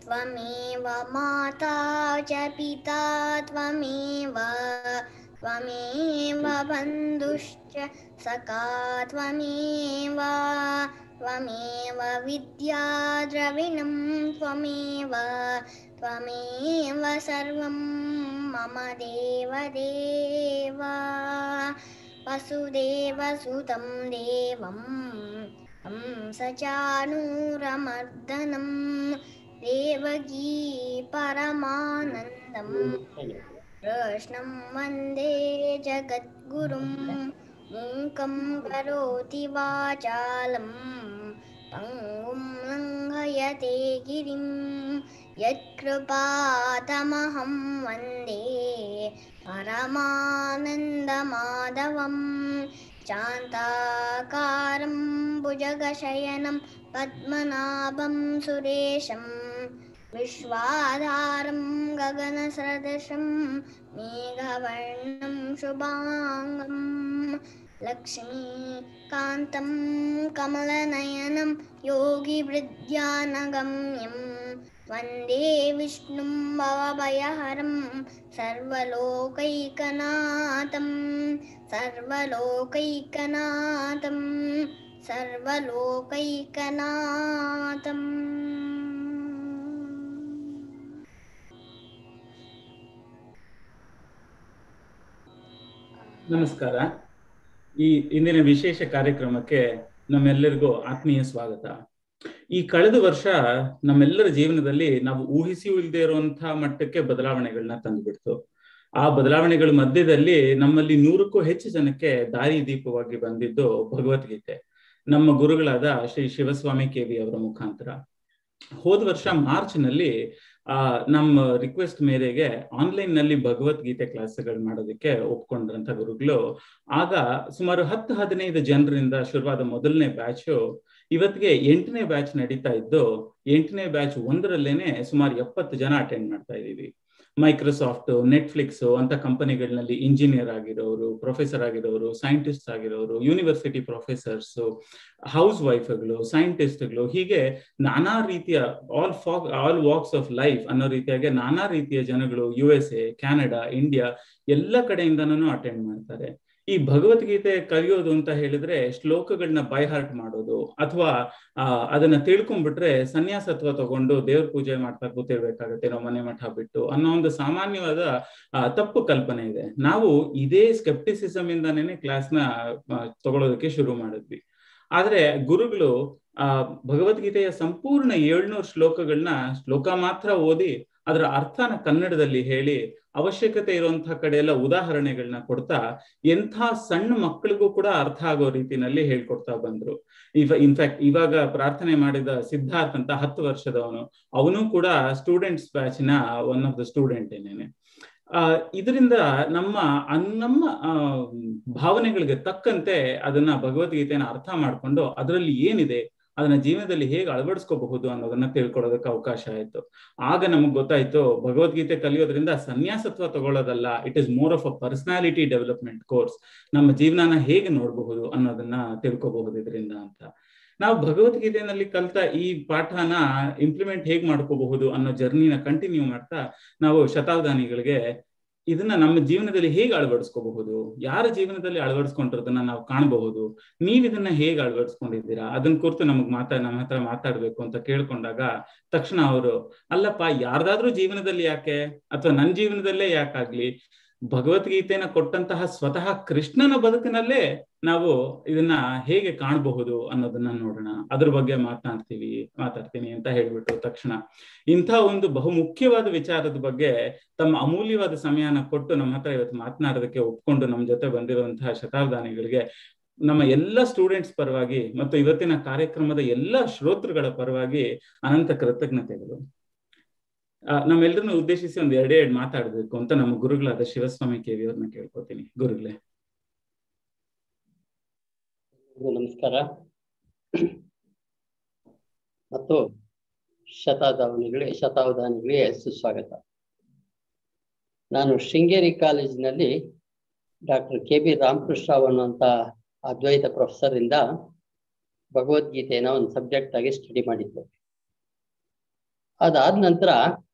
त्वमेव माता च पिता त्वमेव त्वमेव बन्धुश्च सखा त्वमेव त्वमेव विद्या द्रविणं त्वमेव त्वमेव सर्वं मम देवदेव वसुदेवसुतं देवं हंसचाणूरमर्दनं देवकी परमानन्दम् कृष्णं वन्दे जगद्गुरुं मूकं करोति वाचालं पङ्गुं लङ्घयते गिरिं यत्कृपातमहं वन्दे परमानन्दमाधवं शान्ताकारं भुजगशयनं पद्मनाभं सुरेशं विश्वाधारं गगनसदृशं मेघवर्णं शुभाङ्गं लक्ष्मीकान्तं कमलनयनं योगिवृद्ध्यानगम्यं वन्दे विष्णुं भवभयहरं सर्वलोकैकनाथं सर्वलोकैकनाथं सर्वलोकैकनाथम् ನಮಸ್ಕಾರ ಈ ಇಂದಿನ ವಿಶೇಷ ಕಾರ್ಯಕ್ರಮಕ್ಕೆ ನಮ್ಮೆಲ್ಲರಿಗೂ ಆತ್ಮೀಯ ಸ್ವಾಗತ ಈ ಕಳೆದ ವರ್ಷ ನಮ್ಮೆಲ್ಲರ ಜೀವನದಲ್ಲಿ ನಾವು ಊಹಿಸಿ ಇಲ್ಲದೆ ಇರುವಂತಹ ಮಟ್ಟಕ್ಕೆ ಬದಲಾವಣೆಗಳನ್ನ ತಂದುಬಿಡ್ತು ಆ ಬದಲಾವಣೆಗಳ ಮಧ್ಯದಲ್ಲಿ ನಮ್ಮಲ್ಲಿ ನೂರಕ್ಕೂ ಹೆಚ್ಚು ಜನಕ್ಕೆ ದಾರಿ ದೀಪವಾಗಿ ಬಂದಿದ್ದು ಭಗವದ್ಗೀತೆ ನಮ್ಮ ಗುರುಗಳಾದ ಶ್ರೀ ಶಿವಸ್ವಾಮಿ ಕೆವಿ ಅವರ ಮುಖಾಂತರ ಹೋದ ವರ್ಷ ಮಾರ್ಚ್ ನಲ್ಲಿ ಆ ನಮ್ಮ ರಿಕ್ವೆಸ್ಟ್ ಮೇರೆಗೆ ಆನ್ಲೈನ್ ನಲ್ಲಿ ಭಗವದ್ಗೀತೆ ಕ್ಲಾಸ್ಗಳು ಮಾಡೋದಕ್ಕೆ ಒಪ್ಕೊಂಡ್ರಂತ ಗುರುಗಳು ಆಗ ಸುಮಾರು ಹತ್ತು ಹದಿನೈದು ಜನರಿಂದ ಶುರುವಾದ ಮೊದಲನೇ ಬ್ಯಾಚ್ ಇವತ್ತಿಗೆ ಎಂಟನೇ ಬ್ಯಾಚ್ ನಡೀತಾ ಇದ್ದು ಎಂಟನೇ ಬ್ಯಾಚ್ ಒಂದರಲ್ಲೇನೆ ಸುಮಾರು ಎಪ್ಪತ್ತು ಜನ ಅಟೆಂಡ್ ಮಾಡ್ತಾ ಇದೀವಿ ಮೈಕ್ರೋಸಾಫ್ಟ್ ನೆಟ್ಫ್ಲಿಕ್ಸ್ ಅಂತ ಕಂಪನಿಗಳಲ್ಲಿ ಇಂಜಿನಿಯರ್ ಆಗಿರೋರು ಪ್ರೊಫೆಸರ್ ಆಗಿರೋರು ಸೈಂಟಿಸ್ಟ್ ಆಗಿರೋರು ಯೂನಿವರ್ಸಿಟಿ ಪ್ರೊಫೆಸರ್ಸ್ ಹೌಸ್ ವೈಫ್ಗಳು ಸೈಂಟಿಸ್ಟ್ಗಳು ಹೀಗೆ ನಾನಾ ರೀತಿಯ all folk all walks of life ಅನ್ನೋ ರೀತಿಯಾಗಿ ನಾನಾ ರೀತಿಯ ಜನಗಳು U S A Canada India ಎಲ್ಲ ಕಡೆಯಿಂದನೂ ಅಟೆಂಡ್ ಮಾಡ್ತಾರೆ ಈ ಭಗವದ್ಗೀತೆ ಕಲಿಯೋದು ಅಂತ ಹೇಳಿದ್ರೆ ಶ್ಲೋಕಗಳನ್ನ ಬೈ ಹಾರ್ಟ್ ಮಾಡೋದು ಅಥವಾ ಆ ಅದನ್ನ ತಿಳ್ಕೊಂಡ್ಬಿಟ್ರೆ ಸನ್ಯಾಸತ್ವ ತಗೊಂಡು ದೇವ್ರ ಪೂಜೆ ಮಾಡ್ತಾ ಕೂತಿರ್ಬೇಕಾಗತ್ತೆ ನಾವು ಮನೆ ಮಠ ಬಿಟ್ಟು ಅನ್ನೋ ಒಂದು ಸಾಮಾನ್ಯವಾದ ತಪ್ಪು ಕಲ್ಪನೆ ಇದೆ ನಾವು ಇದೇ ಸ್ಕೆಪ್ಟಿಸಿಸಮ್ ಇಂದಾನೇನೆ ಕ್ಲಾಸ್ನ ತಗೊಳ್ಳೋದಕ್ಕೆ ಶುರು ಮಾಡಿದ್ವಿ ಆದ್ರೆ ಗುರುಗಳು ಆ ಭಗವದ್ಗೀತೆಯ ಸಂಪೂರ್ಣ ಏಳ್ನೂರು ಶ್ಲೋಕಗಳನ್ನ ಶ್ಲೋಕ ಮಾತ್ರ ಓದಿ ಅದರ ಅರ್ಥನ ಕನ್ನಡದಲ್ಲಿ ಹೇಳಿ ಅವಶ್ಯಕತೆ ಇರುವಂತಹ ಕಡೆ ಎಲ್ಲ ಉದಾಹರಣೆಗಳನ್ನ ಕೊಡ್ತಾ ಎಂಥ ಸಣ್ಣ ಮಕ್ಕಳಿಗೂ ಕೂಡ ಅರ್ಥ ಆಗೋ ರೀತಿನಲ್ಲಿ ಹೇಳ್ಕೊಡ್ತಾ ಬಂದ್ರು ಇವ ಇನ್ಫ್ಯಾಕ್ಟ್ ಇವಾಗ ಪ್ರಾರ್ಥನೆ ಮಾಡಿದ ಸಿದ್ಧಾರ್ಥ್ ಅಂತ ಹತ್ತು ವರ್ಷದವನು ಅವನು ಕೂಡ ಸ್ಟೂಡೆಂಟ್ಸ್ ಬ್ಯಾಚ್ ನ ಒನ್ ಆಫ್ ದ ಸ್ಟೂಡೆಂಟ್ ಏನೇನೆ ಆ ಇದರಿಂದ ನಮ್ಮ ನಮ್ಮ ಭಾವನೆಗಳಿಗೆ ತಕ್ಕಂತೆ ಅದನ್ನ ಭಗವದ್ಗೀತೆನ ಅರ್ಥ ಮಾಡ್ಕೊಂಡು ಅದರಲ್ಲಿ ಏನಿದೆ ಅದನ್ನ ಜೀವನದಲ್ಲಿ ಹೇಗೆ ಅಳವಡಿಸ್ಕೋಬಹುದು ಅನ್ನೋದನ್ನ ತಿಳ್ಕೊಳ್ಳೋದಕ್ಕೆ ಅವಕಾಶ ಆಯ್ತು ಆಗ ನಮಗ್ ಗೊತ್ತಾಯ್ತು ಭಗವದ್ಗೀತೆ ಕಲಿಯೋದ್ರಿಂದ ಸನ್ಯಾಸತ್ವ ತಗೊಳ್ಳೋದಲ್ಲ it is more of a personality development course ನಮ್ಮ ಜೀವನನ ಹೇಗೆ ನೋಡಬಹುದು ಅನ್ನೋದನ್ನ ತಿಳ್ಕೋಬಹುದು ಇದರಿಂದ ಅಂತ ನಾವು ಭಗವದ್ಗೀತೆನಲ್ಲಿ ಕಲ್ತ ಈ ಪಾಠನ ಇಂಪ್ಲಿಮೆಂಟ್ ಹೇಗ್ ಮಾಡ್ಕೋಬಹುದು ಅನ್ನೋ ಜರ್ನಿನ ಕಂಟಿನ್ಯೂ ಮಾಡ್ತಾ ನಾವು ಶತಾಬ್ದಾನಿಗಳಿಗೆ ಇದನ್ನ ನಮ್ಮ ಜೀವನದಲ್ಲಿ ಹೇಗೆ ಅಳವಡಿಸ್ಕೋಬಹುದು ಯಾರ ಜೀವನದಲ್ಲಿ ಅಳವಡಿಸ್ಕೊಂಡಿರೋದನ್ನ ನಾವು ಕಾಣಬಹುದು ನೀವ್ ಇದನ್ನ ಹೇಗೆ ಅಳವಡಿಸ್ಕೊಂಡಿದ್ದೀರಾ ಅದನ್ನ ಕುರಿತು ನಮಗ್ ಮಾತಾ ನಮ್ಮ ಹತ್ರ ಮಾತಾಡ್ಬೇಕು ಅಂತ ಕೇಳ್ಕೊಂಡಾಗ ತಕ್ಷಣ ಅವರು ಅಲ್ಲಪ್ಪ ಯಾರ್ದಾದ್ರೂ ಜೀವನದಲ್ಲಿ ಯಾಕೆ ಅಥವಾ ನನ್ನ ಜೀವನದಲ್ಲೇ ಯಾಕಾಗ್ಲಿ ಭಗವದ್ಗೀತೆನ ಕೊಟ್ಟಂತಹ ಸ್ವತಃ ಕೃಷ್ಣನ ಬದುಕಿನಲ್ಲೇ ನಾವು ಇದನ್ನ ಹೇಗೆ ಕಾಣಬಹುದು ಅನ್ನೋದನ್ನ ನೋಡೋಣ ಅದ್ರ ಬಗ್ಗೆ ಮಾತನಾಡ್ತೀವಿ ಮಾತಾಡ್ತೀನಿ ಅಂತ ಹೇಳ್ಬಿಟ್ಟು ತಕ್ಷಣ ಇಂಥ ಒಂದು ಬಹು ಮುಖ್ಯವಾದ ವಿಚಾರದ ಬಗ್ಗೆ ತಮ್ಮ ಅಮೂಲ್ಯವಾದ ಸಮಯನ ಕೊಟ್ಟು ನಮ್ಮ ಹತ್ರ ಇವತ್ತು ಮಾತನಾಡೋದಕ್ಕೆ ಒಪ್ಕೊಂಡು ನಮ್ಮ ಜೊತೆ ಬಂದಿರುವಂತಹ ಶತಾಬ್ದಾನಿಗಳಿಗೆ ನಮ್ಮ ಎಲ್ಲ ಸ್ಟೂಡೆಂಟ್ಸ್ ಪರವಾಗಿ ಮತ್ತು ಇವತ್ತಿನ ಕಾರ್ಯಕ್ರಮದ ಎಲ್ಲ ಶ್ರೋತೃಗಳ ಪರವಾಗಿ ಅನಂತ ಕೃತಜ್ಞತೆಗಳು ನಮ್ಮೆಲ್ಲರನ್ನು ಉದ್ದೇಶಿಸಿ ಒಂದ್ ಎರಡೇ ಎರಡು ಮಾತಾಡ್ಬೇಕು ಅಂತ ನಮ್ಮ ಗುರುಗಳಾದ ಶಿವಸ್ವಾಮಿ ಕೇವಿ ಅವ್ರನ್ನ ಕೇಳ್ಕೊತೀನಿ ಗುರುಗಳೇ ನಮಸ್ಕಾರ ಮತ್ತು ಶತಾಧಾವನಿಗಳಿಗೆ ಶತಾವಧಾನಿಗಳಿಗೆ ಸುಸ್ವಾಗತ ನಾನು ಶೃಂಗೇರಿ ಕಾಲೇಜಿನಲ್ಲಿ doctor K B Ramakrishna Rao ಅನ್ನುವಂಥ ಅದ್ವೈತ ಪ್ರೊಫೆಸರ್ ಇಂದ ಭಗವದ್ಗೀತೆನ ಒಂದು ಸಬ್ಜೆಕ್ಟ್ ಆಗಿ ಸ್ಟಡಿ ಮಾಡಿದ್ದು ಅದಾದ ನಂತರ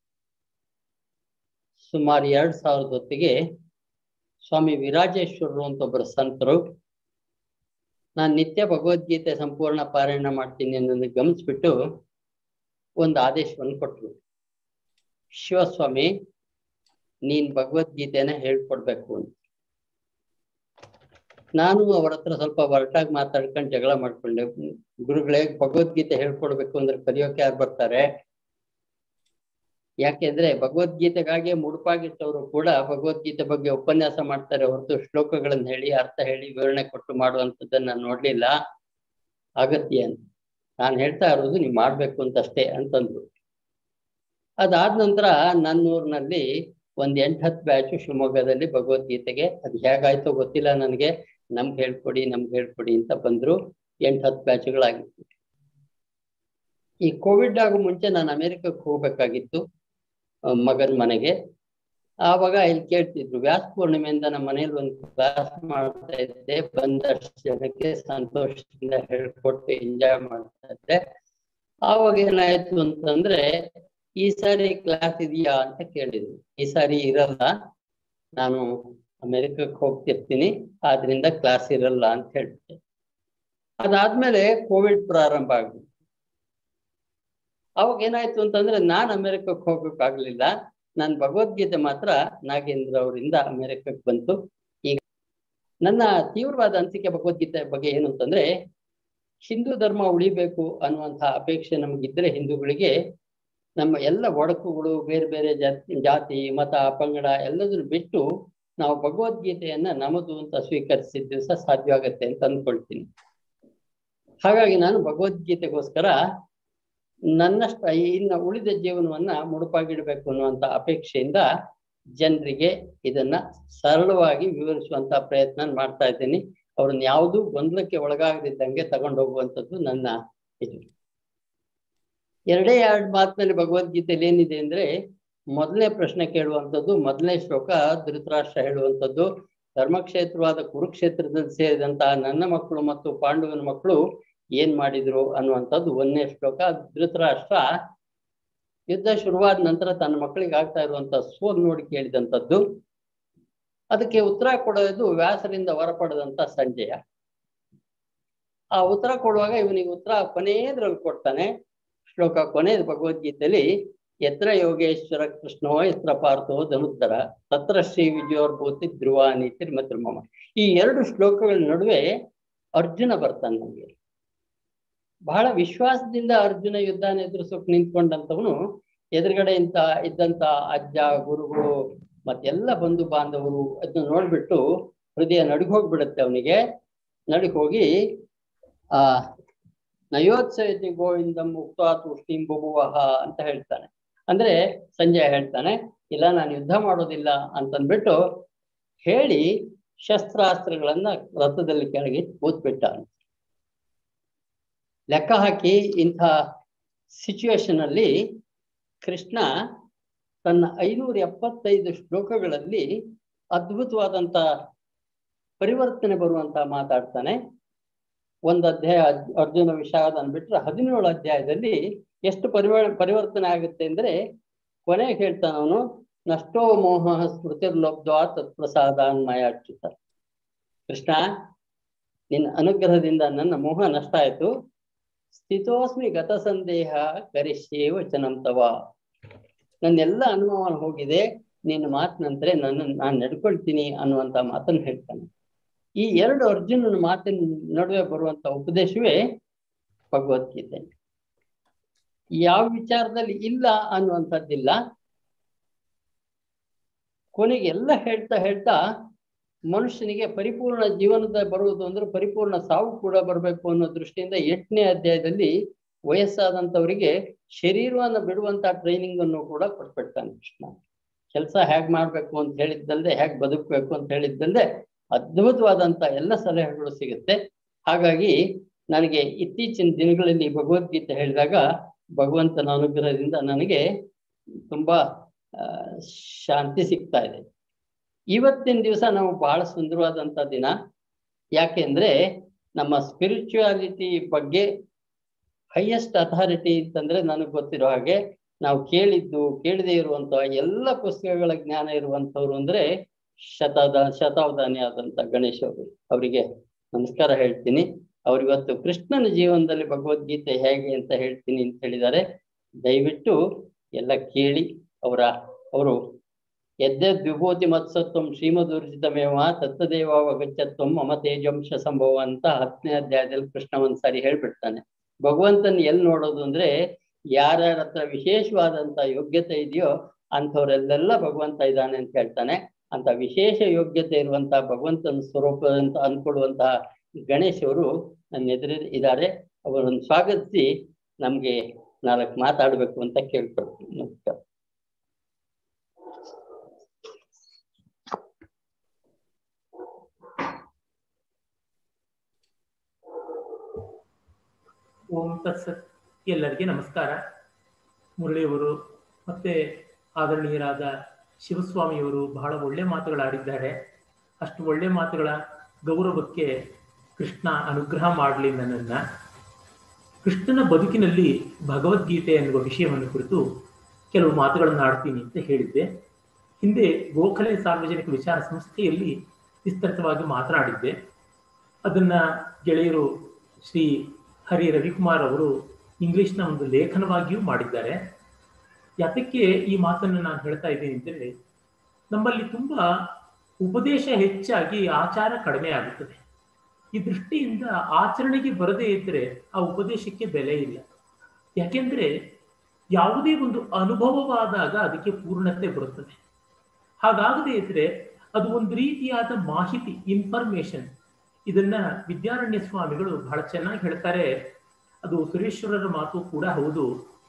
ಸುಮಾರು ಎರಡ್ ಸಾವಿರದ ಹೊತ್ತಿಗೆ ಸ್ವಾಮಿ ವಿರಾಜೇಶ್ವರರು ಅಂತ ಒಬ್ಬರು ಸಂತರು ನಾನು ನಿತ್ಯ ಭಗವದ್ಗೀತೆ ಸಂಪೂರ್ಣ ಪಾರಾಯಣ ಮಾಡ್ತೀನಿ ಅನ್ನೋದನ್ನ ಗಮನಿಸ್ಬಿಟ್ಟು ಒಂದು ಆದೇಶವನ್ನು ಕೊಟ್ಟರು ಶಿವಸ್ವಾಮಿ ನೀನ್ ಭಗವದ್ಗೀತೆನ ಹೇಳ್ಕೊಡ್ಬೇಕು ಅಂತ ನಾನು ಅವ್ರ ಹತ್ರ ಸ್ವಲ್ಪ ಒರಟಾಗಿ ಮಾತಾಡ್ಕೊಂಡು ಜಗಳ ಮಾಡ್ಕೊಂಡೆ ಗುರುಗಳೇ ಭಗವದ್ಗೀತೆ ಹೇಳ್ಕೊಡ್ಬೇಕು ಅಂದ್ರೆ ಕಲಿಯೋಕೆ ಯಾರು ಬರ್ತಾರೆ ಯಾಕೆಂದ್ರೆ ಭಗವದ್ಗೀತೆಗಾಗಿ ಮುಡುಪಾಗಿಟ್ಟವರು ಕೂಡ ಭಗವದ್ಗೀತೆ ಬಗ್ಗೆ ಉಪನ್ಯಾಸ ಮಾಡ್ತಾರೆ ಹೊರತು ಶ್ಲೋಕಗಳನ್ನ ಹೇಳಿ ಅರ್ಥ ಹೇಳಿ ವಿವರಣೆ ಕೊಟ್ಟು ಮಾಡುವಂಥದ್ದನ್ನ ನಾನು ನೋಡ್ಲಿಲ್ಲ ಅಗತ್ಯ ಅಂತ ನಾನು ಹೇಳ್ತಾ ಇರೋದು ನೀವು ಮಾಡ್ಬೇಕು ಅಂತ ಅಷ್ಟೇ ಅಂತಂದ್ರು ಅದಾದ ನಂತರ ನನ್ನೂರಿನಲ್ಲಿ ಒಂದ್ ಎಂಟ್ ಹತ್ತು ಬ್ಯಾಚು ಶಿವಮೊಗ್ಗದಲ್ಲಿ ಭಗವದ್ಗೀತೆಗೆ ಅದು ಹೇಗಾಯ್ತೋ ಗೊತ್ತಿಲ್ಲ ನನಗೆ ನಮ್ಗೆ ಹೇಳ್ಕೊಡಿ ನಮ್ಗೆ ಹೇಳ್ಕೊಡಿ ಅಂತ ಬಂದ್ರು ಎಂಟ್ ಹತ್ತು ಬ್ಯಾಚ್ಗಳಾಗಿತ್ತು ಈ ಕೋವಿಡ್ ಆಗೋ ಮುಂಚೆ ನಾನು ಅಮೆರಿಕಕ್ಕೆ ಹೋಗ್ಬೇಕಾಗಿತ್ತು ಮಗನ ಮನೆಗೆ ಆವಾಗ ಇಲ್ಲಿ ಕೇಳ್ತಿದ್ರು ವ್ಯಾಸ ಪೂರ್ಣಿಮೆಯಿಂದ ನಮ್ಮ ಮನೇಲಿ ಒಂದು ಕ್ಲಾಸ್ ಮಾಡ್ತಾ ಇದ್ದೆ ಬಂದಷ್ಟು ಜನಕ್ಕೆ ಸಂತೋಷದಿಂದ ಹೇಳ್ಕೊಟ್ಟು ಎಂಜಾಯ್ ಮಾಡ್ತಾ ಇದ್ದೆ ಆವಾಗ ಏನಾಯ್ತು ಅಂತಂದ್ರೆ ಈ ಸಾರಿ ಕ್ಲಾಸ್ ಇದೆಯಾ ಅಂತ ಕೇಳಿದ್ರು ಈ ಸಾರಿ ಇರಲ್ಲ ನಾನು ಅಮೆರಿಕಕ್ಕೆ ಹೋಗ್ತಿರ್ತೀನಿ ಆದ್ರಿಂದ ಕ್ಲಾಸ್ ಇರಲ್ಲ ಅಂತ ಹೇಳ್ಬಿಟ್ಟೆ ಅದಾದ್ಮೇಲೆ ಕೋವಿಡ್ ಪ್ರಾರಂಭ ಆಗ್ಬಿಟ್ಟು ಅವಾಗ ಏನಾಯ್ತು ಅಂತಂದ್ರೆ ನಾನ್ ಅಮೆರಿಕಕ್ಕೆ ಹೋಗಕ್ಕಾಗ್ಲಿಲ್ಲ ನಾನು ಭಗವದ್ಗೀತೆ ಮಾತ್ರ ನಾಗೇಂದ್ರ ಅವರಿಂದ ಅಮೆರಿಕಕ್ಕೆ ಬಂತು ಈಗ ನನ್ನ ತೀವ್ರವಾದ ಅನಿಸಿಕೆ ಭಗವದ್ಗೀತೆ ಬಗ್ಗೆ ಏನು ಅಂತಂದ್ರೆ ಹಿಂದೂ ಧರ್ಮ ಉಳಿಬೇಕು ಅನ್ನುವಂತಹ ಅಪೇಕ್ಷೆ ನಮಗಿದ್ರೆ ಹಿಂದೂಗಳಿಗೆ ನಮ್ಮ ಎಲ್ಲ ಒಡಕುಗಳು ಬೇರೆ ಬೇರೆ ಜಾತಿ ಜಾತಿ ಮತ ಪಂಗಡ ಎಲ್ಲದನ್ನು ಬಿಟ್ಟು ನಾವು ಭಗವದ್ಗೀತೆಯನ್ನ ನಮ್ಮದು ಅಂತ ಸ್ವೀಕರಿಸಿದ ದಿವಸ ಸಾಧ್ಯ ಆಗತ್ತೆ ಅಂತ ಅಂದ್ಕೊಳ್ತೀನಿ ಹಾಗಾಗಿ ನಾನು ಭಗವದ್ಗೀತೆಗೋಸ್ಕರ ನನ್ನಷ್ಟ ಇನ್ನು ಉಳಿದ ಜೀವನವನ್ನ ಮುಡುಪಾಗಿಡ್ಬೇಕು ಅನ್ನುವಂತ ಅಪೇಕ್ಷೆಯಿಂದ ಜನರಿಗೆ ಇದನ್ನ ಸರಳವಾಗಿ ವಿವರಿಸುವಂತ ಪ್ರಯತ್ನ ಮಾಡ್ತಾ ಇದ್ದೀನಿ ಅವ್ರನ್ನ ಯಾವುದೂ ಗೊಂದಲಕ್ಕೆ ಒಳಗಾಗದಿದ್ದಂಗೆ ತಗೊಂಡು ಹೋಗುವಂಥದ್ದು ನನ್ನ ಇದು ಎರಡೇ ಎರಡು ಮಾತಿನಲ್ಲಿ ಭಗವದ್ಗೀತೆಯಲ್ಲಿ ಏನಿದೆ ಅಂದ್ರೆ ಮೊದಲನೇ ಪ್ರಶ್ನೆ ಕೇಳುವಂಥದ್ದು ಮೊದಲನೇ ಶ್ಲೋಕ ಧೃತರಾಷ್ಟ್ರ ಹೇಳುವಂಥದ್ದು ಧರ್ಮಕ್ಷೇತ್ರವಾದ ಕುರುಕ್ಷೇತ್ರದಲ್ಲಿ ಸೇರಿದಂತಹ ನನ್ನ ಮಕ್ಕಳು ಮತ್ತು ಪಾಂಡವನ ಮಕ್ಕಳು ಏನ್ ಮಾಡಿದ್ರು ಅನ್ನುವಂಥದ್ದು ಒಂದನೇ ಶ್ಲೋಕ ಧೃತರಾಷ್ಟ್ರ ಯುದ್ಧ ಶುರುವಾದ ನಂತರ ತನ್ನ ಮಕ್ಕಳಿಗೆ ಆಗ್ತಾ ಇರುವಂತ ಸೋಲ್ ನೋಡಿ ಕೇಳಿದಂಥದ್ದು ಅದಕ್ಕೆ ಉತ್ತರ ಕೊಡೋದು ವ್ಯಾಸರಿಂದ ಹೊರಪಡೆದಂತ ಸಂಜಯ ಆ ಉತ್ತರ ಕೊಡುವಾಗ ಇವನಿಗೆ ಉತ್ತರ ಕೊನೆಯದ್ರಲ್ಲಿ ಕೊಡ್ತಾನೆ ಶ್ಲೋಕ ಕೊನೆಯ ಭಗವದ್ಗೀತೆಯಲ್ಲಿ ಯತ್ರ ಯೋಗೇಶ್ವರ ಕೃಷ್ಣೋ ಯತ್ರ ಪಾರ್ಥೋ ಧನುತ್ತರ ತತ್ರ ಶ್ರೀ ವಿಜಯೋರ್ಭೂತಿ ಧ್ರುವ ನೀತಿ ಮಮ ಈ ಎರಡು ಶ್ಲೋಕಗಳ ನಡುವೆ ಅರ್ಜುನ ಬರ್ತಾನೆ ನಮಗೆ ಬಹಳ ವಿಶ್ವಾಸದಿಂದ ಅರ್ಜುನ ಯುದ್ಧನ ಎದುರಿಸೋಕ್ ನಿಂತ್ಕೊಂಡಂತವನು ಎದುರುಗಡೆ ಇಂತ ಇದ್ದಂತ ಅಜ್ಜ ಗುರುಗಳು ಮತ್ತೆಲ್ಲ ಬಂಧು ಬಾಂಧವರು ಅದನ್ನ ನೋಡ್ಬಿಟ್ಟು ಹೃದಯ ನಡುಗೋಗ್ಬಿಡುತ್ತೆ ಅವನಿಗೆ ನಡುಗೋಗಿ ಆ ನಯೋತ್ಸವತಿ ಗೋವಿಂದ ಮುಕ್ತ ತುಷ್ಟಿಂ ಬಭುವಹ ಅಂತ ಹೇಳ್ತಾನೆ ಅಂದ್ರೆ ಸಂಜಯ ಹೇಳ್ತಾನೆ ಇಲ್ಲ ನಾನು ಯುದ್ಧ ಮಾಡೋದಿಲ್ಲ ಅಂತಂದ್ಬಿಟ್ಟು ಹೇಳಿ ಶಸ್ತ್ರಾಸ್ತ್ರಗಳನ್ನ ರಥದಲ್ಲಿ ಕೆಳಗೆ ಕೂತ್ಬಿಟ್ಟ ಲೆಕ್ಕ ಹಾಕಿ ಇಂಥ ಸಿಚುವೇಶನ್ ಅಲ್ಲಿ ಕೃಷ್ಣ ತನ್ನ ಐನೂರ ಎಪ್ಪತ್ತೈದು ಶ್ಲೋಕಗಳಲ್ಲಿ ಅದ್ಭುತವಾದಂತ ಪರಿವರ್ತನೆ ಬರುವಂತ ಮಾತಾಡ್ತಾನೆ ಒಂದು ಅಧ್ಯಾಯ ಅರ್ಜುನ ವಿಷಾದ ಅಂದ್ಬಿಟ್ರೆ ಹದಿನೇಳು ಅಧ್ಯಾಯದಲ್ಲಿ ಎಷ್ಟು ಪರಿವ ಪರಿವರ್ತನೆ ಆಗುತ್ತೆ ಅಂದ್ರೆ ಕೊನೆಗೆ ಹೇಳ್ತಾನ ಅವನು ನಷ್ಟೋ ಮೋಹ ಸ್ಮೃತಿರ್ಲಬ್ಧ್ವಾ ತತ್ಪ್ರಸಾದಾನ್ಮಯ ಅಚ್ಯುತ ಕೃಷ್ಣ ನಿನ್ನ ಅನುಗ್ರಹದಿಂದ ನನ್ನ ಮೋಹ ನಷ್ಟ ಆಯ್ತು ಸ್ಥಿತೋಸ್ಮಿ ಗತ ಸಂದೇಹ ಕರಿಷ್ಯೇ ವಚನಂ ತವ ನನ್ನೆಲ್ಲ ಅನುಭವ ಹೋಗಿದೆ ನಿನ್ನ ಮಾತಿನಂತರ ನನ್ನ ನಾನು ನಡ್ಕೊಳ್ತೀನಿ ಅನ್ನುವಂತ ಮಾತನ್ನು ಹೇಳ್ತಾನೆ ಈ ಎರಡು ಅರ್ಜುನನ ಮಾತಿನ ನಡುವೆ ಬರುವಂತ ಉಪದೇಶವೇ ಭಗವದ್ಗೀತೆ ಯಾವ ವಿಚಾರದಲ್ಲಿ ಇಲ್ಲ ಅನ್ನುವಂಥದ್ದಿಲ್ಲ ಕೊನೆಗೆ ಎಲ್ಲ ಹೇಳ್ತಾ ಹೇಳ್ತಾ ಮನುಷ್ಯನಿಗೆ ಪರಿಪೂರ್ಣ ಜೀವನದ ಬರುವುದು ಅಂದ್ರೆ ಪರಿಪೂರ್ಣ ಸಾವು ಕೂಡ ಬರಬೇಕು ಅನ್ನೋ ದೃಷ್ಟಿಯಿಂದ ಎಂಟನೇ ಅಧ್ಯಾಯದಲ್ಲಿ ವಯಸ್ಸಾದಂಥವರಿಗೆ ಶರೀರವನ್ನು ಬಿಡುವಂತ ಟ್ರೈನಿಂಗ್ ಅನ್ನು ಕೂಡ ಕೊಟ್ಬಿಡ್ತಾನೆ ಕೃಷ್ಣ ಕೆಲಸ ಹೇಗ್ ಮಾಡ್ಬೇಕು ಅಂತ ಹೇಳಿದ್ದಲ್ದೆ ಹೇಗ್ ಬದುಕಬೇಕು ಅಂತ ಹೇಳಿದ್ದಲ್ದೆ ಅದ್ಭುತವಾದಂತ ಎಲ್ಲ ಸಲಹೆಗಳು ಸಿಗುತ್ತೆ ಹಾಗಾಗಿ ನನಗೆ ಇತ್ತೀಚಿನ ದಿನಗಳಲ್ಲಿ ಭಗವದ್ಗೀತೆ ಹೇಳಿದಾಗ ಭಗವಂತನ ಅನುಗ್ರಹದಿಂದ ನನಗೆ ತುಂಬಾ ಶಾಂತಿ ಸಿಗ್ತಾ ಇದೆ ಇವತ್ತಿನ ದಿವಸ ನಾವು ಬಹಳ ಸುಂದರವಾದಂತ ದಿನ ಯಾಕೆಂದ್ರೆ ನಮ್ಮ ಸ್ಪಿರಿಚುವಾಲಿಟಿ ಬಗ್ಗೆ ಹೈಯೆಸ್ಟ್ ಅಥಾರಿಟಿ ಅಂತಂದ್ರೆ ನನಗೆ ಗೊತ್ತಿರೋ ಹಾಗೆ ನಾವು ಕೇಳಿದ್ದು ಕೇಳದೆ ಇರುವಂತಹ ಎಲ್ಲ ಪುಸ್ತಕಗಳ ಜ್ಞಾನ ಇರುವಂತವ್ರು ಅಂದ್ರೆ ಶತಾದ ಶತಾವಧಾನಿ ಆದಂತ ಗಣೇಶ್ ಅವರು ಅವರಿಗೆ ನಮಸ್ಕಾರ ಹೇಳ್ತೀನಿ ಅವ್ರು ಇವತ್ತು ಕೃಷ್ಣನ ಜೀವನದಲ್ಲಿ ಭಗವದ್ಗೀತೆ ಹೇಗೆ ಅಂತ ಹೇಳ್ತೀನಿ ಅಂತ ಹೇಳಿದ್ದಾರೆ ದಯವಿಟ್ಟು ಎಲ್ಲ ಕೇಳಿ ಅವರ ಅವರು ಯದ್ಯದ್ ವಿಭೂತಿ ಮತ್ಸತ್ವಂ ಶ್ರೀಮದೂರ್ಜಿತಮೇವ ತತ್ತದೇವಾವಗಚ್ಚತ್ವಂ ಮಮ ತೇಜಂಶ ಸಂಭವ ಅಂತ ಹತ್ತನೇ ಅಧ್ಯಾಯದಲ್ಲಿ ಕೃಷ್ಣ ಒಂದ್ಸಾರಿ ಹೇಳ್ಬಿಡ್ತಾನೆ ಭಗವಂತನ ಎಲ್ಲಿ ನೋಡೋದು ಅಂದ್ರೆ ಯಾರ್ಯಾರ ಹತ್ರ ವಿಶೇಷವಾದಂತ ಯೋಗ್ಯತೆ ಇದೆಯೋ ಅಂಥವ್ರೆಲ್ಲೆಲ್ಲ ಭಗವಂತ ಇದ್ದಾನೆ ಅಂತ ಹೇಳ್ತಾನೆ ಅಂತ ವಿಶೇಷ ಯೋಗ್ಯತೆ ಇರುವಂತಹ ಭಗವಂತನ ಸ್ವರೂಪ ಅಂತ ಅನ್ಕೊಳ್ಳುವಂತಹ ಗಣೇಶ್ ಅವರು ನನ್ನ ಎದುರು ಇದ್ದಾರೆ ಅವರನ್ನು ಸ್ವಾಗತಿಸಿ ನಮ್ಗೆ ನಾಲ್ಕು ಮಾತಾಡ್ಬೇಕು ಅಂತ ಕೇಳ್ಕೊಳ್ತೀನಿ ನಮಸ್ಕಾರ ಓಂ ತತ್ಸತ್ ಎಲ್ಲರಿಗೆ ನಮಸ್ಕಾರ ಮುರಳಿಯವರು ಮತ್ತೆ ಆದರಣೀಯರಾದ ಶಿವಸ್ವಾಮಿಯವರು ಬಹಳ ಒಳ್ಳೆ ಮಾತುಗಳಾಡಿದ್ದಾರೆ ಅಷ್ಟು ಒಳ್ಳೆ ಮಾತುಗಳ ಗೌರವಕ್ಕೆ ಕೃಷ್ಣ ಅನುಗ್ರಹ ಮಾಡಲಿ ನನ್ನನ್ನು ಕೃಷ್ಣನ ಬದುಕಿನಲ್ಲಿ ಭಗವದ್ಗೀತೆ ಎನ್ನುವ ವಿಷಯವನ್ನು ಕುರಿತು ಕೆಲವು ಮಾತುಗಳನ್ನು ಆಡ್ತೀನಿ ಅಂತ ಹೇಳಿದ್ದೆ ಹಿಂದೆ ಗೋಖಲೆ ಸಾರ್ವಜನಿಕ ವಿಚಾರ ಸಂಸ್ಥೆಯಲ್ಲಿ ವಿಸ್ತೃತವಾಗಿ ಮಾತನಾಡಿದ್ದೆ ಅದನ್ನ ಗೆಳೆಯರು ಶ್ರೀ ಹರಿ ರವಿಕುಮಾರ್ ಅವರು ಇಂಗ್ಲಿಷ್ನ ಒಂದು ಲೇಖನವಾಗಿಯೂ ಮಾಡಿದ್ದಾರೆ ಯಾತಕ್ಕೆ ಈ ಮಾತನ್ನು ನಾನು ಹೇಳ್ತಾ ಇದ್ದೀನಿ ಅಂದರೆ ನಮ್ಮಲ್ಲಿ ತುಂಬಾ ಉಪದೇಶ ಹೆಚ್ಚಾಗಿ ಆಚಾರ ಕಡಿಮೆ ಆಗುತ್ತದೆ ಈ ದೃಷ್ಟಿಯಿಂದ ಆಚರಣೆಗೆ ಬರದೇ ಇದ್ದರೆ ಆ ಉಪದೇಶಕ್ಕೆ ಬೆಲೆ ಇಲ್ಲ ಯಾಕೆಂದ್ರೆ ಯಾವುದೇ ಒಂದು ಅನುಭವವಾದಾಗ ಅದಕ್ಕೆ ಪೂರ್ಣತೆ ಬರುತ್ತದೆ ಹಾಗಾಗದೇ ಇದ್ರೆ ಅದು ಒಂದು ರೀತಿಯಾದ ಮಾಹಿತಿ ಇನ್ಫಾರ್ಮೇಶನ್ ಇದನ್ನ ವಿದ್ಯಾರಣ್ಯ ಸ್ವಾಮಿಗಳು ಬಹಳ ಚೆನ್ನಾಗಿ ಹೇಳ್ತಾರೆ ಅದು ಸುರೇಶ್ವರರ ಮಾತು ಕೂಡ ಹೌದು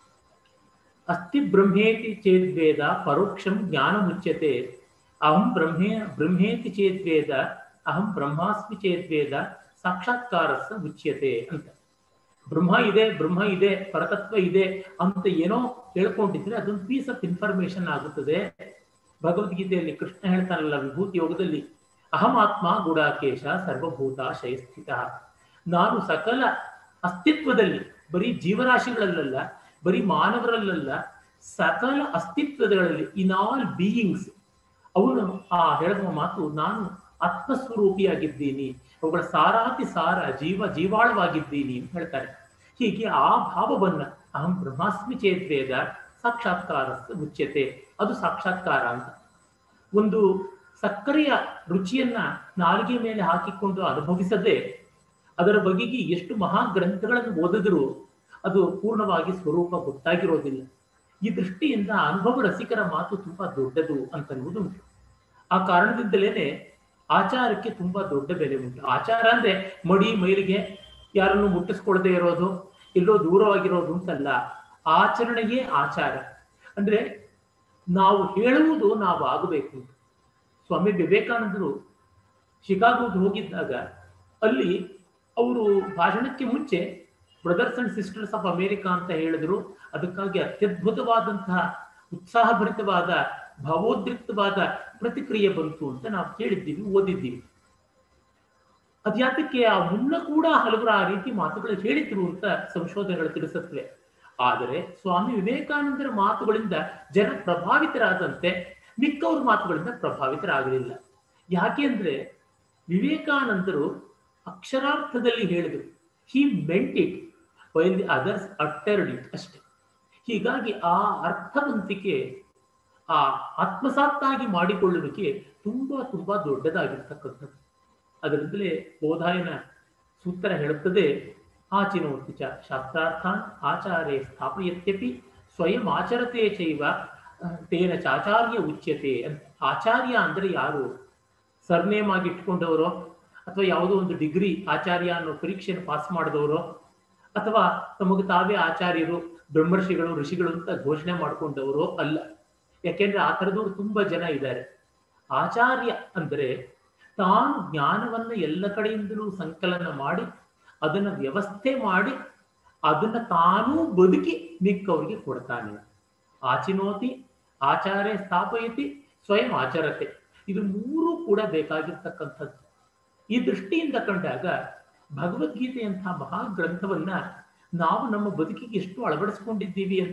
ಅಸ್ಥಿ ಬ್ರಹ್ಮೇತಿ ಚೇದ್ವೇದ ಪರೋಕ್ಷಂ ಜ್ಞಾನ ಮುಚ್ಯತೆ ಅಹಂ ಬ್ರಹ್ಮೇ ಬ್ರಹ್ಮೇತಿ ಚೇದ್ವೇದ ಅಹಂ ಬ್ರಹ್ಮಾಸ್ಮಿ ಚೇದ್ವೇದ ಸಾಕ್ಷಾತ್ಕಾರಸ್ಸ ಮುಚ್ಯತೆ ಅಂತ ಬ್ರಹ್ಮ ಇದೆ ಬ್ರಹ್ಮ ಇದೆ ಪರತತ್ವ ಇದೆ ಅಂತ ಏನೋ ಹೇಳ್ಕೊಂಡಿದ್ರೆ ಅದೊಂದು ಪೀಸ್ ಆಫ್ ಇನ್ಫಾರ್ಮೇಶನ್ ಆಗುತ್ತದೆ ಭಗವದ್ಗೀತೆಯಲ್ಲಿ ಕೃಷ್ಣ ಹೇಳ್ತಾನಲ್ಲ ವಿಭೂತಿ ಯೋಗದಲ್ಲಿ ಅಹಮಾತ್ಮ ಗುಡಾಕೇಶ ಸರ್ವಭೂತ ಶಯಸ್ಥಿತ ನಾನು ಸಕಲ ಅಸ್ತಿತ್ವದಲ್ಲಿ ಬರೀ ಜೀವರಾಶಿಗಳಲ್ಲ ಬರೀ ಮಾನವರಲ್ಲ ಸಕಲ ಅಸ್ತಿತ್ವಗಳಲ್ಲಿ ಇನ್ ಆಲ್ ಬೀಯಿಂಗ್ಸ್ ಅವನು ಆ ಹೇಳುವ ಮಾತು ನಾನು ಆತ್ಮಸ್ವರೂಪಿಯಾಗಿದ್ದೀನಿ ಅವುಗಳ ಸಾರಾತಿ ಸಾರ ಜೀವ ಜೀವಾಳವಾಗಿದ್ದೀನಿ ಅಂತ ಹೇಳ್ತಾರೆ ಹೀಗೆ ಆ ಭಾವವನ್ನ ಅಹಂ ಬ್ರಹ್ಮಾಸ್ಮಿ ಚೇದ್ವೇದ ಸಾಕ್ಷಾತ್ಕಾರ ಮುಚ್ಯತೆ ಅದು ಸಾಕ್ಷಾತ್ಕಾರ ಅಂತ ಒಂದು ಸಕ್ಕರೆಯ ರುಚಿಯನ್ನ ನಾಲಿಗೆ ಮೇಲೆ ಹಾಕಿಕೊಂಡು ಅನುಭವಿಸದೆ ಅದರ ಬಗೆಗೆ ಎಷ್ಟು ಮಹಾ ಗ್ರಂಥಗಳನ್ನು ಓದಿದ್ರು ಅದು ಪೂರ್ಣವಾಗಿ ಸ್ವರೂಪ ಗೊತ್ತಾಗಿರೋದಿಲ್ಲ ಈ ದೃಷ್ಟಿಯಿಂದ ಅನುಭವ ರಸಿಕರ ಮಾತು ತುಂಬಾ ದೊಡ್ಡದು ಅಂತನ್ನುವುದು ಉಂಟು ಆ ಕಾರಣದಿಂದಲೇನೆ ಆಚಾರಕ್ಕೆ ತುಂಬಾ ದೊಡ್ಡ ಬೆಲೆ ಉಂಟು ಆಚಾರ ಅಂದ್ರೆ ಮಡಿ ಮೈಲಿಗೆ ಯಾರನ್ನು ಮುಟ್ಟಿಸ್ಕೊಳ್ದೇ ಇರೋದು ಎಲ್ಲೋ ದೂರವಾಗಿರೋದು ಅಂತಲ್ಲ ಆಚರಣೆಯೇ ಆಚಾರ ಅಂದ್ರೆ ನಾವು ಹೇಳುವುದು ನಾವು ಆಗಬೇಕು ಅಂತ ಸ್ವಾಮಿ ವಿವೇಕಾನಂದರು ಶಿಕಾಗೋಗೆ ಹೋಗಿದ್ದಾಗ ಅಲ್ಲಿ ಅವರು ಭಾಷಣಕ್ಕೆ ಮುಂಚೆ brothers and sisters of America ಅಂತ ಹೇಳಿದ್ರು ಅದಕ್ಕಾಗಿ ಅತ್ಯದ್ಭುತವಾದಂತಹ ಉತ್ಸಾಹಭರಿತವಾದ ಭಾವೋದ್ರಿಕ್ತವಾದ ಪ್ರತಿಕ್ರಿಯೆ ಬಂತು ಅಂತ ನಾವು ಕೇಳಿದ್ದೀವಿ ಓದಿದ್ದೀವಿ ಅದ್ಯಾತಕ್ಕೆ ಆ ಮುನ್ನ ಕೂಡ ಹಲವರು ಆ ರೀತಿ ಮಾತುಗಳು ಹೇಳಿದ್ರು ಅಂತ ಸಂಶೋಧನೆಗಳು ತಿಳಿಸುತ್ತವೆ ಆದರೆ ಸ್ವಾಮಿ ವಿವೇಕಾನಂದರ ಮಾತುಗಳಿಂದ ಜನ ಪ್ರಭಾವಿತರಾದಂತೆ ಮಿಕ್ಕವ್ರ ಮಾತುಗಳಿಂದ ಪ್ರಭಾವಿತರಾಗಲಿಲ್ಲ ಯಾಕೆ ಅಂದ್ರೆ ವಿವೇಕಾನಂದರು ಅಕ್ಷರಾರ್ಥದಲ್ಲಿ ಹೇಳಿದರು he meant it while the others uttered it ಅಷ್ಟೇ ಹೀಗಾಗಿ ಆ ಅರ್ಥವಂತಿಕೆ ಆ ಆತ್ಮಸಾತ್ತಾಗಿ ಮಾಡಿಕೊಳ್ಳುವಿಕೆ ತುಂಬಾ ತುಂಬಾ ದೊಡ್ಡದಾಗಿರ್ತಕ್ಕಂಥದ್ದು ಅದರಿಂದಲೇ ಬೋಧಾಯನ ಸೂತ್ರ ಹೇಳುತ್ತದೆ ಆಚಿನೋತಿ ಚ ಶಾಸ್ತ್ರಾರ್ಥಾನ್ ಆಚಾರ್ಯ ಸ್ಥಾಪಯತ್ಯಪಿ ಸ್ವಯಂ ಆಚರತೆ ಚೈವ ತೇನ ಚಾಚಾರ್ಯ ಉಚ್ಯತೆ ಅಂತ ಆಚಾರ್ಯ ಅಂದ್ರೆ ಯಾರು ಸರ್ನೇಮ್ ಆಗಿ ಇಟ್ಕೊಂಡವರು ಅಥವಾ ಯಾವುದೋ ಒಂದು ಡಿಗ್ರಿ ಆಚಾರ್ಯ ಅನ್ನೋ ಪರೀಕ್ಷೆಯನ್ನು ಪಾಸ್ ಮಾಡಿದವರು ಅಥವಾ ತಮಗೆ ತಾವೇ ಆಚಾರ್ಯರು ಬ್ರಹ್ಮರ್ಷಿಗಳು ಋಷಿಗಳು ಅಂತ ಘೋಷಣೆ ಮಾಡಿಕೊಂಡವರು ಅಲ್ಲ ಯಾಕೆಂದ್ರೆ ಆ ಥರದವ್ರು ತುಂಬಾ ಜನ ಇದ್ದಾರೆ ಆಚಾರ್ಯ ಅಂದ್ರೆ ತಾನು ಜ್ಞಾನವನ್ನ ಎಲ್ಲ ಕಡೆಯಿಂದಲೂ ಸಂಕಲನ ಮಾಡಿ ಅದನ್ನ ವ್ಯವಸ್ಥೆ ಮಾಡಿ ಅದನ್ನ ತಾನೂ ಬದುಕಿ ಮಿಕ್ಕವರಿಗೆ ಕೊಡ್ತಾನೆ ಆಚಿನೋತಿ ಆಚಾರ್ಯ ಸ್ಥಾಪಯತಿ ಸ್ವಯಂ ಆಚರತೆ ಇದು ಮೂರು ಕೂಡ ಬೇಕಾಗಿರ್ತಕ್ಕಂಥದ್ದು ಈ ದೃಷ್ಟಿಯಿಂದ ಕಂಡಾಗ ಭಗವದ್ಗೀತೆಯಂತಹ ಮಹಾ ಗ್ರಂಥವನ್ನ ನಾವು ನಮ್ಮ ಬದುಕಿಗೆ ಎಷ್ಟು ಅಳವಡಿಸ್ಕೊಂಡಿದ್ದೀವಿ ಅಂತ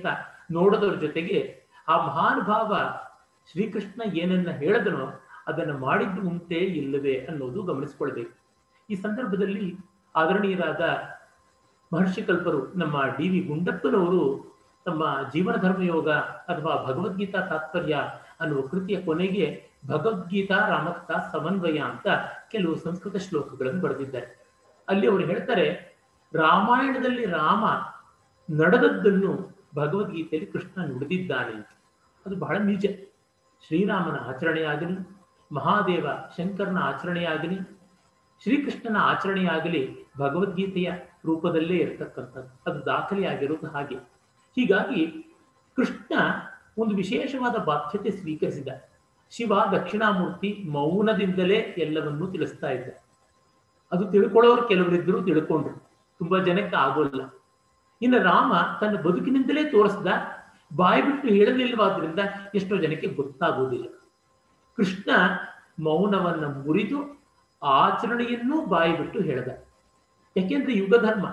ನೋಡೋದ್ರ ಜೊತೆಗೆ ಆ ಮಹಾನುಭಾವ ಶ್ರೀಕೃಷ್ಣ ಏನನ್ನ ಹೇಳದನೋ ಅದನ್ನು ಮಾಡಿದ್ದು ಉಂಟೆ ಇಲ್ಲವೇ ಅನ್ನೋದು ಗಮನಿಸ್ಕೊಳ್ಬೇಕು ಈ ಸಂದರ್ಭದಲ್ಲಿ ಆದರಣೀಯರಾದ ಮಹರ್ಷಿ ಕಲ್ಪರು ನಮ್ಮ ಡಿ ವಿ ಗುಂಡಪ್ಪನವರು ತಮ್ಮ ಜೀವನ ಧರ್ಮಯೋಗ ಅಥವಾ ಭಗವದ್ಗೀತಾ ತಾತ್ಪರ್ಯ ಅನ್ನುವ ಕೃತಿಯ ಕೊನೆಗೆ ಭಗವದ್ಗೀತಾ ರಾಮಕಥಾ ಸಮನ್ವಯ ಅಂತ ಕೆಲವು ಸಂಸ್ಕೃತ ಶ್ಲೋಕಗಳನ್ನು ಬರೆದಿದ್ದಾರೆ ಅಲ್ಲಿ ಅವರು ಹೇಳ್ತಾರೆ ರಾಮಾಯಣದಲ್ಲಿ ರಾಮ ನಡೆದದ್ದನ್ನು ಭಗವದ್ಗೀತೆಯಲ್ಲಿ ಕೃಷ್ಣ ನುಡಿದಿದ್ದಾನೆ ಅಂತ ಅದು ಬಹಳ ನಿಜ ಶ್ರೀರಾಮನ ಆಚರಣೆಯಾಗಲಿ ಮಹಾದೇವ ಶಂಕರನ ಆಚರಣೆಯಾಗಲಿ ಶ್ರೀಕೃಷ್ಣನ ಆಚರಣೆಯಾಗಲಿ ಭಗವದ್ಗೀತೆಯ ರೂಪದಲ್ಲೇ ಇರತಕ್ಕಂಥದ್ದು ಅದು ದಾಖಲೆಯಾಗಿರೋದು ಹಾಗೆ ಹೀಗಾಗಿ ಕೃಷ್ಣ ಒಂದು ವಿಶೇಷವಾದ ಬಾಧ್ಯತೆ ಸ್ವೀಕರಿಸಿದ ಶಿವ ದಕ್ಷಿಣಾಮೂರ್ತಿ ಮೌನದಿಂದಲೇ ಎಲ್ಲವನ್ನೂ ತಿಳಿಸ್ತಾ ಇದ್ದ ಅದು ತಿಳ್ಕೊಳ್ಳೋರು ಕೆಲವರಿದ್ದರು ತಿಳ್ಕೊಂಡ್ರು ತುಂಬಾ ಜನಕ್ಕೆ ಆಗೋಲ್ಲ ಇನ್ನು ರಾಮ ತನ್ನ ಬದುಕಿನಿಂದಲೇ ತೋರಿಸ್ದ ಬಾಯಿ ಬಿಟ್ಟು ಹೇಳಲಿಲ್ಲವಾದ್ರಿಂದ ಎಷ್ಟೋ ಜನಕ್ಕೆ ಗೊತ್ತಾಗುವುದಿಲ್ಲ ಕೃಷ್ಣ ಮೌನವನ್ನ ಮುರಿದು ಆಚರಣೆಯನ್ನೂ ಬಾಯಿ ಬಿಟ್ಟು ಹೇಳ್ದ ಯಾಕೆಂದ್ರೆ ಯುಗ ಧರ್ಮ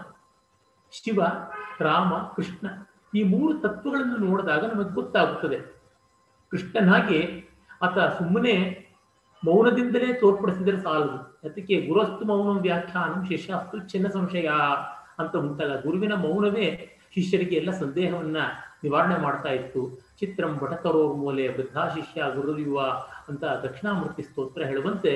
ಶಿವ ರಾಮ ಕೃಷ್ಣ ಈ ಮೂರು ತತ್ವಗಳನ್ನು ನೋಡಿದಾಗ ನಮಗೆ ಗೊತ್ತಾಗುತ್ತದೆ ಕೃಷ್ಣನಾಗೆ ಆತ ಸುಮ್ಮನೆ ಮೌನದಿಂದಲೇ ತೋರ್ಪಡಿಸಿದರೆ ಸಾಲದು ಅದಕ್ಕೆ ಗುರುಸ್ತು ಮೌನ ವ್ಯಾಖ್ಯಾನ ಶಿಷ್ಯಾಸ್ತು ಚಿನ್ನ ಸಂಶಯ ಅಂತ ಉಂಟಲ್ಲ ಗುರುವಿನ ಮೌನವೇ ಶಿಷ್ಯರಿಗೆ ಎಲ್ಲ ಸಂದೇಹವನ್ನ ನಿವಾರಣೆ ಮಾಡ್ತಾ ಇತ್ತು ಚಿತ್ರಂ ಭಟಕರೋ ಮೂಲೆ ವೃದ್ಧಾ ಶಿಷ್ಯ ಗುರುಯುವ ಅಂತ ದಕ್ಷಿಣಾಮೂರ್ತಿ ಸ್ತೋತ್ರ ಹೇಳುವಂತೆ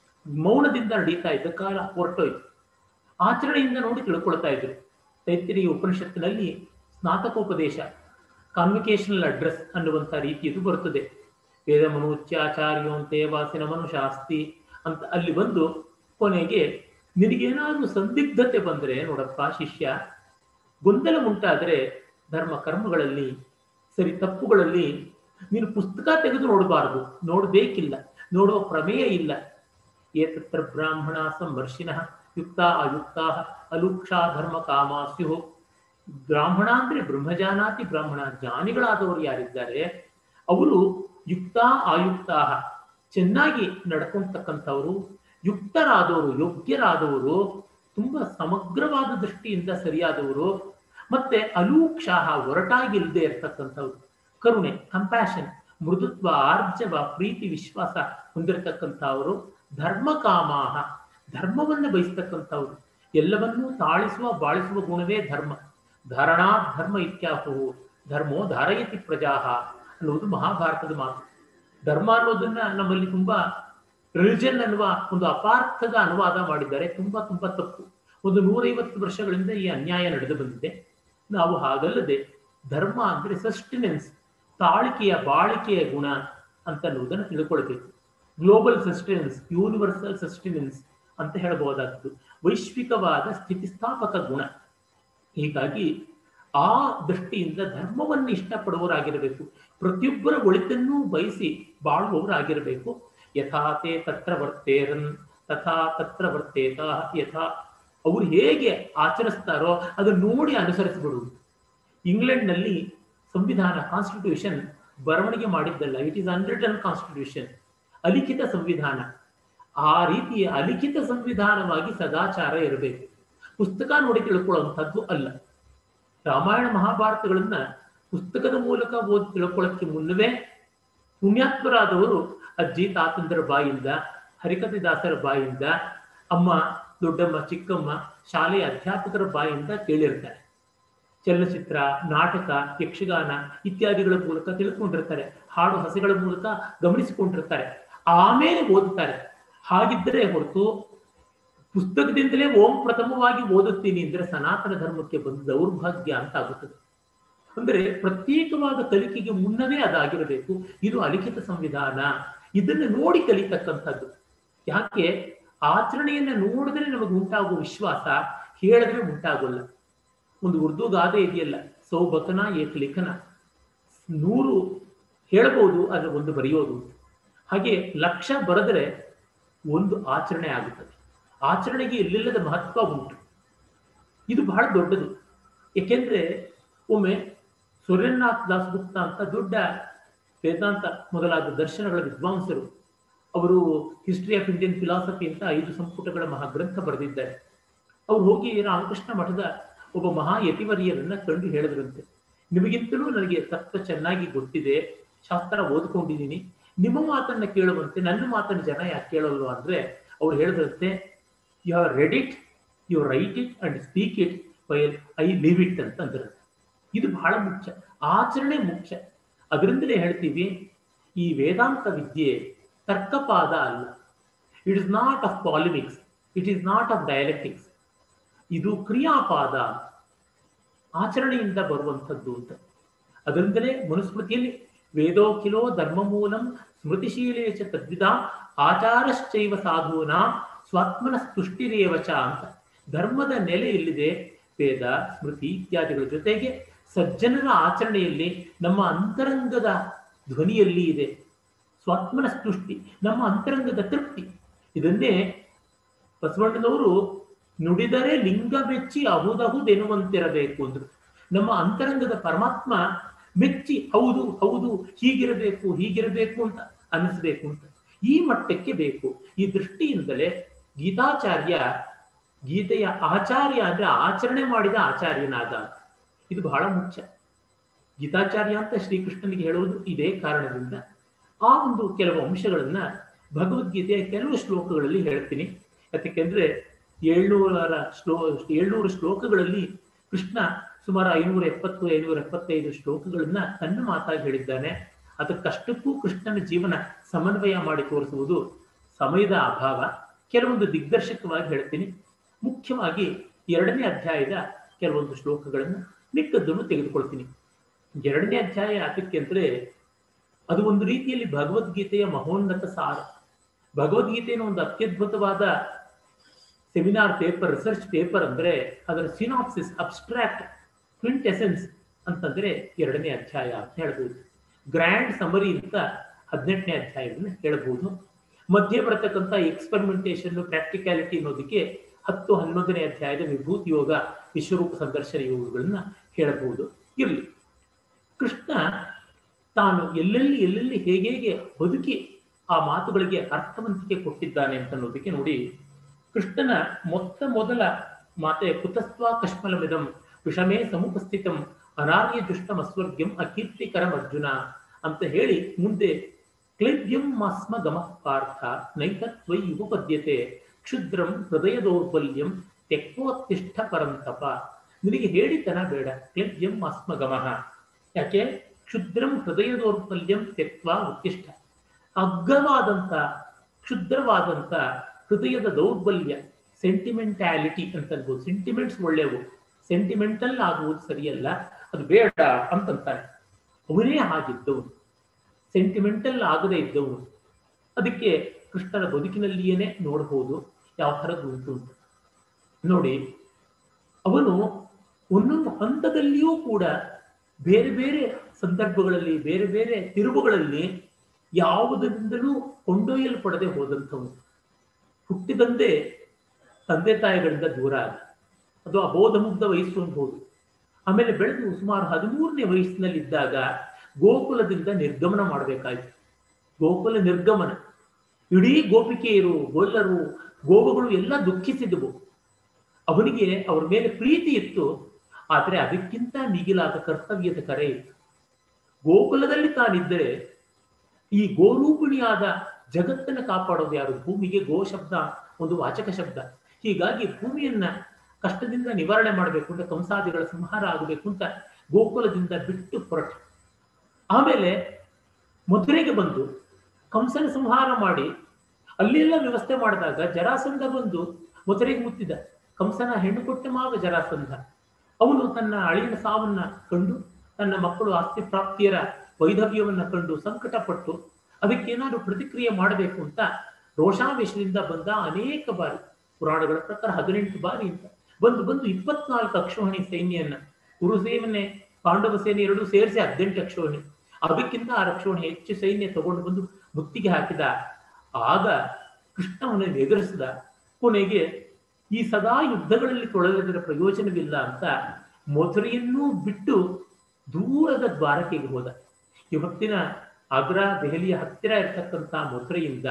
ಮೌನದಿಂದ ನಡೀತಾ ಇದ್ದ ಕಾಲ ಹೊರಟೋಯ್ತು ಆಚರಣೆಯಿಂದ ನೋಡಿ ತಿಳ್ಕೊಳ್ತಾ ಇದ್ರು ತೈತ್ತಿರಿಯ ಉಪನಿಷತ್ತಿನಲ್ಲಿ ಸ್ನಾತಕೋಪದೇಶ ಕಾನ್ವಿಕೇಶನಲ್ ಅಡ್ರೆಸ್ ಅನ್ನುವಂಥ ರೀತಿಯದು ಬರುತ್ತದೆ ವೇದ ಮನುಚ್ಯಾಚಾರ್ಯೋಂತೆ ವಾಸಿನ ಮನುಶಾಸ್ತಿ ಅಂತ ಅಲ್ಲಿ ಬಂದು ಕೊನೆಗೆ ನಿನಗೇನಾದ್ರೂ ಸಂದಿಗ್ಧತೆ ಬಂದ್ರೆ ನೋಡಪ್ಪ ಶಿಷ್ಯ ಗೊಂದಲ ಉಂಟಾದರೆ ಧರ್ಮ ಕರ್ಮಗಳಲ್ಲಿ ಸರಿ ತಪ್ಪುಗಳಲ್ಲಿ ನೀನು ಪುಸ್ತಕ ತೆಗೆದು ನೋಡಬಾರದು ನೋಡಬೇಕಿಲ್ಲ ನೋಡುವ ಪ್ರಮೇಯ ಇಲ್ಲ ಏತತ್ರ ಬ್ರಾಹ್ಮಣ ಸಂವರ್ಷಿನ ಯುಕ್ತ ಅಯುಕ್ತ ಅಲುಕ್ಷಾ ಧರ್ಮ ಕಾಮಾಸ್ಯು ಬ್ರಾಹ್ಮಣ ಅಂದ್ರೆ ಬ್ರಹ್ಮಜಾನಾತಿ ಬ್ರಾಹ್ಮಣ ಜ್ಞಾನಿಗಳಾದವರು ಯಾರಿದ್ದಾರೆ ಅವರು ಯುಕ್ತ ಆಯುಕ್ತ ಚೆನ್ನಾಗಿ ನಡ್ಕೊಂತಕ್ಕಂಥವರು ಯುಕ್ತರಾದವರು ಯೋಗ್ಯರಾದವರು ತುಂಬಾ ಸಮಗ್ರವಾದ ದೃಷ್ಟಿಯಿಂದ ಸರಿಯಾದವರು ಮತ್ತೆ ಅಲೂಕ್ಷಾಹ ಒರಟಾಗಿಲ್ಲದೆ ಇರ್ತಕ್ಕಂಥವ್ರು ಕರುಣೆ ಕಂಪ್ಯಾಷನ್ ಮೃದುತ್ವ ಆರ್ಜವ ಪ್ರೀತಿ ವಿಶ್ವಾಸ ಹೊಂದಿರತಕ್ಕಂಥವರು ಧರ್ಮ ಕಾಮಾಹ ಧರ್ಮವನ್ನು ಬಯಸ್ತಕ್ಕಂಥವ್ರು ಎಲ್ಲವನ್ನೂ ತಾಳಿಸುವ ಬಾಳಿಸುವ ಗುಣವೇ ಧರ್ಮ ಧಾರಣಾ ಧರ್ಮ ಇತ್ಯಾಹು ಧರ್ಮೋ ಧಾರಯತಿ ಪ್ರಜಾಹ ಅನ್ನುವುದು ಮಹಾಭಾರತದ ಮಾತು ಧರ್ಮ ಅನ್ನೋದನ್ನ ನಮ್ಮಲ್ಲಿ ತುಂಬಾ ರಿಲಿಜನ್ ಅನ್ನುವ ಒಂದು ಅಪಾರ್ಥದ ಅನುವಾದ ಮಾಡಿದ್ದಾರೆ ತುಂಬಾ ತುಂಬಾ ತಪ್ಪು ಒಂದು ನೂರೈವತ್ತು ವರ್ಷಗಳಿಂದ ಈ ಅನ್ಯಾಯ ನಡೆದು ಬಂದಿದೆ ನಾವು ಹಾಗಲ್ಲದೆ ಧರ್ಮ ಅಂದ್ರೆ ಸಸ್ಟಿನೆನ್ಸ್ ತಾಳಿಕೆಯ ಬಾಳಿಕೆಯ ಗುಣ ಅಂತ ಅನ್ನುವುದನ್ನು ತಿಳ್ಕೊಳ್ಬೇಕು ಗ್ಲೋಬಲ್ ಸಸ್ಟೆನೆನ್ಸ್ ಯೂನಿವರ್ಸಲ್ ಸಸ್ಟೆನೆನ್ಸ್ ಅಂತ ಹೇಳಬಹುದಾದ್ದು ವೈಶ್ವಿಕವಾದ ಸ್ಥಿತಿಸ್ಥಾಪಕ ಗುಣ ಹೀಗಾಗಿ ಆ ದೃಷ್ಟಿಯಿಂದ ಧರ್ಮವನ್ನು ಇಷ್ಟಪಡುವವರಾಗಿರಬೇಕು ಪ್ರತಿಯೊಬ್ಬರ ಒಳಿತನ್ನೂ ಬಯಸಿ ಬಾಳುವವರಾಗಿರಬೇಕು ಯಥಾತೆ ತತ್ರ ವರ್ತೇರನ್ ತಥಾ ತತ್ರ ವರ್ತೇತ ಯಥಾ ಅವರು ಹೇಗೆ ಆಚರಿಸ್ತಾರೋ ಅದನ್ನು ನೋಡಿ ಅನುಸರಿಸಿಬಿಡುವುದು ಇಂಗ್ಲೆಂಡ್ನಲ್ಲಿ ಸಂವಿಧಾನ ಕಾನ್ಸ್ಟಿಟ್ಯೂಷನ್ ಬರವಣಿಗೆ ಮಾಡಿದ್ದಲ್ಲ ಇಟ್ ಈಸ್ ಅನ್ರಿಟನ್ ಕಾನ್ಸ್ಟಿಟ್ಯೂಷನ್ ಅಲಿಖಿತ ಸಂವಿಧಾನ ಆ ರೀತಿಯ ಅಲಿಖಿತ ಸಂವಿಧಾನವಾಗಿ ಸದಾಚಾರ ಇರಬೇಕು ಪುಸ್ತಕ ನೋಡಿ ತಿಳ್ಕೊಳ್ಳುವಂಥದ್ದು ಅಲ್ಲ ರಾಮಾಯಣ ಮಹಾಭಾರತಗಳನ್ನ ಪುಸ್ತಕದ ಮೂಲಕ ಓದಿ ತಿಳ್ಕೊಳ್ಳೋಕ್ಕೆ ಮುನ್ನವೇ ಪುಣ್ಯಾತ್ಮರಾದವರು ಅಜ್ಜಿ ತಾತಂದರ ಬಾಯಿಂದ ಹರಿಕಥಿದಾಸರ ಬಾಯಿಂದ ಅಮ್ಮ ದೊಡ್ಡಮ್ಮ ಚಿಕ್ಕಮ್ಮ ಶಾಲೆಯ ಅಧ್ಯಾಪಕರ ಬಾಯಿಂದ ಕೇಳಿರ್ತಾರೆ ಚಲನಚಿತ್ರ ನಾಟಕ ಯಕ್ಷಗಾನ ಇತ್ಯಾದಿಗಳ ಮೂಲಕ ತಿಳ್ಕೊಂಡಿರ್ತಾರೆ ಹಾಡು ಹಸೆಗಳ ಮೂಲಕ ಗಮನಿಸಿಕೊಂಡಿರ್ತಾರೆ ಆಮೇಲೆ ಓದುತ್ತಾರೆ ಹಾಗಿದ್ದರೆ ಹೊರತು ಪುಸ್ತಕದಿಂದಲೇ ಓಂ ಪ್ರಥಮವಾಗಿ ಓದುತ್ತೀನಿ ಅಂದ್ರೆ ಸನಾತನ ಧರ್ಮಕ್ಕೆ ಬಂದ ದೌರ್ಭಾಗ್ಯ ಅಂತ ಆಗುತ್ತದೆ ಅಂದ್ರೆ ಪ್ರತ್ಯೇಕವಾದ ಕಲಿಕೆಗೆ ಮುನ್ನವೇ ಅದಾಗಿರಬೇಕು ಇದು ಅಲಿಖಿತ ಸಂವಿಧಾನ ಇದನ್ನು ನೋಡಿ ಕಲಿತಕ್ಕಂಥದ್ದು ಯಾಕೆ ಆಚರಣೆಯನ್ನ ನೋಡಿದ್ರೆ ನಮಗೆ ಉಂಟಾಗುವ ವಿಶ್ವಾಸ ಹೇಳಿದ್ರೆ ಉಂಟಾಗೋಲ್ಲ ಒಂದು ಉರ್ದು ಗಾದೆ ಇದೆಯಲ್ಲ ಸೌಬಕನ ಏಕಲಿಖನ ನೂರು ಹೇಳಬಹುದು ಆದ್ರೆ ಒಂದು ಬರೆಯೋದು ಹಾಗೆ ಲಕ್ಷ ಬರೆದರೆ ಒಂದು ಆಚರಣೆ ಆಗುತ್ತದೆ ಆಚರಣೆಗೆ ಎಲ್ಲಿಲ್ಲದ ಮಹತ್ವ ಉಂಟು ಇದು ಬಹಳ ದೊಡ್ಡದು ಏಕೆಂದ್ರೆ ಒಮ್ಮೆ ಸೂರ್ಯನಾಥ್ ದಾಸಗುಪ್ತ ಅಂತ ದೊಡ್ಡ ವೇದಾಂತ ಮೊದಲಾದ ದರ್ಶನಗಳ ವಿದ್ವಾಂಸರು ಅವರು ಹಿಸ್ಟ್ರಿ ಆಫ್ ಇಂಡಿಯನ್ ಫಿಲಾಸಫಿ ಅಂತ ಐದು ಸಂಪುಟಗಳ ಮಹಾಗ್ರಂಥ ಬರೆದಿದ್ದಾರೆ ಅವ್ರು ಹೋಗಿ ರಾಮಕೃಷ್ಣ ಮಠದ ಒಬ್ಬ ಮಹಾ ಯತಿವರಿಯರನ್ನ ಕಂಡು ಹೇಳಿದ್ರಂತೆ ನಿಮಗಿಂತಲೂ ನನಗೆ ತತ್ವ ಚೆನ್ನಾಗಿ ಗೊತ್ತಿದೆ ಶಾಸ್ತ್ರ ಓದ್ಕೊಂಡಿದ್ದೀನಿ ನಿಮ್ಮ ಮಾತನ್ನ ಕೇಳುವಂತೆ ನನ್ನ ಮಾತನ್ನ ಜನ ಯಾಕೆ ಕೇಳಲ್ವ ಅಂದ್ರೆ ಅವ್ರು ಹೇಳಿದಂತೆ you are read it you write it and speak it while I live it ಅಂತ ಅಂದ್ರೆ ಇದು ಬಹಳ ಮುಖ್ಯ ಆಚರಣೆ ಮುಖ್ಯ ಅದರಿಂದಲೇ ಹೇಳ್ತೀವಿ ಈ ವೇದಾಂತ ವಿದ್ಯೆ ತರ್ಕಪಾದ ಅಲ್ಲ it is not of polemics it is not of dialectics ಇದು ಕ್ರಿಯಾಪಾದ ಆಚರಣೆಯಿಂದ ಬರುವಂಥದ್ದು ಅಂತ ಅದರಿಂದಲೇ ಮನುಸ್ಮೃತಿಯಲ್ಲಿ ವೇದೋಖಿಲೋ ಧರ್ಮಮೂಲಂ ಸ್ಮೃತಿಶೀಲೇ ಚ ತದ್ವಿಧ ಆಚಾರಶ್ಚೈವ ಸಾಧೂನ ಸ್ವಾತ್ಮನ ತುಷ್ಟಿರೇವ ಚ ಅಂತ ಧರ್ಮದ ನೆಲೆ ಎಲ್ಲಿದೆ ವೇದ ಸ್ಮೃತಿ ಇತ್ಯಾದಿಗಳ ಜೊತೆಗೆ ಸಜ್ಜನರ ಆಚರಣೆಯಲ್ಲಿ ನಮ್ಮ ಅಂತರಂಗದ ಧ್ವನಿಯಲ್ಲಿ ಇದೆ ಸ್ವಾತ್ಮನ ತುಷ್ಟಿ ನಮ್ಮ ಅಂತರಂಗದ ತೃಪ್ತಿ ಇದನ್ನೇ ಬಸವಣ್ಣನವರು ನುಡಿದರೆ ಲಿಂಗ ಮೆಚ್ಚಿ ಅಹುದಹುದೆನ್ನುವಂತಿರಬೇಕು ಅಂದ್ರು ನಮ್ಮ ಅಂತರಂಗದ ಪರಮಾತ್ಮ ಮೆಚ್ಚಿ ಹೌದು ಹೌದು ಹೀಗಿರಬೇಕು ಹೀಗಿರಬೇಕು ಅಂತ ಅನಿಸ್ಬೇಕು ಅಂತ ಈ ಮಟ್ಟಕ್ಕೆ ಬೇಕು ಈ ದೃಷ್ಟಿಯಿಂದಲೇ ಗೀತಾಚಾರ್ಯ ಗೀತೆಯ ಆಚಾರ್ಯ ಅಂದ್ರೆ ಆಚರಣೆ ಮಾಡಿದ ಆಚಾರ್ಯನಾದ ಇದು ಬಹಳ ಮುಖ್ಯ ಗೀತಾಚಾರ್ಯ ಅಂತ ಶ್ರೀಕೃಷ್ಣನಿಗೆ ಹೇಳುವುದು ಇದೇ ಕಾರಣದಿಂದ ಆ ಒಂದು ಕೆಲವು ಅಂಶಗಳನ್ನ ಭಗವದ್ಗೀತೆಯ ಕೆಲವು ಶ್ಲೋಕಗಳಲ್ಲಿ ಹೇಳ್ತೀನಿ ಯಾಕೆಂದ್ರೆ ಏಳ್ನೂರ ಶ್ಲೋ ಏಳ್ನೂರು ಶ್ಲೋಕಗಳಲ್ಲಿ ಕೃಷ್ಣ ಸುಮಾರು ಐನೂರ ಎಪ್ಪತ್ತು ಐನೂರ ಎಪ್ಪತ್ತೈದು ಶ್ಲೋಕಗಳನ್ನ ತನ್ನ ಮಾತಾಗಿ ಹೇಳಿದ್ದಾನೆ ಅದಕ್ಕಷ್ಟಕ್ಕೂ ಕೃಷ್ಣನ ಜೀವನ ಸಮನ್ವಯ ಮಾಡಿ ತೋರಿಸುವುದು ಸಮಯದ ಅಭಾವ ಕೆಲವೊಂದು ದಿಗ್ದರ್ಶಕವಾಗಿ ಹೇಳ್ತೀನಿ ಮುಖ್ಯವಾಗಿ ಎರಡನೇ ಅಧ್ಯಾಯದ ಕೆಲವೊಂದು ಶ್ಲೋಕಗಳನ್ನು ಮಿಕ್ಕದ್ದನ್ನು ತೆಗೆದುಕೊಳ್ತೀನಿ ಎರಡನೇ ಅಧ್ಯಾಯ ಯಾತಕ್ಕೆ ಅಂದ್ರೆ ಅದು ಒಂದು ರೀತಿಯಲ್ಲಿ ಭಗವದ್ಗೀತೆಯ ಮಹೋನ್ನತ ಸಾರ ಭಗವದ್ಗೀತೆಯನ್ನು ಒಂದು ಅತ್ಯದ್ಭುತವಾದ ಸೆಮಿನಾರ್ ಪೇಪರ್ ರಿಸರ್ಚ್ ಪೇಪರ್ ಅಂದ್ರೆ ಅದರ ಸಿನಾಪ್ಸಿಸ್ ಅಬ್ಸ್ಟ್ರಾಕ್ಟ್ ಕ್ವಿಂಟ್ ಎಸೆನ್ಸ್ ಅಂತಂದ್ರೆ ಎರಡನೇ ಅಧ್ಯಾಯ ಅಂತ ಹೇಳ್ಬೋದು ಗ್ರ್ಯಾಂಡ್ ಸಮರಿ ಅಂತ ಹದಿನೆಂಟನೇ ಅಧ್ಯಾಯವನ್ನು ಹೇಳ್ಬೋದು ಮಧ್ಯೆ ಬರತಕ್ಕಂಥ ಎಕ್ಸ್ಪೆರಿಮೆಂಟೇಷನ್ ಪ್ರಾಕ್ಟಿಕ್ಯಾಲಿಟಿ ಅನ್ನೋದಕ್ಕೆ ಹತ್ತು ಹನ್ನೊಂದನೇ ಅಧ್ಯಾಯದ ವಿಭೂತಿ ಯೋಗ ವಿಶ್ವರೂಪ ಸಂದರ್ಶನ ಯೋಗಗಳನ್ನ ಹೇಳಬಹುದು ಇರಲಿ ಕೃಷ್ಣ ತಾನು ಎಲ್ಲೆಲ್ಲಿ ಎಲ್ಲೆಲ್ಲಿ ಹೇಗೆ ಹೇಗೆ ಬದುಕಿ ಆ ಮಾತುಗಳಿಗೆ ಅರ್ಥವಂತಿಕೆ ಕೊಟ್ಟಿದ್ದಾನೆ ಅಂತ ಅನ್ನೋದಕ್ಕೆ ನೋಡಿ ಕೃಷ್ಣನ ಮೊತ್ತ ಮೊದಲ ಮಾತೆ ಕುತಸ್ತ್ವ ಕಶ್ಮಲಮಿದಂ ವಿಷಮೇ ಸಮುಪಸ್ಥಿತಂ ಅನಾರ್ಯ ದುಷ್ಟಂ ಅಸ್ವರ್ಗ್ಯಂ ಅಕೀರ್ತಿಕರಂ ಅರ್ಜುನ ಅಂತ ಹೇಳಿ ಮುಂದೆ ಕ್ಲೈಬ್ಯಂ ಮಾಸ್ಮ ಗಮ ಪಾರ್ಥ ನೈತತ್ವೈ ಉಪಪದ್ಯತೆ ಕ್ಷುದ್ರಂ ಹೃದಯ ದೌರ್ಬಲ್ಯಂ ತೆಕ್ವೋತ್ತಿಷ್ಠ ಪರಂತಪ ನಿನಗೆ ಹೇಳಿತನ ಬೇಡ ಕ್ಲೈಬ್ಯಂ ಮಾಸ್ಮ ಗಮಃ ಯಾಕೆ ಕ್ಷುದ್ರಂ ಹೃದಯ ದೌರ್ಬಲ್ಯಂ ತೆಕ್ವ ಉತ್ತಿಷ್ಠ ಅಗ್ಗವಾದಂತ ಕ್ಷುದ್ರವಾದಂತ ಹೃದಯದ ದೌರ್ಬಲ್ಯ ಸೆಂಟಿಮೆಂಟ್ಯಾಲಿಟಿ ಅಂತ ಅನ್ಬೋದು ಸೆಂಟಿಮೆಂಟ್ಸ್ ಒಳ್ಳೆಯವು ಸೆಂಟಿಮೆಂಟಲ್ ಆಗುವುದು ಸರಿಯಲ್ಲ ಅದು ಬೇಡ ಅಂತಂತಾನೆ ಅವನೇ ಹಾಗಿದ್ದವನು ಸೆಂಟಿಮೆಂಟಲ್ ಆಗದೇ ಇದ್ದವನು ಅದಕ್ಕೆ ಕೃಷ್ಣನ ಬದುಕಿನಲ್ಲಿಯೇನೆ ನೋಡಬಹುದು ಯಾವ ಥರದ್ದು ಉಂಟು ಅಂತ ನೋಡಿ ಅವನು ಒಂದೊಂದು ಹಂತದಲ್ಲಿಯೂ ಕೂಡ ಬೇರೆ ಬೇರೆ ಸಂದರ್ಭಗಳಲ್ಲಿ ಬೇರೆ ಬೇರೆ ತಿರುವುಗಳಲ್ಲಿ ಯಾವುದರಿಂದಲೂ ಕೊಂಡೊಯ್ಯಲ್ಪಡದೆ ಹೋದಂಥವನು ಹುಟ್ಟಿದಂತೆ ತಂದೆ ತಾಯಿಗಳಿಂದ ದೂರ ಆದ ಅದು ಅಬೋಧ ಮುಗ್ಧ ವಯಸ್ಸು ಅನ್ಬೋದು ಆಮೇಲೆ ಬೆಳೆದು ಸುಮಾರು ಹದಿಮೂರನೇ ವಯಸ್ಸಿನಲ್ಲಿದ್ದಾಗ ಗೋಕುಲದಿಂದ ನಿರ್ಗಮನ ಮಾಡಬೇಕಾಯ್ತು ಗೋಕುಲ ನಿರ್ಗಮನ ಇಡೀ ಗೋಪಿಕೆಯರು ಗೊಲ್ಲರು ಗೋವುಗಳು ಎಲ್ಲ ದುಃಖಿಸಿದವು ಅವನಿಗೆ ಅವ್ರ ಮೇಲೆ ಪ್ರೀತಿ ಇತ್ತು ಆದರೆ ಅದಕ್ಕಿಂತ ಮಿಗಿಲಾದ ಕರ್ತವ್ಯದ ಕರೆ ಇತ್ತು ಗೋಕುಲದಲ್ಲಿ ತಾನಿದ್ದರೆ ಈ ಗೋರೂಪಿಣಿಯಾದ ಜಗತ್ತನ್ನು ಕಾಪಾಡೋದು ಯಾರು ಭೂಮಿಗೆ ಗೋ ಶಬ್ದ ಒಂದು ವಾಚಕ ಶಬ್ದ ಹೀಗಾಗಿ ಭೂಮಿಯನ್ನ ಕಷ್ಟದಿಂದ ನಿವಾರಣೆ ಮಾಡಬೇಕು ಅಂತ ಕಂಸಾದಿಗಳ ಸಂಹಾರ ಆಗಬೇಕು ಅಂತ ಗೋಕುಲದಿಂದ ಬಿಟ್ಟು ಹೊರಟ ಆಮೇಲೆ ಮಧುರೆಗೆ ಬಂದು ಕಂಸನ ಸಂಹಾರ ಮಾಡಿ ಅಲ್ಲೆಲ್ಲ ವ್ಯವಸ್ಥೆ ಮಾಡಿದಾಗ ಜರಾಸಂಧ ಬಂದು ಮಧುರೆಗೆ ಮುತ್ತಿದ ಕಂಸನ ಹೆಣ್ಣು ಕೊಟ್ಟ ಮಾವ ಜರಾಸಂಧ ಅವನು ತನ್ನ ಅಳಿಯನ ಸಾವನ್ನ ಕಂಡು ತನ್ನ ಮಕ್ಕಳು ಆಸ್ತಿ ಪ್ರಾಪ್ತಿಯರ ವೈಧವ್ಯವನ್ನ ಕಂಡು ಸಂಕಟಪಟ್ಟು ಅದಕ್ಕೇನಾದ್ರೂ ಪ್ರತಿಕ್ರಿಯೆ ಮಾಡಬೇಕು ಅಂತ ರೋಷಾವೇಶದಿಂದ ಬಂದ ಅನೇಕ ಬಾರಿ ಪುರಾಣಗಳ ಪ್ರಕಾರ ಹದಿನೆಂಟು ಬಾರಿ ಅಂತ ಬಂದು ಬಂದು ಇಪ್ಪತ್ನಾಲ್ಕು ಅಕ್ಷೋಹಿಣಿ ಸೈನ್ಯನ್ನ ಕುರುಸೇನೆ ಪಾಂಡವ ಸೇನೆ ಎರಡೂ ಸೇರಿಸಿ ಹದಿನೆಂಟು ಅಕ್ಷೋಹಿಣಿ ಅದಕ್ಕಿಂತ ಆ ರಕ್ಷೋಣಿ ಹೆಚ್ಚು ಸೈನ್ಯ ತಗೊಂಡು ಬಂದು ಮುತ್ತಿಗೆ ಹಾಕಿದ ಆಗ ಕೃಷ್ಣವನನ್ನು ಎದುರಿಸಿದ ಕೊನೆಗೆ ಈ ಸದಾ ಯುದ್ಧಗಳಲ್ಲಿ ತೊಡಗಿದರೆ ಪ್ರಯೋಜನವಿಲ್ಲ ಅಂತ ಮಥುರೆಯನ್ನೂ ಬಿಟ್ಟು ದೂರದ ದ್ವಾರಕೆಗೆ ಹೋದ ಇವತ್ತಿನ ಆಗ್ರಾ ದೆಹಲಿಯ ಹತ್ತಿರ ಇರತಕ್ಕಂಥ ಮಥುರೆಯಿಂದ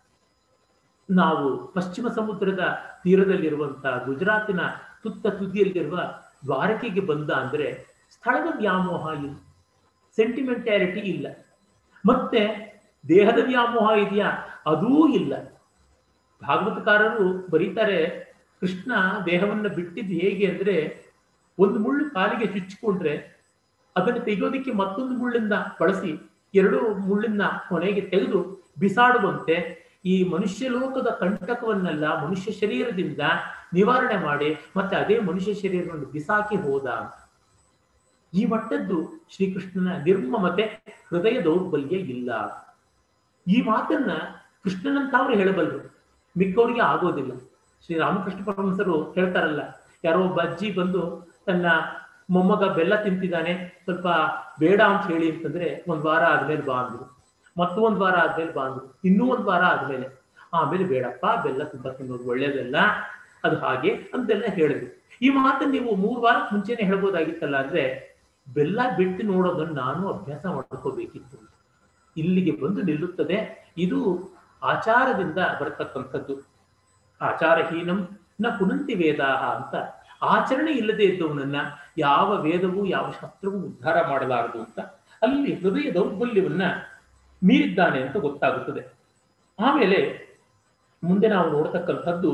ನಾವು ಪಶ್ಚಿಮ ಸಮುದ್ರದ ತೀರದಲ್ಲಿರುವಂತಹ ಗುಜರಾತಿನ ತುತ್ತ ತುದಿಯಲ್ಲಿರುವ ದ್ವಾರಕೆಗೆ ಬಂದ ಅಂದ್ರೆ ಸ್ಥಳದ ವ್ಯಾಮೋಹ ಇಲ್ಲ ಸೆಂಟಿಮೆಂಟ್ಯಾಲಿಟಿ ಇಲ್ಲ ಮತ್ತೆ ದೇಹದ ವ್ಯಾಮೋಹ ಇದೆಯಾ ಅದೂ ಇಲ್ಲ ಭಾಗವತಕಾರರು ಬರೀತಾರೆ ಕೃಷ್ಣ ದೇಹವನ್ನ ಬಿಟ್ಟಿದ್ದು ಹೇಗೆ ಅಂದ್ರೆ ಒಂದು ಮುಳ್ಳು ಕಾಲಿಗೆ ಚುಚ್ಚಿಕೊಂಡ್ರೆ ಅದನ್ನು ತೆಗೆಯೋದಕ್ಕೆ ಮತ್ತೊಂದು ಮುಳ್ಳಿಂದ ಬಳಸಿ ಎರಡು ಮುಳ್ಳಿನ ಕೊನೆಗೆ ತೆಗೆದು ಬಿಸಾಡುವಂತೆ ಈ ಮನುಷ್ಯ ಲೋಕದ ಕಂಟಕವನ್ನೆಲ್ಲ ಮನುಷ್ಯ ಶರೀರದಿಂದ ನಿವಾರಣೆ ಮಾಡಿ ಮತ್ತೆ ಅದೇ ಮನುಷ್ಯ ಶರೀರವನ್ನು ಬಿಸಾಕಿ ಹೋದ ಅಂತ ಈ ಮಟ್ಟದ್ದು ಶ್ರೀಕೃಷ್ಣನ ನಿರ್ಮಮತೆ ಹೃದಯ ದೌರ್ಬಲ್ಯ ಇಲ್ಲ ಈ ಮಾತನ್ನ ಕೃಷ್ಣನಂತವ್ರು ಹೇಳಬಲ್ಲರು ಮಿಕ್ಕವರಿಗೆ ಆಗೋದಿಲ್ಲ ಶ್ರೀ ರಾಮಕೃಷ್ಣ ಪರಮಹಂಸರು ಹೇಳ್ತಾರಲ್ಲ ಯಾರೋ ಒಬ್ಬ ಅಜ್ಜಿ ಬಂದು ತನ್ನ ಮೊಮ್ಮಗ ಬೆಲ್ಲ ತಿಂತಿದ್ದಾನೆ ಸ್ವಲ್ಪ ಬೇಡ ಅಂತ ಹೇಳಿ ಅಂತಂದ್ರೆ ಒಂದ್ ವಾರ ಆದ್ಮೇಲೆ ಬಾ ಅಂದ್ರು ಮತ್ತೊಂದ್ ವಾರ ಆದ್ಮೇಲೆ ಬಾ ಅಂದ್ರು ಇನ್ನೂ ಒಂದ್ ವಾರ ಆದ್ಮೇಲೆ ಆಮೇಲೆ ಬೇಡಪ್ಪ ಬೆಲ್ಲ ತುಂಬಾ ತಿನ್ನೋದು ಒಳ್ಳೇದಲ್ಲ ಅದು ಹಾಗೆ ಅಂತೆಲ್ಲ ಹೇಳಿದ್ರು ಈ ಮಾತನ್ನ ನೀವು ಮೂರ್ ವಾರ ಮುಂಚೆನೆ ಹೇಳ್ಬೋದಾಗಿತ್ತಲ್ಲ ಅಂದ್ರೆ ಬೆಲ್ಲ ಬಿಟ್ಟು ನೋಡೋದನ್ನ ನಾನು ಅಭ್ಯಾಸ ಮಾಡ್ಕೋಬೇಕಿತ್ತು ಇಲ್ಲಿಗೆ ಬಂದು ನಿಲ್ಲುತ್ತದೆ ಇದು ಆಚಾರದಿಂದ ಬರತಕ್ಕಂಥದ್ದು ಆಚಾರಹೀನಂ ನ ಪುನಂತಿ ವೇದಾಹ ಅಂತ ಆಚರಣೆ ಇಲ್ಲದೆ ಇದ್ದವನನ್ನ ಯಾವ ವೇದವೂ ಯಾವ ಶಾಸ್ತ್ರವೂ ಉದ್ಧಾರ ಮಾಡಲಾರದು ಅಂತ ಅಲ್ಲಿ ಹೃದಯ ದೌರ್ಬಲ್ಯವನ್ನ ಮೀರಿದ್ದಾನೆ ಅಂತ ಗೊತ್ತಾಗುತ್ತದೆ ಆಮೇಲೆ ಮುಂದೆ ನಾವು ನೋಡ್ತಕ್ಕಂಥದ್ದು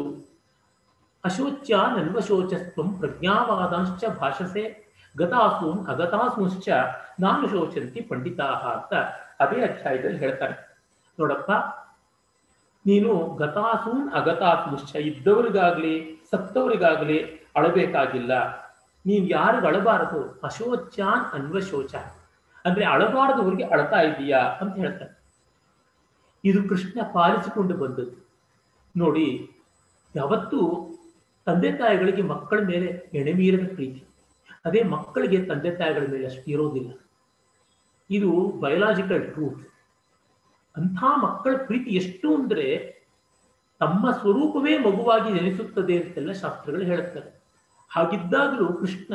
ಅಶೋಚ್ಯ ನನ್ವಶೋಚಸ್ತ್ವಂ ಪ್ರಜ್ಞಾವಾದಾಂಶ್ಚ ಭಾಷಸೆ ಗತಾಸೂನ್ ಅಗತಾಸೂಂಶ್ಚ ನಾನು ಶೋಚಂತಿ ಪಂಡಿತಾಹ ಅಂತ ಅದೇ ಅಧ್ಯಾಯದಲ್ಲಿ ಹೇಳ್ತಾರೆ ನೋಡಪ್ಪ ನೀನು ಗತಾಸೂನ್ ಅಗತಾಸೂಂಶ್ಚ ಇದ್ದವರಿಗಾಗ್ಲಿ ಸತ್ತವರಿಗಾಗ್ಲಿ ಅಳಬೇಕಾಗಿಲ್ಲ ನೀನ್ ಯಾರಿಗ ಅಳಬಾರದು ಅಶೋಚ್ಯಾನ್ ಅನ್ವಶೋಚ ಅಂದ್ರೆ ಅಳಬಾರದವರಿಗೆ ಅಳ್ತಾ ಇದೀಯಾ ಅಂತ ಹೇಳ್ತಾರೆ ಇದು ಕೃಷ್ಣ ಪಾಲಿಸಿಕೊಂಡು ಬಂದದ್ದು ನೋಡಿ ಯಾವತ್ತೂ ತಂದೆ ತಾಯಿಗಳಿಗೆ ಮಕ್ಕಳ ಮೇಲೆ ಎಣೆಮೀರದ ಪ್ರೀತಿ ಅದೇ ಮಕ್ಕಳಿಗೆ ತಂದೆ ತಾಯಿಗಳ ಮೇಲೆ ಅಷ್ಟು ಇರೋದಿಲ್ಲ ಇದು ಬಯೋಲಾಜಿಕಲ್ ಟ್ರೂತ್ ಅಂಥ ಮಕ್ಕಳ ಪ್ರೀತಿ ಎಷ್ಟು ಅಂದ್ರೆ ತಮ್ಮ ಸ್ವರೂಪವೇ ಮಗುವಾಗಿ ನೆನೆಸುತ್ತದೆ ಅಂತೆಲ್ಲ ಶಾಸ್ತ್ರಗಳು ಹೇಳುತ್ತಾರೆ ಹಾಗಿದ್ದಾಗಲೂ ಕೃಷ್ಣ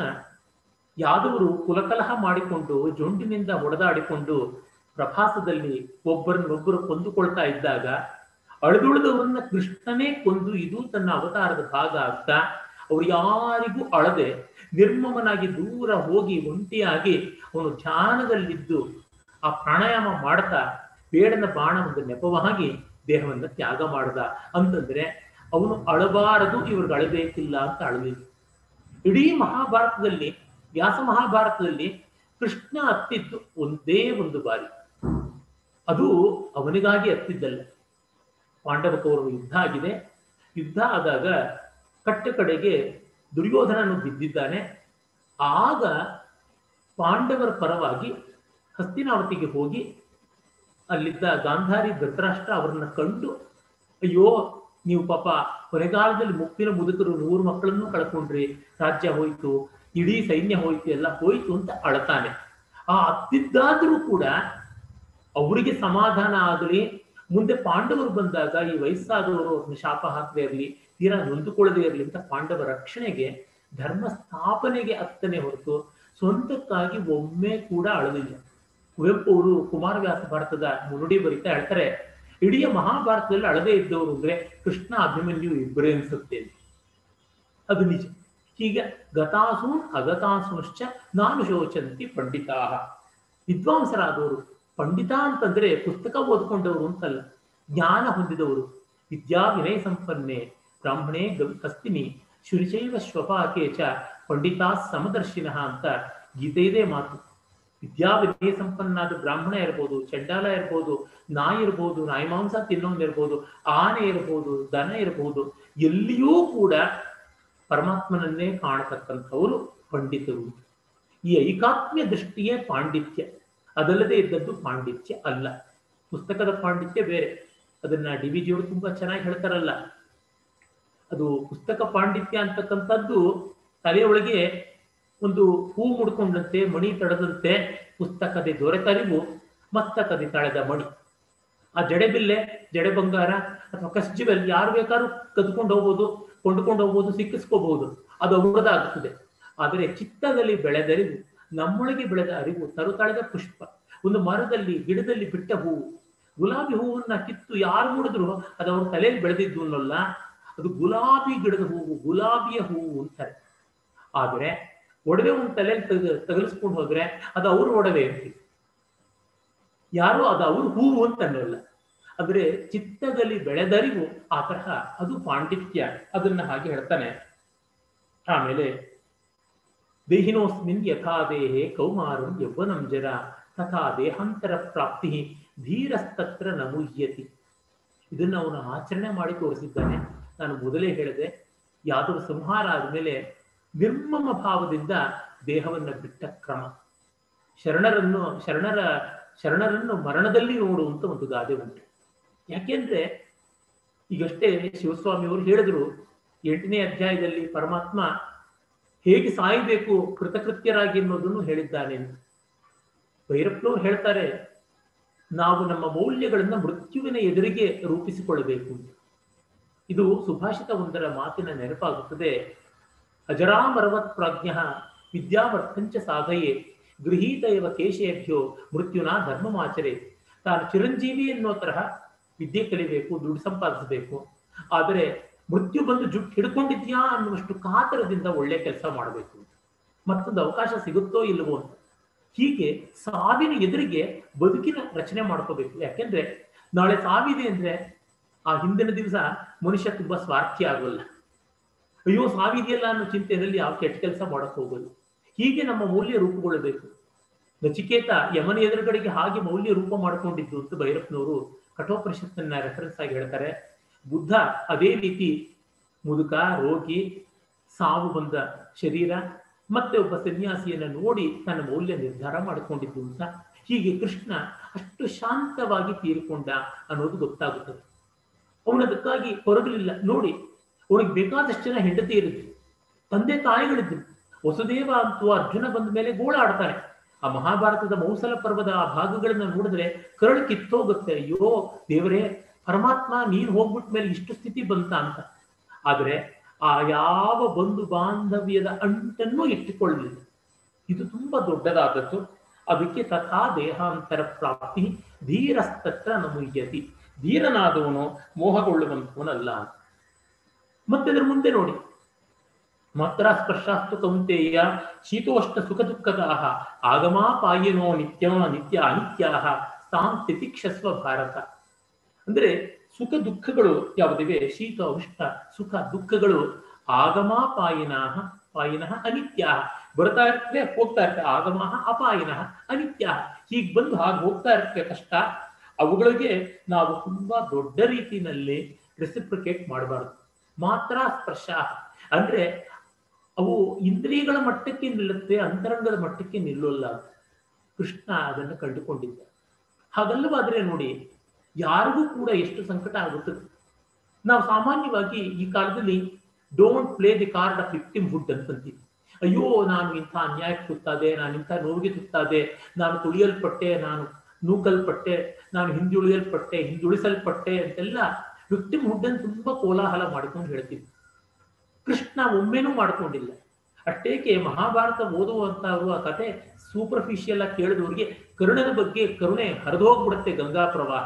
ಯಾದವರು ಕುಲಕಲಹ ಮಾಡಿಕೊಂಡು ಜೊಂಡಿನಿಂದ ಹೊಡೆದಾಡಿಕೊಂಡು ಪ್ರಭಾಸದಲ್ಲಿ ಒಬ್ಬರನ್ನೊಬ್ಬರು ಕೊಂದುಕೊಳ್ತಾ ಇದ್ದಾಗ ಅಳದುಳಿದವರನ್ನ ಕೃಷ್ಣನೇ ಕೊಂದು ಇದು ತನ್ನ ಅವತಾರದ ಭಾಗ ಅಂತ ಅವ್ರು ಯಾರಿಗೂ ಅಳದೆ ನಿರ್ಮಮನಾಗಿ ದೂರ ಹೋಗಿ ಒಂಟಿಯಾಗಿ ಅವನು ಧ್ಯಾನದಲ್ಲಿದ್ದು ಆ ಪ್ರಾಣಾಯಾಮ ಮಾಡ್ತಾ ಬೇಡನ ಬಾಣ ಒಂದು ನೆಪವಾಗಿ ದೇಹವನ್ನ ತ್ಯಾಗ ಮಾಡ್ದ ಅಂತಂದ್ರೆ ಅವನು ಅಳಬಾರದು ಇವ್ರಿಗೆ ಅಳಬೇಕಿಲ್ಲ ಅಂತ ಅಳಲಿಲ್ಲ ಇಡೀ ಮಹಾಭಾರತದಲ್ಲಿ ವ್ಯಾಸ ಮಹಾಭಾರತದಲ್ಲಿ ಕೃಷ್ಣ ಹತ್ತಿದ್ದು ಒಂದೇ ಒಂದು ಬಾರಿ ಅದು ಅವನಿಗಾಗಿ ಹತ್ತಿದ್ದಲ್ಲ ಪಾಂಡವ ಕೌರವ ಯುದ್ಧ ಆಗಿದೆ ಯುದ್ಧ ಆದಾಗ ಕಟ್ಟ ಕಡೆಗೆ ದುರ್ಯೋಧನನು ಬಿದ್ದಿದ್ದಾನೆ ಆಗ ಪಾಂಡವರ ಪರವಾಗಿ ಹಸ್ತಿನಾವತಿಗೆ ಹೋಗಿ ಅಲ್ಲಿದ್ದ ಗಾಂಧಾರಿ ಧೃತರಾಷ್ಟ್ರ ಅವರನ್ನ ಕಂಡು ಅಯ್ಯೋ ನೀವು ಪಾಪ ಕೊನೆಗಾಲದಲ್ಲಿ ಮುಪ್ಪಿನ ಮುದುಕರು ನೂರು ಮಕ್ಕಳನ್ನು ಕಳ್ಕೊಂಡ್ರಿ ರಾಜ್ಯ ಹೋಯ್ತು ಇಡೀ ಸೈನ್ಯ ಹೋಯ್ತು ಎಲ್ಲ ಹೋಯ್ತು ಅಂತ ಅಳತಾನೆ ಆ ಅತ್ತಿದ್ದಾದ್ರೂ ಕೂಡ ಅವರಿಗೆ ಸಮಾಧಾನ ಆಗಲಿ ಮುಂದೆ ಪಾಂಡವರು ಬಂದಾಗ ಈ ವಯಸ್ಸಾದವರು ಅವ್ರನ್ನ ಶಾಪ ಹಾಕದೇ ಇರಲಿ ತೀರಾ ನೊಂದುಕೊಳ್ಳದೆ ಇರಲಿ ಅಂತ ಪಾಂಡವ ರಕ್ಷಣೆಗೆ ಧರ್ಮ ಸ್ಥಾಪನೆಗೆ ಅತ್ತನೆ ಹೊರತು ಸ್ವಂತಕ್ಕಾಗಿ ಒಮ್ಮೆ ಕೂಡ ಅಳಲಿಲ್ಲ ಕುವೆಂಪು ಅವರು ಕುಮಾರವ್ಯಾಸ ಭಾರತದ ಮುನ್ನುಡಿ ಬರಿತಾ ಹೇಳ್ತಾರೆ ಇಡೀ ಮಹಾಭಾರತದಲ್ಲಿ ಅಳದೇ ಇದ್ದವರು ಅಂದ್ರೆ ಕೃಷ್ಣ ಅಭಿಮನ್ಯು ಇಬ್ಬರೇ ಅನ್ಸುತ್ತೆ ಅದು ನಿಜ ಹೀಗೆ ಗತಾಸೂನ್ ಅಗತಾಸೂಶ್ಚ ನಾನು ಶೋಚಂತಿ ಪಂಡಿತಾ ವಿದ್ವಾಂಸರಾದವರು ಪಂಡಿತ ಅಂತಂದ್ರೆ ಪುಸ್ತಕ ಓದ್ಕೊಂಡವರು ಅಂತಲ್ಲ ಜ್ಞಾನ ಹೊಂದಿದವರು ವಿದ್ಯಾ ವಿನಯ ಸಂಪನ್ನೆ ಬ್ರಾಹ್ಮಣೇ ಗವಿ ಹಸ್ತಿನಿ ಶುರಿಚೈವ ಶ್ವಪಾಕೆ ಚ ಪಂಡಿತಾ ಸಮದರ್ಶಿನಃ ಅಂತ ಗೀತೆಯದೇ ಮಾತು ವಿದ್ಯಾ ವಿನಯ ಸಂಪನ್ನಾದ ಬ್ರಾಹ್ಮಣ ಇರ್ಬೋದು ಚಂಡಾಲ ಇರ್ಬೋದು ನಾಯಿ ಇರ್ಬೋದು ನಾಯಿ ಮಾಂಸ ತಿನ್ನೋನ್ ಇರ್ಬೋದು ಆನೆ ಇರ್ಬೋದು ದನ ಇರ್ಬೋದು ಎಲ್ಲಿಯೂ ಕೂಡ ಪರಮಾತ್ಮನನ್ನೇ ಕಾಣತಕ್ಕಂಥವರು ಪಂಡಿತರು ಈ ಐಕಾತ್ಮ್ಯ ದೃಷ್ಟಿಯೇ ಪಾಂಡಿತ್ಯ ಅದಲ್ಲದೆ ಇದ್ದದ್ದು ಪಾಂಡಿತ್ಯ ಅಲ್ಲ ಪುಸ್ತಕದ ಪಾಂಡಿತ್ಯ ಬೇರೆ ಅದನ್ನ ಡಿ ವಿ ಜಿಯವರು ತುಂಬಾ ಚೆನ್ನಾಗಿ ಹೇಳ್ತಾರಲ್ಲ ಅದು ಪುಸ್ತಕ ಪಾಂಡಿತ್ಯ ಅಂತಕ್ಕಂಥದ್ದು ತಲೆಯೊಳಗೆ ಒಂದು ಹೂ ಮುಡ್ಕೊಂಡಂತೆ ಮಣಿ ತಡದಂತೆ ಪುಸ್ತಕದೆ ದೊರೆತರಿವು ಮಸ್ತಕದೆ ತಳೆದ ಮಣಿ ಆ ಜಡೆಬಿಲ್ಲೆ ಜಡೆ ಬಂಗಾರ ಅಥವಾ ಕಸ್ಜಿಬೆಲ್ ಯಾರು ಬೇಕಾದ್ರೂ ಕದ್ಕೊಂಡು ಹೋಗ್ಬೋದು ಕೊಂಡ್ಕೊಂಡು ಹೋಗ್ಬೋದು ಸಿಕ್ಕಿಸ್ಕೋಬಹುದು ಅದು ಅವರದಾಗುತ್ತದೆ ಆದರೆ ಚಿತ್ತದಲ್ಲಿ ಬೆಳೆದರಿವು ನಮ್ಮೊಳಗೆ ಬೆಳೆದ ಅರಿವು ತರುತಾಳೆದ ಪುಷ್ಪ ಒಂದು ಮರದಲ್ಲಿ ಗಿಡದಲ್ಲಿ ಬಿಟ್ಟ ಹೂವು ಗುಲಾಬಿ ಹೂವನ್ನ ಕಿತ್ತು ಯಾರು ನೋಡಿದ್ರು ಅದು ಅವ್ರ ತಲೆಯಲ್ಲಿ ಬೆಳೆದಿದ್ದು ಅನ್ನೋಲ್ಲ ಅದು ಗುಲಾಬಿ ಗಿಡದ ಹೂವು ಗುಲಾಬಿಯ ಹೂವು ಅಂತಾರೆ ಆದರೆ ಒಡವೆ ಒಂದು ತಲೆಯಲ್ಲಿ ತಗ ತಗಲಿಸ್ಕೊಂಡು ಹೋದ್ರೆ ಅದು ಅವ್ರ ಒಡವೆ ಅಂತೀವಿ ಯಾರೋ ಅದು ಅವ್ರ ಹೂವು ಅಂತ ಅನ್ನೋಲ್ಲ ಅಂದ್ರೆ ಚಿತ್ತದಲ್ಲಿ ಬೆಳೆದರಿವು ಆ ತರಹ ಅದು ಪಾಂಡಿತ್ಯ ಅದನ್ನ ಹಾಗೆ ಹೇಳ್ತಾನೆ ಆಮೇಲೆ ದೇಹಿನೋಸ್ಮಿನ್ ಯಥಾ ದೇಹೆ ಕೌಮಾರಂ ಯೌವನಂ ಜರ ತಥಾ ದೇಹಾಂತರ ಪ್ರಾಪ್ತಿ ಧೀರಸ್ತತ್ರ ನಮುಹ್ಯತಿ ಇದನ್ನು ಅವನು ಆಚರಣೆ ಮಾಡಿ ತೋರಿಸಿದ್ದಾನೆ ನಾನು ಮೊದಲೇ ಹೇಳಿದೆ ಯಾದವ ಸಂಹಾರ ಆದಮೇಲೆ ನಿರ್ಮಮ ಭಾವದಿಂದ ದೇಹವನ್ನ ಬಿಟ್ಟ ಕ್ರಮ ಶರಣರನ್ನು ಶರಣರ ಶರಣರನ್ನು ಮರಣದಲ್ಲಿ ನೋಡುವಂತ ಒಂದು ಗಾದೆ ಉಂಟು ಯಾಕೆಂದ್ರೆ ಈಗಷ್ಟೇ ಶಿವಸ್ವಾಮಿಯವರು ಹೇಳಿದ್ರು ಎಂಟನೇ ಅಧ್ಯಾಯದಲ್ಲಿ ಪರಮಾತ್ಮ ಹೇಗೆ ಸಾಯಬೇಕು ಕೃತಕೃತ್ಯರಾಗಿ ಅನ್ನೋದನ್ನು ಹೇಳಿದ್ದಾನೆ ಅಂತ ಭೈರಪ್ಪನವ್ರು ಹೇಳ್ತಾರೆ ನಾವು ನಮ್ಮ ಮೌಲ್ಯಗಳನ್ನ ಮೃತ್ಯುವಿನ ಎದುರಿಗೆ ರೂಪಿಸಿಕೊಳ್ಳಬೇಕು ಅಂತ ಇದು ಸುಭಾಷಿತ ಒಂದರ ಮಾತಿನ ನೆನಪಾಗುತ್ತದೆ ಅಜರಾಮರವತ್ ಪ್ರಾಜ್ಞ ವಿದ್ಯಾವರ್ಥಂಚ ಸಾಧಯೇ ಗೃಹೀತ ಇವ ಕೇಶೇಭ್ಯೋ ಮೃತ್ಯುನ ಧರ್ಮಮಾಚರೆ ತಾನು ಚಿರಂಜೀವಿ ಎನ್ನುವ ತರಹ ವಿದ್ಯೆ ಕಲಿಬೇಕು ದುಡ್ಡು ಸಂಪಾದಿಸಬೇಕು ಆದರೆ ಮೃತ್ಯು ಬಂದು ಜುಟ್ಟು ಹಿಡ್ಕೊಂಡಿದ್ಯಾ ಅನ್ನುವಷ್ಟು ಕಾತರದಿಂದ ಒಳ್ಳೆ ಕೆಲಸ ಮಾಡಬೇಕು ಮತ್ತೊಂದು ಅವಕಾಶ ಸಿಗುತ್ತೋ ಇಲ್ಲವೋ ಅಂತ ಹೀಗೆ ಸಾವಿನ ಎದುರಿಗೆ ಬದುಕಿನ ರಚನೆ ಮಾಡ್ಕೋಬೇಕು ಯಾಕೆಂದ್ರೆ ನಾಳೆ ಸಾವಿದೆ ಅಂದ್ರೆ ಆ ಹಿಂದಿನ ದಿವಸ ಮನುಷ್ಯ ತುಂಬಾ ಸ್ವಾರ್ಥಿ ಆಗೋಲ್ಲ ಅಯ್ಯೋ ಸಾವಿದೆಯಲ್ಲ ಅನ್ನೋ ಚಿಂತೆಯಲ್ಲಿ ಯಾವ ಕೆಟ್ಟ ಕೆಲಸ ಮಾಡಕ್ ಹೋಗೋದು ಹೀಗೆ ನಮ್ಮ ಮೌಲ್ಯ ರೂಪುಗೊಳ್ಳಬೇಕು ನಚಿಕೇತ ಯಮನ ಎದುರುಗಡೆಗೆ ಹಾಗೆ ಮೌಲ್ಯ ರೂಪ ಮಾಡ್ಕೊಂಡಿದ್ದು ಅಂತ ಭೈರಪ್ಪನವರು ಕಠೋಪನಿಷತ್ತನ್ನ ರೆಫರೆನ್ಸ್ ಆಗಿ ಹೇಳ್ತಾರೆ ಬುದ್ಧ ಅದೇ ರೀತಿ ಮುದುಕ ರೋಗಿ ಸಾವು ಬಂದ ಶರೀರ ಮತ್ತೆ ಒಬ್ಬ ಸನ್ಯಾಸಿಯನ್ನ ನೋಡಿ ತನ್ನ ಮೌಲ್ಯ ನಿರ್ಧಾರ ಮಾಡಿಕೊಂಡಿದ್ದು ಅಂತ ಹೀಗೆ ಕೃಷ್ಣ ಅಷ್ಟು ಶಾಂತವಾಗಿ ತೀರಿಕೊಂಡ ಅನ್ನೋದು ಗೊತ್ತಾಗುತ್ತದೆ ಅವನದಕ್ಕಾಗಿ ಹೊರಗಲಿಲ್ಲ ನೋಡಿ ಅವನಿಗೆ ಬೇಕಾದಷ್ಟು ಜನ ಹೆಂಡತಿ ಇರುತ್ತೆ ತಂದೆ ತಾಯಿಗಳಿದ್ರು ವಸುದೇವ ಅಂತೂ ಅರ್ಜುನ ಬಂದ ಮೇಲೆ ಗೋಳಾಡ್ತಾನೆ ಆ ಮಹಾಭಾರತದ ಮೌಸಲ ಪರ್ವದ ಆ ಭಾಗಗಳನ್ನ ನೋಡಿದ್ರೆ ಕರಳು ಕಿತ್ತೋಗುತ್ತೆ ಅಯ್ಯೋ ದೇವರೇ ಪರಮಾತ್ಮ ನೀನ್ ಹೋಗ್ಬಿಟ್ಟ ಮೇಲೆ ಇಷ್ಟು ಸ್ಥಿತಿ ಬಂತ ಅಂತ ಆದ್ರೆ ಆ ಯಾವ ಬಂಧು ಬಾಂಧವ್ಯದ ಅಂಟನ್ನು ಇಟ್ಟುಕೊಳ್ಳಲಿಲ್ಲ ಇದು ತುಂಬಾ ದೊಡ್ಡದಾದದ್ದು ಅದಕ್ಕೆ ತಥಾ ದೇಹಾಂತರ ಪ್ರಾಪ್ತಿ ಧೀರಸ್ತತ್ರ ನಮುಯ್ಯತಿ ಧೀರನಾದವನು ಮೋಹಗೊಳ್ಳುವಂತವನಲ್ಲ ಮತ್ತೆ ಅದರ ಮುಂದೆ ನೋಡಿ ಮಾತ್ರ ಸ್ಪರ್ಶಾಸ್ತು ಕೌಂತೆಯ ಶೀತೋಷ್ಟ ಸುಖ ದುಃಖದಾಹ ಆಗಮಾಪಾಯನೋ ನಿತ್ಯ ನಿತ್ಯ ಅನಿತ್ಯ ತಾಂ ತಿತಿಕ್ಷಸ್ವ ಭಾರತ ಅಂದ್ರೆ ಸುಖ ದುಃಖಗಳು ಯಾವುದಿವೆ ಶೀತ ಉಷ್ಣ ಸುಖ ದುಃಖಗಳು ಆಗಮಾಪಾಯಿನ ಪಾಯಿನ ಅನಿತ್ಯ ಬರ್ತಾ ಇರ್ತವೆ ಹೋಗ್ತಾ ಇರ್ತವೆ ಆಗಮ ಅಪಾಯಿನ ಅನಿತ್ಯ ಹೀಗೆ ಬಂದು ಹಾಗೆ ಹೋಗ್ತಾ ಇರ್ತವೆ ಕಷ್ಟ ಅವುಗಳಿಗೆ ನಾವು ತುಂಬಾ ದೊಡ್ಡ ರೀತಿಯಲ್ಲಿ ರೆಸಿಪ್ರಿಕೇಟ್ ಮಾಡಬಾರ್ದು ಮಾತ್ರ ಸ್ಪರ್ಶ ಅಂದ್ರೆ ಅವು ಇಂದ್ರಿಯಗಳ ಮಟ್ಟಕ್ಕೆ ನಿಲ್ಲುತ್ತೆ ಅಂತರಂಗದ ಮಟ್ಟಕ್ಕೆ ನಿಲ್ಲೋಲ್ಲ ಕೃಷ್ಣ ಅದನ್ನು ಕಂಡುಕೊಂಡಿದ್ದ ಹಾಗಲ್ಲವಾದ್ರೆ ನೋಡಿ ಯಾರಿಗೂ ಕೂಡ ಎಷ್ಟು ಸಂಕಟ ಆಗುತ್ತದೆ ನಾವು ಸಾಮಾನ್ಯವಾಗಿ ಈ ಕಾಲದಲ್ಲಿ don't play the card of victimhood ಅಂತಂತೀವಿ ಅಯ್ಯೋ ನಾನು ಇಂಥ ಅನ್ಯಾಯಕ್ಕೆ ತುತ್ತಾದೆ ನಾನು ಇಂಥ ನೋವಿಗೆ ತುತ್ತಾದೆ ನಾನು ತುಳಿಯಲ್ಪಟ್ಟೆ ನಾನು ನೂಕಲ್ಪಟ್ಟೆ ನಾನು ಹಿಂದುಳಿಯಲ್ಪಟ್ಟೆ ಹಿಂದುಳಿಸಲ್ಪಟ್ಟೆ ಅಂತೆಲ್ಲ ವಿಕ್ಟಿಮ್ ಹುಡ್ ಅನ್ನು ತುಂಬಾ ಕೋಲಾಹಲ ಮಾಡ್ಕೊಂಡು ಹೇಳ್ತೀವಿ ಕೃಷ್ಣ ಒಮ್ಮೆನೂ ಮಾಡ್ಕೊಂಡಿಲ್ಲ ಅಷ್ಟೇಕೆ ಮಹಾಭಾರತ ಓದುವಂತವರು ಆ ಕತೆ ಸೂಪರ್ಫಿಷಿಯಲ್ ಆಗಿ ಕೇಳಿದವ್ರಿಗೆ ಕರ್ಣನ ಬಗ್ಗೆ ಕರುಣೆ ಹರಿದೋಗ್ಬಿಡುತ್ತೆ ಗಂಗಾ ಪ್ರವಾಹ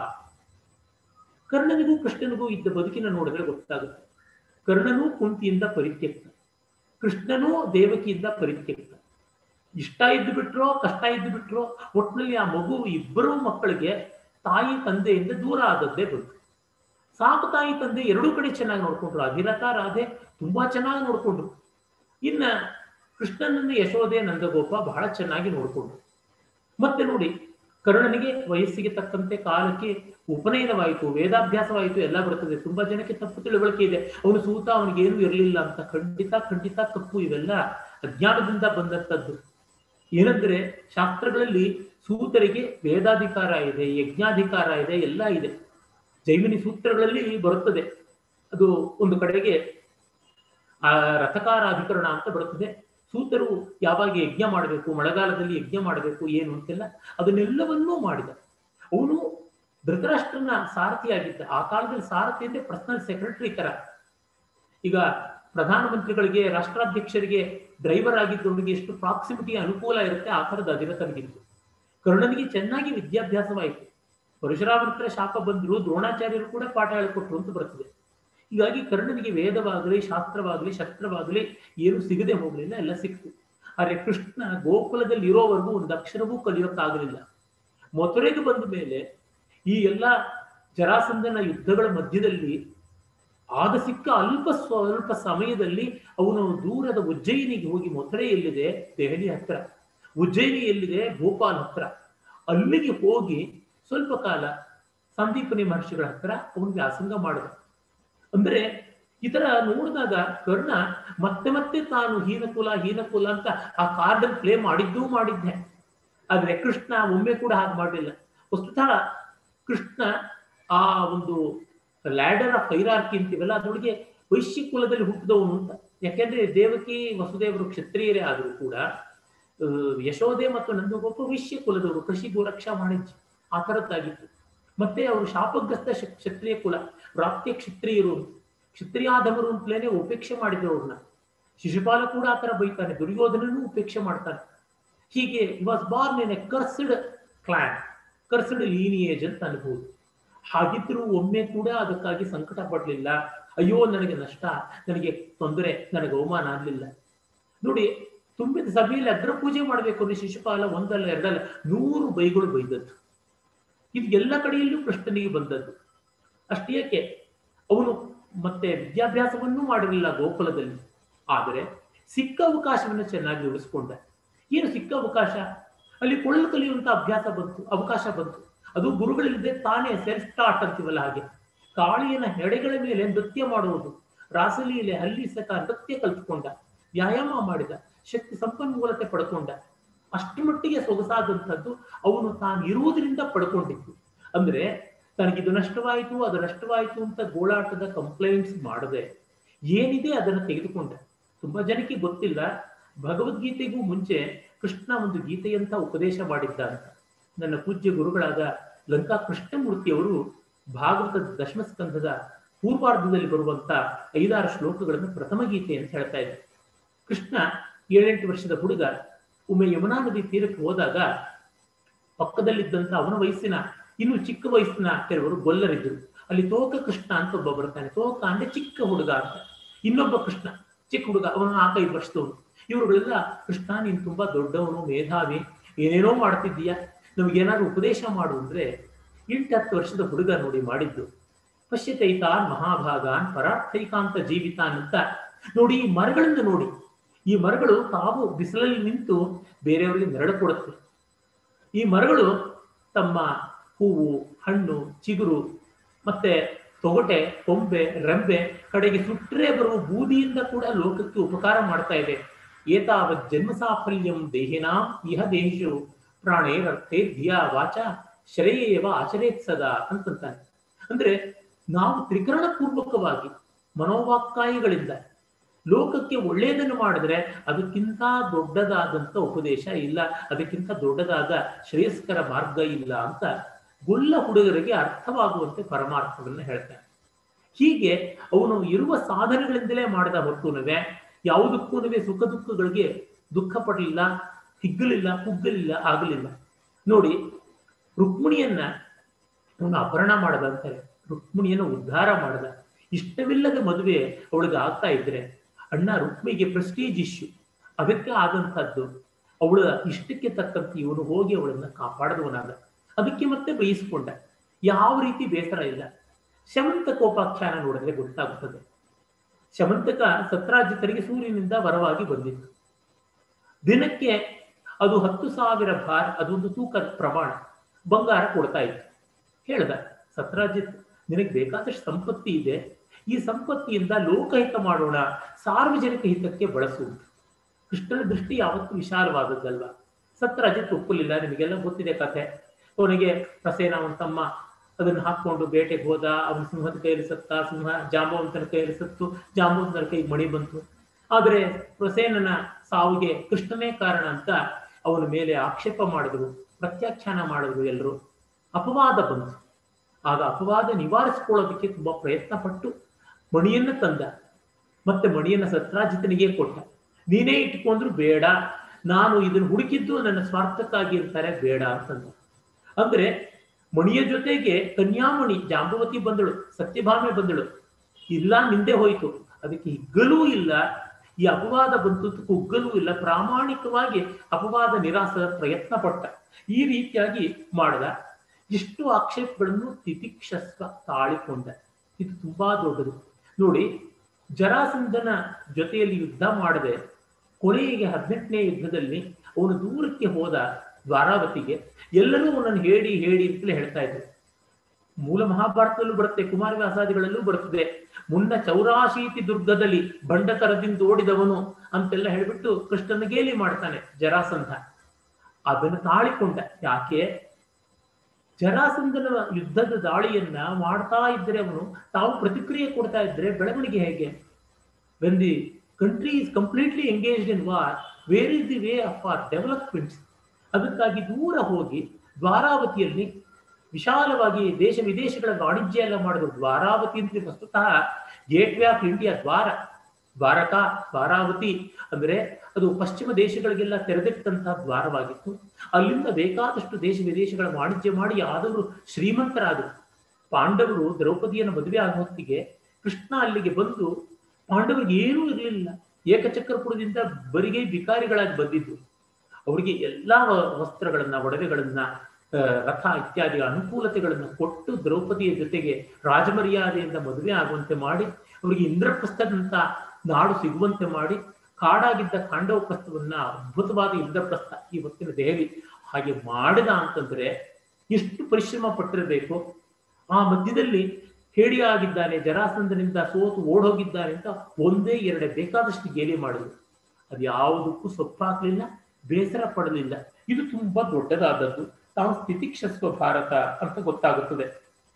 ಕರ್ಣನಿಗೂ ಕೃಷ್ಣನಿಗೂ ಇದ್ದ ಬದುಕಿನ ನೋಡಿದ್ರೆ ಗೊತ್ತಾಗುತ್ತೆ ಕರ್ಣನೂ ಕುಂತಿಯಿಂದ ಪರಿತ್ಯಕ್ತ ಕೃಷ್ಣನೂ ದೇವಕಿಯಿಂದ ಪರಿತ್ಯಕ್ತ ಇಷ್ಟ ಇದ್ದು ಬಿಟ್ರೋ ಕಷ್ಟ ಇದ್ದು ಬಿಟ್ರೋ ಒಟ್ಟಿನಲ್ಲಿ ಆ ಮಗು ಇಬ್ಬರೂ ಮಕ್ಕಳಿಗೆ ತಾಯಿ ತಂದೆಯಿಂದ ದೂರ ಆದದ್ದೇ ಬದುಕು ಸಾಕು ತಾಯಿ ತಂದೆ ಎರಡೂ ಕಡೆ ಚೆನ್ನಾಗಿ ನೋಡ್ಕೊಂಡ್ರು ಅಧಿರಥ ರಾಧೆ ತುಂಬಾ ಚೆನ್ನಾಗಿ ನೋಡ್ಕೊಂಡ್ರು ಇನ್ನ ಕೃಷ್ಣನನ್ನ ಯಶೋದೆ ನಂದಗೋಪ ಬಹಳ ಚೆನ್ನಾಗಿ ನೋಡ್ಕೊಂಡ್ರು ಮತ್ತೆ ನೋಡಿ ಕರ್ಣನಿಗೆ ವಯಸ್ಸಿಗೆ ತಕ್ಕಂತೆ ಕಾಲಕ್ಕೆ ಉಪನಯನವಾಯಿತು ವೇದಾಭ್ಯಾಸವಾಯಿತು ಎಲ್ಲ ಬರ್ತದೆ ತುಂಬಾ ಜನಕ್ಕೆ ತಪ್ಪು ತಿಳುವಳಿಕೆ ಇದೆ ಅವನು ಸೂತ ಅವನಿಗೆ ಏನು ಇರಲಿಲ್ಲ ಅಂತ ಖಂಡಿತ ಖಂಡಿತ ತಪ್ಪು ಇವೆಲ್ಲ ಅಜ್ಞಾನದಿಂದ ಬಂದಂತದ್ದು ಏನಂದ್ರೆ ಶಾಸ್ತ್ರಗಳಲ್ಲಿ ಸೂತರಿಗೆ ವೇದಾಧಿಕಾರ ಇದೆ ಯಜ್ಞಾಧಿಕಾರ ಇದೆ ಎಲ್ಲ ಇದೆ ಜೈಮಿನಿ ಸೂತ್ರಗಳಲ್ಲಿ ಬರುತ್ತದೆ ಅದು ಒಂದು ಕಡೆಗೆ ಆ ರಥಕಾರ ಅಧಿಕರಣ ಅಂತ ಬರುತ್ತದೆ ಸೂತರು ಯಾವಾಗ ಯಜ್ಞ ಮಾಡಬೇಕು ಮಳೆಗಾಲದಲ್ಲಿ ಯಜ್ಞ ಮಾಡಬೇಕು ಏನು ಅಂತೆಲ್ಲ ಅದನ್ನೆಲ್ಲವನ್ನೂ ಮಾಡಿದ ಅವನು ಧೃತರಾಷ್ಟ್ರನ ಸಾರಥಿಯಾಗಿದ್ದ ಆ ಕಾಲದಲ್ಲಿ ಸಾರಥಿ ಅಂದ್ರೆ ಪರ್ಸನಲ್ ಸೆಕ್ರೆಟರಿ ತರ ಈಗ ಪ್ರಧಾನಮಂತ್ರಿಗಳಿಗೆ ರಾಷ್ಟ್ರಾಧ್ಯಕ್ಷರಿಗೆ ಡ್ರೈವರ್ ಆಗಿದ್ದವರಿಗೆ ಎಷ್ಟು ಪ್ರಾಕ್ಸಿಮಿಟಿ ಅನುಕೂಲ ಇರುತ್ತೆ ಆ ಥರದ ಅಧಿರತನಿಗಿತ್ತು ಕರ್ಣನಿಗೆ ಚೆನ್ನಾಗಿ ವಿದ್ಯಾಭ್ಯಾಸವಾಯಿತು ಪರಶುರಾಮನ ಹತ್ರ ಶಾಪ ಬಂದ್ರು ದ್ರೋಣಾಚಾರ್ಯರು ಕೂಡ ಪಾಠ ಹೇಳಿಕೊಟ್ರು ಅಂತ ಬರ್ತದೆ ಹೀಗಾಗಿ ಕರ್ಣನಿಗೆ ವೇದವಾಗಲಿ ಶಾಸ್ತ್ರವಾಗಲಿ ಶಸ್ತ್ರವಾಗಲಿ ಏನು ಸಿಗದೆ ಹೋಗಲಿಲ್ಲ ಎಲ್ಲ ಸಿಕ್ತು ಆದ್ರೆ ಕೃಷ್ಣ ಗೋಕುಲದಲ್ಲಿ ಇರೋವರೆಗೂ ಒಂದು ಅಕ್ಷರವೂ ಕಲಿಯೋಕ್ಕಾಗಲಿಲ್ಲ ಮಥುರೆಗೆ ಬಂದ ಮೇಲೆ ಈ ಎಲ್ಲ ಜರಾಸಂಧನ ಯುದ್ಧಗಳ ಮಧ್ಯದಲ್ಲಿ ಆಗ ಸಿಕ್ಕ ಅಲ್ಪ ಸ್ವಲ್ಪ ಸಮಯದಲ್ಲಿ ಅವನು ದೂರದ ಉಜ್ಜಯಿನಿಗೆ ಹೋಗಿ ಮಥುರೆ ಎಲ್ಲಿದೆ ದೆಹಲಿ ಹತ್ರ ಉಜ್ಜಯಿನಿ ಎಲ್ಲಿದೆ ಭೋಪಾಲ್ ಹತ್ರ ಅಲ್ಲಿಗೆ ಹೋಗಿ ಸ್ವಲ್ಪ ಕಾಲ ಸಂದೀಪನಿ ಮಹರ್ಷಿಗಳ ಹತ್ರ ಅವನು ವ್ಯಾಸಂಗ ಮಾಡಿದ ಅಂದ್ರೆ ಈ ತರ ನೋಡಿದಾಗ ಕರ್ಣ ಮತ್ತೆ ಮತ್ತೆ ತಾನು ಹೀನಕುಲ ಹೀನಕುಲ ಅಂತ ಆ ಕಾರ್ಡ್ ಪ್ಲೇ ಮಾಡಿದ್ದೂ ಮಾಡಿದ್ದೆ ಆದ್ರೆ ಕೃಷ್ಣ ಒಮ್ಮೆ ಕೂಡ ಹಾಗೆ ಮಾಡಲಿಲ್ಲ ವಸ್ತುತಃ ಕೃಷ್ಣ ಆ ಒಂದು ಲ್ಯಾಡರ್ ಆಫ್ ಹೈರಾರ್ಕಿ ಅಂತೀವಲ್ಲ ಅದರೊಳಗೆ ವೈಶ್ಯ ಕುಲದಲ್ಲಿ ಹುಟ್ಟಿದವನು ಅಂತ ಯಾಕೆಂದ್ರೆ ದೇವಕಿ ವಸುದೇವರು ಕ್ಷತ್ರಿಯರೇ ಆದರೂ ಕೂಡ ಆ, ಯಶೋದೆ ಮತ್ತು ನಂದಗೋಪ ವೈಶ್ಯ ಕುಲದವರು ಕೃಷಿ ಗೋರಕ್ಷಾ ವಾಣಿಜ್ಯ ಆ ಥರದ್ದಾಗಿತ್ತು ಮತ್ತೆ ಅವರು ಶಾಪಗ್ರಸ್ತ ಶ- ಕ್ಷತ್ರಿಯ ಕುಲ ಪ್ರಾಪ್ತಿಯ ಕ್ಷತ್ರಿಯರು ಕ್ಷತ್ರಿಯಾಧಮರು ಅಂತಲೇ ಉಪೇಕ್ಷೆ ಮಾಡಿದ್ರು ಅವ್ರನ್ನ ಶಿಶುಪಾಲ ಕೂಡ ಆ ಥರ ಬೈತಾನೆ ದುರ್ಯೋಧನನು ಉಪೇಕ್ಷೆ ಮಾಡ್ತಾನೆ ಹೀಗೆ was born in a cursed clan cursed lineage ಅಂತ ಅನ್ಬೋದು ಹಾಗಿದ್ರೂ ಒಮ್ಮೆ ಕೂಡ ಅದಕ್ಕಾಗಿ ಸಂಕಟ ಪಡಲಿಲ್ಲ ಅಯ್ಯೋ ನನಗೆ ನಷ್ಟ ನನಗೆ ತೊಂದರೆ ನನಗೆ ಅವಮಾನ ಆಗಲಿಲ್ಲ ನೋಡಿ ತುಂಬಿದ ಸಭೆಯಲ್ಲಿ ಅಗ್ರ ಪೂಜೆ ಮಾಡಬೇಕು ಅಂದ್ರೆ ಶಿಶುಪಾಲ ಒಂದಲ್ಲ ಎರಡಲ್ಲ ನೂರು ಬೈಗಳು ಬೈದದ್ದು ಇದು ಎಲ್ಲ ಕಡೆಯಲ್ಲೂ ಕೃಷ್ಣನಿಗೆ ಬಂದದ್ದು ಅಷ್ಟೇಕೆ ಅವನು ಮತ್ತೆ ವಿದ್ಯಾಭ್ಯಾಸವನ್ನೂ ಮಾಡಿರಲಿಲ್ಲ ಗೋಕುಲದಲ್ಲಿ ಆದರೆ ಸಿಕ್ಕ ಅವಕಾಶವನ್ನು ಚೆನ್ನಾಗಿ ಉಳಿಸ್ಕೊಂಡ ಏನು ಸಿಕ್ಕ ಅವಕಾಶ ಅಲ್ಲಿ ಕೊಳ್ಳು ಕಲಿಯುವಂತ ಅಭ್ಯಾಸ ಬಂತು ಅವಕಾಶ ಬಂತು ಅದು ಗುರುಗಳಿಲ್ಲದೆ ತಾನೇ ಸೆಲ್ಫ್ ಸ್ಟಾರ್ಟ್ ಅಂತೀವಲ್ಲ ಹಾಗೆ ಕಾಳಿಯನ ಹೆಡೆಗಳ ಮೇಲೆ ನೃತ್ಯ ಮಾಡುವುದು ರಾಸಲೀಲೆ ಹಲ್ಲಿಸಕ ನೃತ್ಯ ಕಲ್ತ್ಕೊಂಡ ವ್ಯಾಯಾಮ ಮಾಡಿದ ಶಕ್ತಿ ಸಂಪನ್ಮೂಲತೆ ಪಡ್ಕೊಂಡ ಅಷ್ಟು ಮಟ್ಟಿಗೆ ಸೊಗಸಾದಂಥದ್ದು ಅವನು ತಾನು ಇರುವುದರಿಂದ ಪಡ್ಕೊಂಡಿದ್ದು ಅಂದ್ರೆ ತನಗಿದು ನಷ್ಟವಾಯಿತು ಅದು ನಷ್ಟವಾಯಿತು ಅಂತ ಗೋಳಾಟದ ಕಂಪ್ಲೇಂಟ್ಸ್ ಮಾಡದೆ ಏನಿದೆ ಅದನ್ನು ತೆಗೆದುಕೊಂಡ ತುಂಬಾ ಜನಕ್ಕೆ ಗೊತ್ತಿಲ್ಲ ಭಗವದ್ಗೀತೆಗೂ ಮುಂಚೆ ಕೃಷ್ಣ ಒಂದು ಗೀತೆಯಂತ ಉಪದೇಶ ಮಾಡಿದ್ದ ಅಂತ ನನ್ನ ಪೂಜ್ಯ ಗುರುಗಳಾದ ಲಂಕಾ ಕೃಷ್ಣಮೂರ್ತಿಯವರು ಭಾಗವತದ ದಶಮಸ್ಕಂಧದ ಪೂರ್ವಾರ್ಧದಲ್ಲಿ ಬರುವಂತ ಐದಾರು ಶ್ಲೋಕಗಳನ್ನು ಪ್ರಥಮ ಗೀತೆ ಅಂತ ಹೇಳ್ತಾ ಇದ್ದಾರೆ ಕೃಷ್ಣ ಏಳೆಂಟು ವರ್ಷದ ಹುಡುಗ ಒಮ್ಮೆ ಯಮುನಾ ನದಿ ತೀರಕ್ಕೆ ಹೋದಾಗ ಪಕ್ಕದಲ್ಲಿದ್ದಂತ ಅವನ ವಯಸ್ಸಿನ ಇನ್ನು ಚಿಕ್ಕ ವಯಸ್ಸಿನ ಕೆಲವರು ಗೊಲ್ಲರಿದ್ದರು ಅಲ್ಲಿ ತೋಕ ಕೃಷ್ಣ ಅಂತ ಒಬ್ಬ ಬರ್ತಾನೆ ತೋಕ ಅಂದ್ರೆ ಚಿಕ್ಕ ಹುಡುಗ ಅಂತ ಇನ್ನೊಬ್ಬ ಕೃಷ್ಣ ಚಿಕ್ಕ ಹುಡುಗ ಅವನು ನಾಲ್ಕೈದು ವರ್ಷದವನು ಇವರುಗಳೆಲ್ಲ ಕೃಷ್ಣ ನೀನು ತುಂಬಾ ದೊಡ್ಡವನು ಮೇಧಾವಿ ಏನೇನೋ ಮಾಡ್ತಿದ್ದೀಯ ನಮಗೇನಾದ್ರು ಉಪದೇಶ ಮಾಡು ಅಂದ್ರೆ ಎಂಟು ಹತ್ತು ವರ್ಷದ ಹುಡುಗ ನೋಡಿ ಮಾಡಿದ್ದು ಪಶ್ಯತೈತಾನ್ ಮಹಾಭಾಗಾನ್ ಪರಾರ್ಥೈಕಾಂತ ಜೀವಿತಾನ್ ಅಂತ ನೋಡಿ ಈ ಮರಗಳನ್ನು ನೋಡಿ ಈ ಮರಗಳು ತಾವು ಬಿಸಿಲಲ್ಲಿ ನಿಂತು ಬೇರೆಯವರಿಗೆ ನೆರಳು ಕೊಡುತ್ತೆ ಈ ಮರಗಳು ತಮ್ಮ ಹೂವು ಹಣ್ಣು ಚಿಗುರು ಮತ್ತೆ ತೊಗಟೆ ಕೊಂಬೆ ರೆಂಬೆ ಕಡೆಗೆ ಸುಟ್ಟರೆ ಬರುವ ಬೂದಿಯಿಂದ ಕೂಡ ಲೋಕಕ್ಕೆ ಉಪಕಾರ ಮಾಡ್ತಾ ಇದೆ ಏತಾವತ್ ಜನ್ಮ ಸಾಫಲ್ಯಂ ದೇಹಿನಾಂ ಇಹ ದೇಶು ಪ್ರಾಣೇರರ್ಥೇ ಧಿಯಾ ವಾಚ ಶ್ರೇಯೇವ ಆಚರೇತ್ ಸದಾ ಅಂತಂತಾನೆ ಅಂದ್ರೆ ನಾವು ತ್ರಿಕರಣ ಪೂರ್ವಕವಾಗಿ ಮನೋವಾಕ್ಕಾಯಿಗಳಿಂದ ಲೋಕಕ್ಕೆ ಒಳ್ಳೆಯದನ್ನು ಮಾಡಿದ್ರೆ ಅದಕ್ಕಿಂತ ದೊಡ್ಡದಾದಂತ ಉಪದೇಶ ಇಲ್ಲ ಅದಕ್ಕಿಂತ ದೊಡ್ಡದಾದ ಶ್ರೇಯಸ್ಕರ ಮಾರ್ಗ ಇಲ್ಲ ಅಂತ ಗುಲ್ಲ ಹುಡುಗರಿಗೆ ಅರ್ಥವಾಗುವಂತೆ ಪರಮಾರ್ಥವನ್ನು ಹೇಳ್ತಾನೆ ಹೀಗೆ ಅವನು ಇರುವ ಸಾಧನೆಗಳಿಂದಲೇ ಮಾಡಿದ ಹೊರತುನುವೆ ಯಾವುದಕ್ಕೂ ಸುಖ ದುಃಖಗಳಿಗೆ ದುಃಖ ಪಡಲಿಲ್ಲ ಹಿಗ್ಗಲಿಲ್ಲ ಕುಗ್ಗಲಿಲ್ಲ ಆಗಲಿಲ್ಲ ನೋಡಿ ರುಕ್ಮಿಣಿಯನ್ನ ಅವನು ಅಪಹರಣ ಮಾಡದ ಅಂತಾರೆ ರುಕ್ಮಿಣಿಯನ್ನು ಉದ್ಧಾರ ಮಾಡದ ಇಷ್ಟವಿಲ್ಲದ ಮದುವೆ ಅವಳಿಗೆ ಆಗ್ತಾ ಇದ್ರೆ ಅಣ್ಣ ರುಕ್ಮಿಗೆ ಪ್ರೆಸ್ಟೀಜ್ ಇಶ್ಯೂ ಅದಕ್ಕೆ ಆದಂತದ್ದು ಅವಳ ಇಷ್ಟಕ್ಕೆ ತಕ್ಕಂತೆ ಇವನು ಹೋಗಿ ಅವಳನ್ನ ಕಾಪಾಡದವನಾದ ಅದಕ್ಕೆ ಮತ್ತೆ ಬಯಸ್ಕೊಂಡ ಯಾವ ರೀತಿ ಬೇಸರ ಇಲ್ಲ ಶಮಂತಕೋಪಾಖ್ಯಾನ ನೋಡಿದ್ರೆ ಗೊತ್ತಾಗುತ್ತದೆ ಶಮಂತಕ ಸತ್ರಾಜಿತರಿಗೆ ಸೂರ್ಯನಿಂದ ವರವಾಗಿ ಬಂದಿತ್ತು ದಿನಕ್ಕೆ ಅದು ಹತ್ತು ಸಾವಿರ ಭಾರ್ ಅದೊಂದು ತೂಕ ಪ್ರಮಾಣ ಬಂಗಾರ ಕೊಡ್ತಾ ಇತ್ತು ಹೇಳ್ದ ಸತ್ರಾಜಿತ್ ನಿನಗೆ ಬೇಕಾದಷ್ಟು ಸಂಪತ್ತಿ ಇದೆ ಈ ಸಂಪತ್ತಿಯಿಂದ ಲೋಕಹಿತ ಮಾಡೋಣ ಸಾರ್ವಜನಿಕ ಹಿತಕ್ಕೆ ಬಳಸುವುದು ಕೃಷ್ಣನ ದೃಷ್ಟಿ ಯಾವತ್ತೂ ವಿಶಾಲವಾದದ್ದಲ್ವ ಸತ್ರಾಜಿತ್ ಒಪ್ಪಲಿಲ್ಲ ನಿಮಗೆಲ್ಲ ಗೊತ್ತಿದೆ ಕಥೆ ಅವನಿಗೆ ಪ್ರಸೇನ ಅವನ ತಮ್ಮ ಅದನ್ನು ಹಾಕೊಂಡು ಬೇಟೆಗೆ ಹೋದ ಅವನ ಸಿಂಹದ ಕೈಯಲ್ಲಿ ಸತ್ತ ಸಿಂಹ ಜಾಂಬವಂತನ ಕೈಯಲ್ಲಿ ಸತ್ತು ಜಾಂಬವಂತನ ಕೈಗೆ ಮಣಿ ಬಂತು ಆದರೆ ಪ್ರಸೇನನ ಸಾವಿಗೆ ಕೃಷ್ಣನೇ ಕಾರಣ ಅಂತ ಅವನ ಮೇಲೆ ಆಕ್ಷೇಪ ಮಾಡಿದ್ರು ಪ್ರತ್ಯಾಖ್ಯಾನ ಮಾಡಿದ್ರು ಎಲ್ಲರೂ ಅಪವಾದ ಬಂತು ಆಗ ಅಪವಾದ ನಿವಾರಿಸಿಕೊಳ್ಳೋದಕ್ಕೆ ತುಂಬಾ ಪ್ರಯತ್ನ ಪಟ್ಟು ಮಣಿಯನ್ನ ತಂದ ಮತ್ತೆ ಮಣಿಯನ್ನ ಸತ್ರಾಜಿತನಿಗೆ ಕೊಟ್ಟ ನೀನೇ ಇಟ್ಕೊಂಡ್ರು ಬೇಡ ನಾನು ಇದನ್ನು ಹುಡುಕಿದ್ದು ನನ್ನ ಸ್ವಾರ್ಥಕ್ಕಾಗಿ ಅಂತಾರೆ ಬೇಡ ಅಂತಂದ ಅಂದ್ರೆ ಮಣಿಯ ಜೊತೆಗೆ ಕನ್ಯಾಮಣಿ ಜಾಂಬವತಿ ಬಂದಳು ಸತ್ಯಭಾಮೆ ಬಂದಳು ಇಲ್ಲ ನಿಂದೆ ಹೋಯ್ತು ಅದಕ್ಕೆ ಹಿಗ್ಗಲೂ ಇಲ್ಲ ಈ ಅಪವಾದ ಬಂತು ಅಂತ ಕುಗ್ಗಲೂ ಇಲ್ಲ ಪ್ರಾಮಾಣಿಕವಾಗಿ ಅಪವಾದ ನಿರಾಸದ ಪ್ರಯತ್ನ ಪಟ್ಟ ಈ ರೀತಿಯಾಗಿ ಮಾಡದ ಎಷ್ಟು ಆಕ್ಷೇಪಗಳನ್ನು ತಿತಿಕ್ಷಸ್ವ ತಾಳಿಕೊಂಡ ಇದು ತುಂಬಾ ದೊಡ್ಡದು ನೋಡಿ ಜರಾಸಂಧನ ಜೊತೆಯಲ್ಲಿ ಯುದ್ಧ ಮಾಡದೆ ಕೊನೆಗೆ ಹದಿನೆಂಟನೇ ಯುದ್ಧದಲ್ಲಿ ಅವನು ದೂರಕ್ಕೆ ಹೋದ ದ್ವಾರಾವತಿಗೆ ಎಲ್ಲರೂ ಅವನನ್ನು ಹೇಳಿ ಹೇಳಿ ಅಂತಲೇ ಹೇಳ್ತಾ ಇದ್ರು ಮೂಲ ಮಹಾಭಾರತದಲ್ಲೂ ಬರುತ್ತೆ ಕುಮಾರವ್ಯಾಸಾದಿಗಳಲ್ಲೂ ಬರುತ್ತದೆ ಮುನ್ನ ಚೌರಾಶೀತಿ ದುರ್ಗದಲ್ಲಿ ಬಂಡತರದಿಂದ ಓಡಿದವನು ಅಂತೆಲ್ಲ ಹೇಳ್ಬಿಟ್ಟು ಕೃಷ್ಣನ ಗೇಲಿ ಮಾಡ್ತಾನೆ ಜರಾಸಂಧ ಅದನ್ನು ತಾಳಿಕೊಂಡ ಯಾಕೆ ಜರಾಸಂಧನ ಯುದ್ಧದ ದಾಳಿಯನ್ನ ಮಾಡ್ತಾ ಇದ್ರೆ ಅವನು ತಾವು ಪ್ರತಿಕ್ರಿಯೆ ಕೊಡ್ತಾ ಇದ್ರೆ ಬೆಳವಣಿಗೆ ಹೇಗೆ when the country is completely engaged in war where is the way of our developments ಅದಕ್ಕಾಗಿ ದೂರ ಹೋಗಿ ದ್ವಾರಾವತಿಯಲ್ಲಿ ವಿಶಾಲವಾಗಿ ದೇಶ ವಿದೇಶಗಳ ವಾಣಿಜ್ಯ ಎಲ್ಲ ಮಾಡಿದ್ರು ದ್ವಾರಾವತಿ ಅಂತ ವಸ್ತುತಃ ಗೇಟ್ ವೇ ಆಫ್ ಇಂಡಿಯಾ ದ್ವಾರ ದ್ವಾರಕಾ ದ್ವಾರಾವತಿ ಅಂದ್ರೆ ಅದು ಪಶ್ಚಿಮ ದೇಶಗಳಿಗೆಲ್ಲ ತೆರೆದಿಟ್ಟಂತಹ ದ್ವಾರವಾಗಿತ್ತು ಅಲ್ಲಿಂದ ಬೇಕಾದಷ್ಟು ದೇಶ ವಿದೇಶಗಳ ವಾಣಿಜ್ಯ ಮಾಡಿ ಆದವರು ಶ್ರೀಮಂತರಾದರು ಪಾಂಡವರು ದ್ರೌಪದಿಯನ್ನು ಮದುವೆ ಆಗೋ ಹೊತ್ತಿಗೆ ಕೃಷ್ಣ ಅಲ್ಲಿಗೆ ಬಂದು ಪಾಂಡವರಿಗೆ ಏನೂ ಇರಲಿಲ್ಲ ಏಕಚಕ್ರಪುರದಿಂದ ಬರಿಗೆ ಬಿಕಾರಿಗಳಾಗಿ ಬಂದಿದ್ದು ಅವರಿಗೆ ಎಲ್ಲಾ ವ- ವಸ್ತ್ರಗಳನ್ನ ಒಡವೆಗಳನ್ನ ಆ, ರಥ ಇತ್ಯಾದಿ ಅನುಕೂಲತೆಗಳನ್ನು ಕೊಟ್ಟು ದ್ರೌಪದಿಯ ಜೊತೆಗೆ ರಾಜಮರ್ಯಾದೆಯಿಂದ ಮದುವೆ ಆಗುವಂತೆ ಮಾಡಿ ಅವರಿಗೆ ಇಂದ್ರಪ್ರಸ್ಥದಂತ ನಾಡು ಸಿಗುವಂತೆ ಮಾಡಿ ಕಾಡಾಗಿದ್ದ ಕಾಂಡವ ಪ್ರಸ್ಥವನ್ನ ಅದ್ಭುತವಾದ ಇಂದ್ರಪ್ರಸ್ಥ ಇವತ್ತಿನ ದೆಹಲಿ ಹಾಗೆ ಮಾಡಿದ ಅಂತಂದ್ರೆ ಎಷ್ಟು ಪರಿಶ್ರಮ ಪಟ್ಟಿರಬೇಕು ಆ ಮಧ್ಯದಲ್ಲಿ ಹೇಡಿಯಾಗಿದ್ದಾನೆ ಜರಾಸಂಧನಿಂದ ಸೋತು ಓಡೋಗಿದ್ದಾನೆ ಅಂತ ಒಂದೇ ಎರಡೇ ಬೇಕಾದಷ್ಟು ಗೇಲಿ ಮಾಡಿದ್ರು ಅದು ಯಾವುದಕ್ಕೂ ಸೊಪ್ಪಾಗ್ಲಿಲ್ಲ ಬೇಸರ ಪಡಲಿಲ್ಲ ಇದು ತುಂಬಾ ದೊಡ್ಡದಾದದ್ದು ತಾವು ಸ್ಥಿತಿಕ್ಷಸ್ವ ಭಾರತ ಅಂತ ಗೊತ್ತಾಗುತ್ತದೆ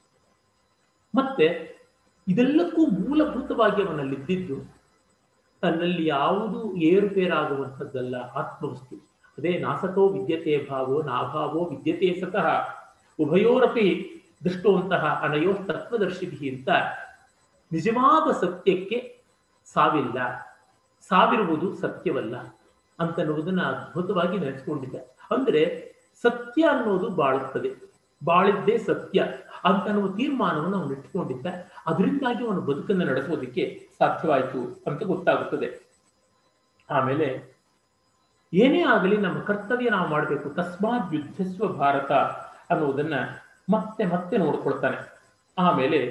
ಮತ್ತೆ ಇದೆಲ್ಲಕ್ಕೂ ಮೂಲಭೂತವಾಗಿ ಅವನಲ್ಲಿದ್ದಿದ್ದು ತನ್ನಲ್ಲಿ ಯಾವುದು ಏರುಪೇರಾಗುವಂಥದ್ದಲ್ಲ ಆತ್ಮವಸ್ತು ಅದೇ ನಾಸತೋ ವಿದ್ಯತೆ ಭಾವೋ ನಾಭಾವೋ ವಿದ್ಯತೆ ಸತಃ ಉಭಯೋರಪಿ ದೃಷ್ಟುವಂತಹ ಅನಯೋ ತತ್ವದರ್ಶಿಭಿ ಅಂತ ನಿಜವಾದ ಸತ್ಯಕ್ಕೆ ಸಾವಿಲ್ಲ ಸಾವಿರುವುದು ಸತ್ಯವಲ್ಲ ಅಂತನ್ನುವುದನ್ನ ಅದ್ಭುತವಾಗಿ ನೆನೆಸ್ಕೊಂಡಿದ್ದ ಅಂದ್ರೆ ಸತ್ಯ ಅನ್ನೋದು ಬಾಳುತ್ತದೆ ಬಾಳಿದ್ದೇ ಸತ್ಯ ಅಂತನ್ನುವ ತೀರ್ಮಾನವನ್ನು ಅವನು ಇಟ್ಕೊಂಡಿದ್ದ ಅದರಿಂದಾಗಿ ಅವನು ಬದುಕನ್ನು ನಡೆಸೋದಕ್ಕೆ ಸಾಧ್ಯವಾಯಿತು ಅಂತ ಗೊತ್ತಾಗುತ್ತದೆ ಆಮೇಲೆ ಏನೇ ಆಗಲಿ ನಮ್ಮ ಕರ್ತವ್ಯ ನಾವು ಮಾಡಬೇಕು ತಸ್ಮಾತ್ ಯುದ್ಧಸ್ವ ಭಾರತ ಅನ್ನುವುದನ್ನ ಮತ್ತೆ ಮತ್ತೆ ನೋಡ್ಕೊಳ್ತಾನೆ ಆಮೇಲೆ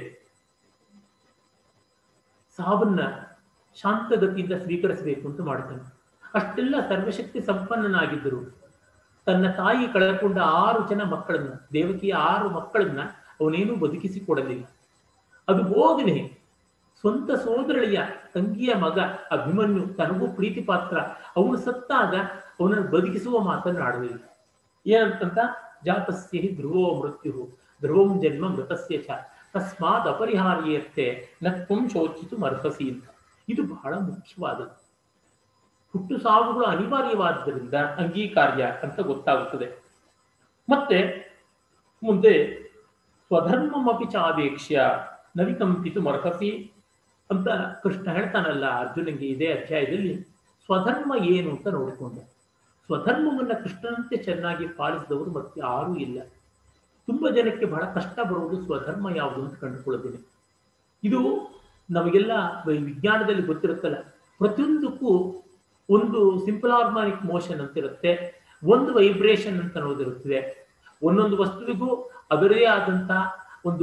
ಸಾವನ್ನ ಶಾಂತಗತಿಯಿಂದ ಸ್ವೀಕರಿಸಬೇಕು ಅಂತ ಮಾಡ್ತಾನೆ ಅಷ್ಟೆಲ್ಲ ಸರ್ವಶಕ್ತಿ ಸಂಪನ್ನನಾಗಿದ್ದರು ತನ್ನ ತಾಯಿ ಕಳೆದುಕೊಂಡ ಆರು ಜನ ಮಕ್ಕಳನ್ನ ದೇವಕಿಯ ಆರು ಮಕ್ಕಳನ್ನ ಅವನೇನು ಬದುಕಿಸಿ ಕೊಡಲಿಲ್ಲ ಅದು ಹೋಗನೆ ಸ್ವಂತ ಸೋದರಳಿಯ ತಂಗಿಯ ಮಗ ಅಭಿಮನ್ಯು ತನಗೂ ಪ್ರೀತಿ ಪಾತ್ರ ಅವನು ಸತ್ತಾಗ ಅವನನ್ನು ಬದುಕಿಸುವ ಮಾತನ್ನು ಆಡಲಿಲ್ಲ ಏನಂತಂತ ಜಾತಸ್ಯ ಹಿ ಧ್ರುವೋ ಮೃತ್ಯು ಧ್ರುವಂ ಜನ್ಮ ಮೃತಸ್ಯ ಚ ತಸ್ಮಾತ್ ಅಪರಿಹಾರ್ಯತೆ ನತ್ವಂ ಶೋಚಿತು ಮರ್ಹಸಿ ಅಂತ ಇದು ಬಹಳ ಮುಖ್ಯವಾದದ್ದು ಹುಟ್ಟು ಸಾವುಗಳು ಅನಿವಾರ್ಯವಾದ್ದರಿಂದ ಅಂಗೀಕಾರ್ಯ ಅಂತ ಗೊತ್ತಾಗುತ್ತದೆ ಮತ್ತೆ ಮುಂದೆ ಸ್ವಧರ್ಮಮಪಿ ಚಾವೇಕ್ಷ್ಯ ನವಿಕಂಪಿತು ಮರ್ಹಸಿ ಅಂತ ಕೃಷ್ಣ ಹೇಳ್ತಾನಲ್ಲ ಅರ್ಜುನಿಗೆ ಇದೇ ಅಧ್ಯಾಯದಲ್ಲಿ ಸ್ವಧರ್ಮ ಏನು ಅಂತ ನೋಡಿಕೊಂಡ ಸ್ವಧರ್ಮವನ್ನ ಕೃಷ್ಣನಂತೆ ಚೆನ್ನಾಗಿ ಪಾಲಿಸಿದವರು ಮತ್ತೆ ಯಾರೂ ಇಲ್ಲ ತುಂಬಾ ಜನಕ್ಕೆ ಬಹಳ ಕಷ್ಟ ಬರುವುದು ಸ್ವಧರ್ಮ ಯಾವುದು ಅಂತ ಕಂಡುಕೊಳ್ಳೋದೇನೆ ಇದು ನಮಗೆಲ್ಲ ವಿ- ವಿಜ್ಞಾನದಲ್ಲಿ ಗೊತ್ತಿರುತ್ತಲ್ಲ ಪ್ರತಿಯೊಂದಕ್ಕೂ ಒಂದು ಸಿಂಪಲ್ ಹಾರ್ಮಾನಿಕ್ ಮೋಷನ್ ಅಂತ ಇರುತ್ತೆ ಒಂದು ವೈಬ್ರೇಷನ್ ಅಂತ ಅನ್ನೋದಿರುತ್ತದೆ ಒಂದೊಂದು ವಸ್ತುವಿಗೂ ಅದರದೇ ಆದಂತ ಒಂದು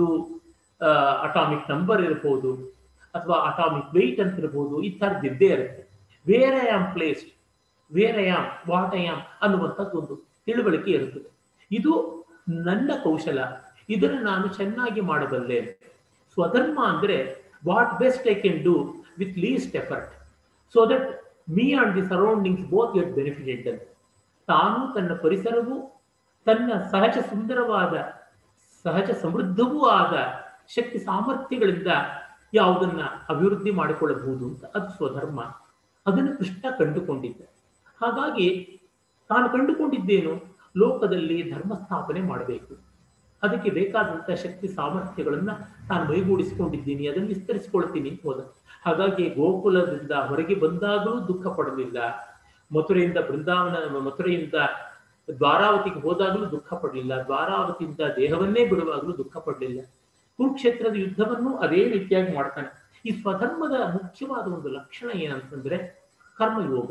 ಅಟಾಮಿಕ್ ನಂಬರ್ ಇರಬಹುದು ಅಥವಾ ಅಟಾಮಿಕ್ ವೆಯ್ಟ್ ಅಂತ ಇರಬಹುದು ಈ ಥರದ್ದು ಇದ್ದೇ ಇರುತ್ತೆ where I am placed where I am what I am ಅನ್ನುವಂಥದ್ದು ಒಂದು ತಿಳುವಳಿಕೆ ಇರುತ್ತದೆ ಇದು ನನ್ನ ಕೌಶಲ ಇದನ್ನು ನಾನು ಚೆನ್ನಾಗಿ ಮಾಡಬಲ್ಲೆ ಸ್ವಧರ್ಮ ಅಂದ್ರೆ what best I can do with least effort so that me and the surroundings both get benefited ಅಂತ ತಾನು ತನ್ನ ಪರಿಸರವು ತನ್ನ ಸಹಜ ಸುಂದರವಾದ ಸಹಜ ಸಮೃದ್ಧವೂ ಆದ ಶಕ್ತಿ ಸಾಮರ್ಥ್ಯಗಳಿಂದ ಯಾವುದನ್ನ ಅಭಿವೃದ್ಧಿ ಮಾಡಿಕೊಳ್ಳಬಹುದು ಅಂತ ಅದು ಸ್ವಧರ್ಮ ಅದನ್ನು ಕೃಷ್ಣ ಕಂಡುಕೊಂಡಿದ್ದ ಹಾಗಾಗಿ ತಾನು ಕಂಡುಕೊಂಡಿದ್ದೇನು ಲೋಕದಲ್ಲಿ ಧರ್ಮ ಸ್ಥಾಪನೆ ಮಾಡಬೇಕು ಅದಕ್ಕೆ ಬೇಕಾದಂತ ಶಕ್ತಿ ಸಾಮರ್ಥ್ಯಗಳನ್ನ ನಾನು ಮೈಗೂಡಿಸಿಕೊಂಡಿದ್ದೀನಿ ಅದನ್ನು ವಿಸ್ತರಿಸಿಕೊಳ್ತೀನಿ ಅಂತ ಹೋದ ಹಾಗಾಗಿ ಗೋಕುಲದಿಂದ ಹೊರಗೆ ಬಂದಾಗಲೂ ದುಃಖ ಪಡಲಿಲ್ಲ ಮಥುರೆಯಿಂದ ಬೃಂದಾವನ ಮಥುರೆಯಿಂದ ದ್ವಾರಾವತಿಗೆ ಹೋದಾಗಲೂ ದುಃಖ ಪಡಲಿಲ್ಲ ದ್ವಾರಾವತಿಯಿಂದ ದೇಹವನ್ನೇ ಬಿಡುವಾಗಲೂ ದುಃಖ ಪಡಲಿಲ್ಲ ಕುರುಕ್ಷೇತ್ರದ ಯುದ್ಧವನ್ನು ಅದೇ ರೀತಿಯಾಗಿ ಮಾಡ್ತಾನೆ ಈ ಸ್ವಧರ್ಮದ ಮುಖ್ಯವಾದ ಒಂದು ಲಕ್ಷಣ ಏನಂತಂದ್ರೆ ಕರ್ಮಯೋಗ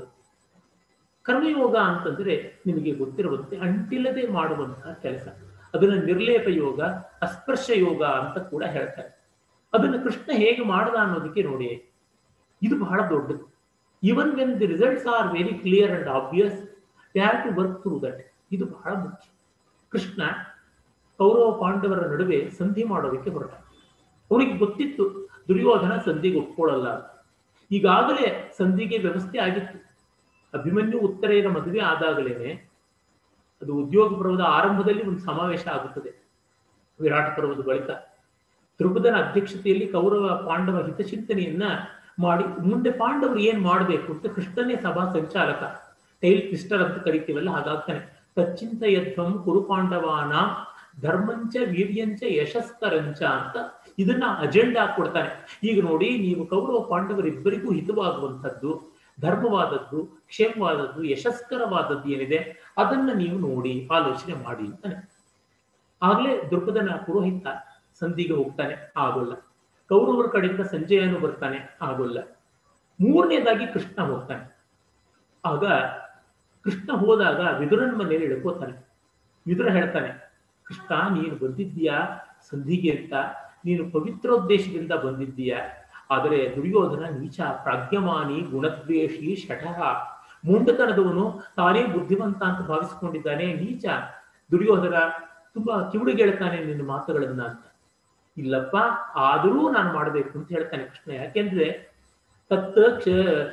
ಕರ್ಮಯೋಗ ಅಂತಂದ್ರೆ ನಿಮಗೆ ಗೊತ್ತಿರುವಂತೆ ಅಂಟಿಲ್ಲದೆ ಮಾಡುವಂತಹ ಕೆಲಸ ಅದನ್ನ ನಿರ್ಲೇಪ ಯೋಗ ಅಸ್ಪರ್ಶ ಯೋಗ ಅಂತ ಕೂಡ ಹೇಳ್ತಾರೆ ಅದನ್ನು ಕೃಷ್ಣ ಹೇಗೆ ಮಾಡದ ಅನ್ನೋದಕ್ಕೆ ನೋಡಿ ಇದು ಬಹಳ ದೊಡ್ಡದು even when the results are very clear and obvious they have to work through that ಇದು ಬಹಳ ಮುಖ್ಯ ಕೃಷ್ಣ ಕೌರವ ಪಾಂಡವರ ನಡುವೆ ಸಂಧಿ ಮಾಡೋದಕ್ಕೆ ಹೊರಟ ಅವನಿಗೆ ಗೊತ್ತಿತ್ತು ದುರ್ಯೋಧನ ಸಂಧಿಗೆ ಒಪ್ಕೊಳ್ಳಲ್ಲ ಅಂತ ಈಗಾಗಲೇ ಸಂಧಿಗೆ ವ್ಯವಸ್ಥೆ ಆಗಿತ್ತು ಅಭಿಮನ್ಯು ಉತ್ತರೆಯರ ಮದುವೆ ಆದಾಗಲೇನೆ ಅದು ಉದ್ಯೋಗ ಪರ್ವದ ಆರಂಭದಲ್ಲಿ ಒಂದು ಸಮಾವೇಶ ಆಗುತ್ತದೆ ವಿರಾಟ ಪರ್ವದ ಬಳಿಕ ದ್ರುಪದನ ಅಧ್ಯಕ್ಷತೆಯಲ್ಲಿ ಕೌರವ ಪಾಂಡವ ಹಿತಚಿಂತನೆಯನ್ನ ಮಾಡಿ ಮುಂದೆ ಪಾಂಡವರು ಏನ್ ಮಾಡಬೇಕು ಅಂತ ಕೃಷ್ಣನೇ ಸಭಾ ಸಂಚಾಲಕ ಟೈಲ್ ಪಿಸ್ಟರ್ ಅಂತ ಕರಿತೀವಲ್ಲ ಹಾಗಾಗ್ತಾನೆ ತಚ್ಚಿಂತಯತ್ವಂ ಕುರು ಪಾಂಡವಾನ ಧರ್ಮಂಚ ವೀರ್ಯಂಚ ಯಶಸ್ಕರಂಚ ಅಂತ ಇದನ್ನ ಅಜೆಂಡಾ ಕೊಡ್ತಾನೆ ಈಗ ನೋಡಿ ನೀವು ಕೌರವ ಪಾಂಡವರಿಬ್ಬರಿಗೂ ಹಿತವಾಗುವಂಥದ್ದು ಧರ್ಮವಾದದ್ದು ಕ್ಷೇಮವಾದದ್ದು ಯಶಸ್ಕರವಾದದ್ದು ಏನಿದೆ ಅದನ್ನ ನೀವು ನೋಡಿ ಆಲೋಚನೆ ಮಾಡಿ ಅಂತಾನೆ ಆಗ್ಲೇ ದ್ರುಪದನ ಪುರೋಹಿತ ಸಂಧಿಗೆ ಹೋಗ್ತಾನೆ ಆಗೋಲ್ಲ ಕೌರವರ ಕಡೆಯಿಂದ ಸಂಜಯನು ಬರ್ತಾನೆ ಆಗೋಲ್ಲ ಮೂರನೇದಾಗಿ ಕೃಷ್ಣ ಹೋಗ್ತಾನೆ ಆಗ ಕೃಷ್ಣ ಹೋದಾಗ ವಿದುರನ ಮನೆಯಲ್ಲಿ ಇಳ್ಕೋತಾನೆ ವಿದುರ ಹೇಳ್ತಾನೆ ಕೃಷ್ಣ ನೀನು ಬಂದಿದ್ದೀಯಾ ಸಂಧಿಗೆ ಅಂತ ನೀನು ಪವಿತ್ರೋದ್ದೇಶದಿಂದ ಬಂದಿದ್ದೀಯಾ ಆದರೆ ದುರ್ಯೋಧನ ನೀಚ ಪ್ರಾಜ್ಞಮಾನಿ ಗುಣದ್ವೇಷಿ ಶಠಃ ಮುಂಡತನದವನು ತಾನೇ ಬುದ್ಧಿವಂತ ಅಂತ ಭಾವಿಸಿಕೊಂಡಿದ್ದಾನೆ ನೀಚ ದುರ್ಯೋಧನ ತುಂಬಾ ಕಿವುಡಿಗೆಳ್ತಾನೆ ನಿನ್ನ ಮಾತುಗಳನ್ನ ಅಂತ ಇಲ್ಲಪ್ಪ ಆದರೂ ನಾನು ಮಾಡಬೇಕು ಅಂತ ಹೇಳ್ತಾನೆ ಕೃಷ್ಣ ಯಾಕೆಂದ್ರೆ ತತ್ ಕ್ಷ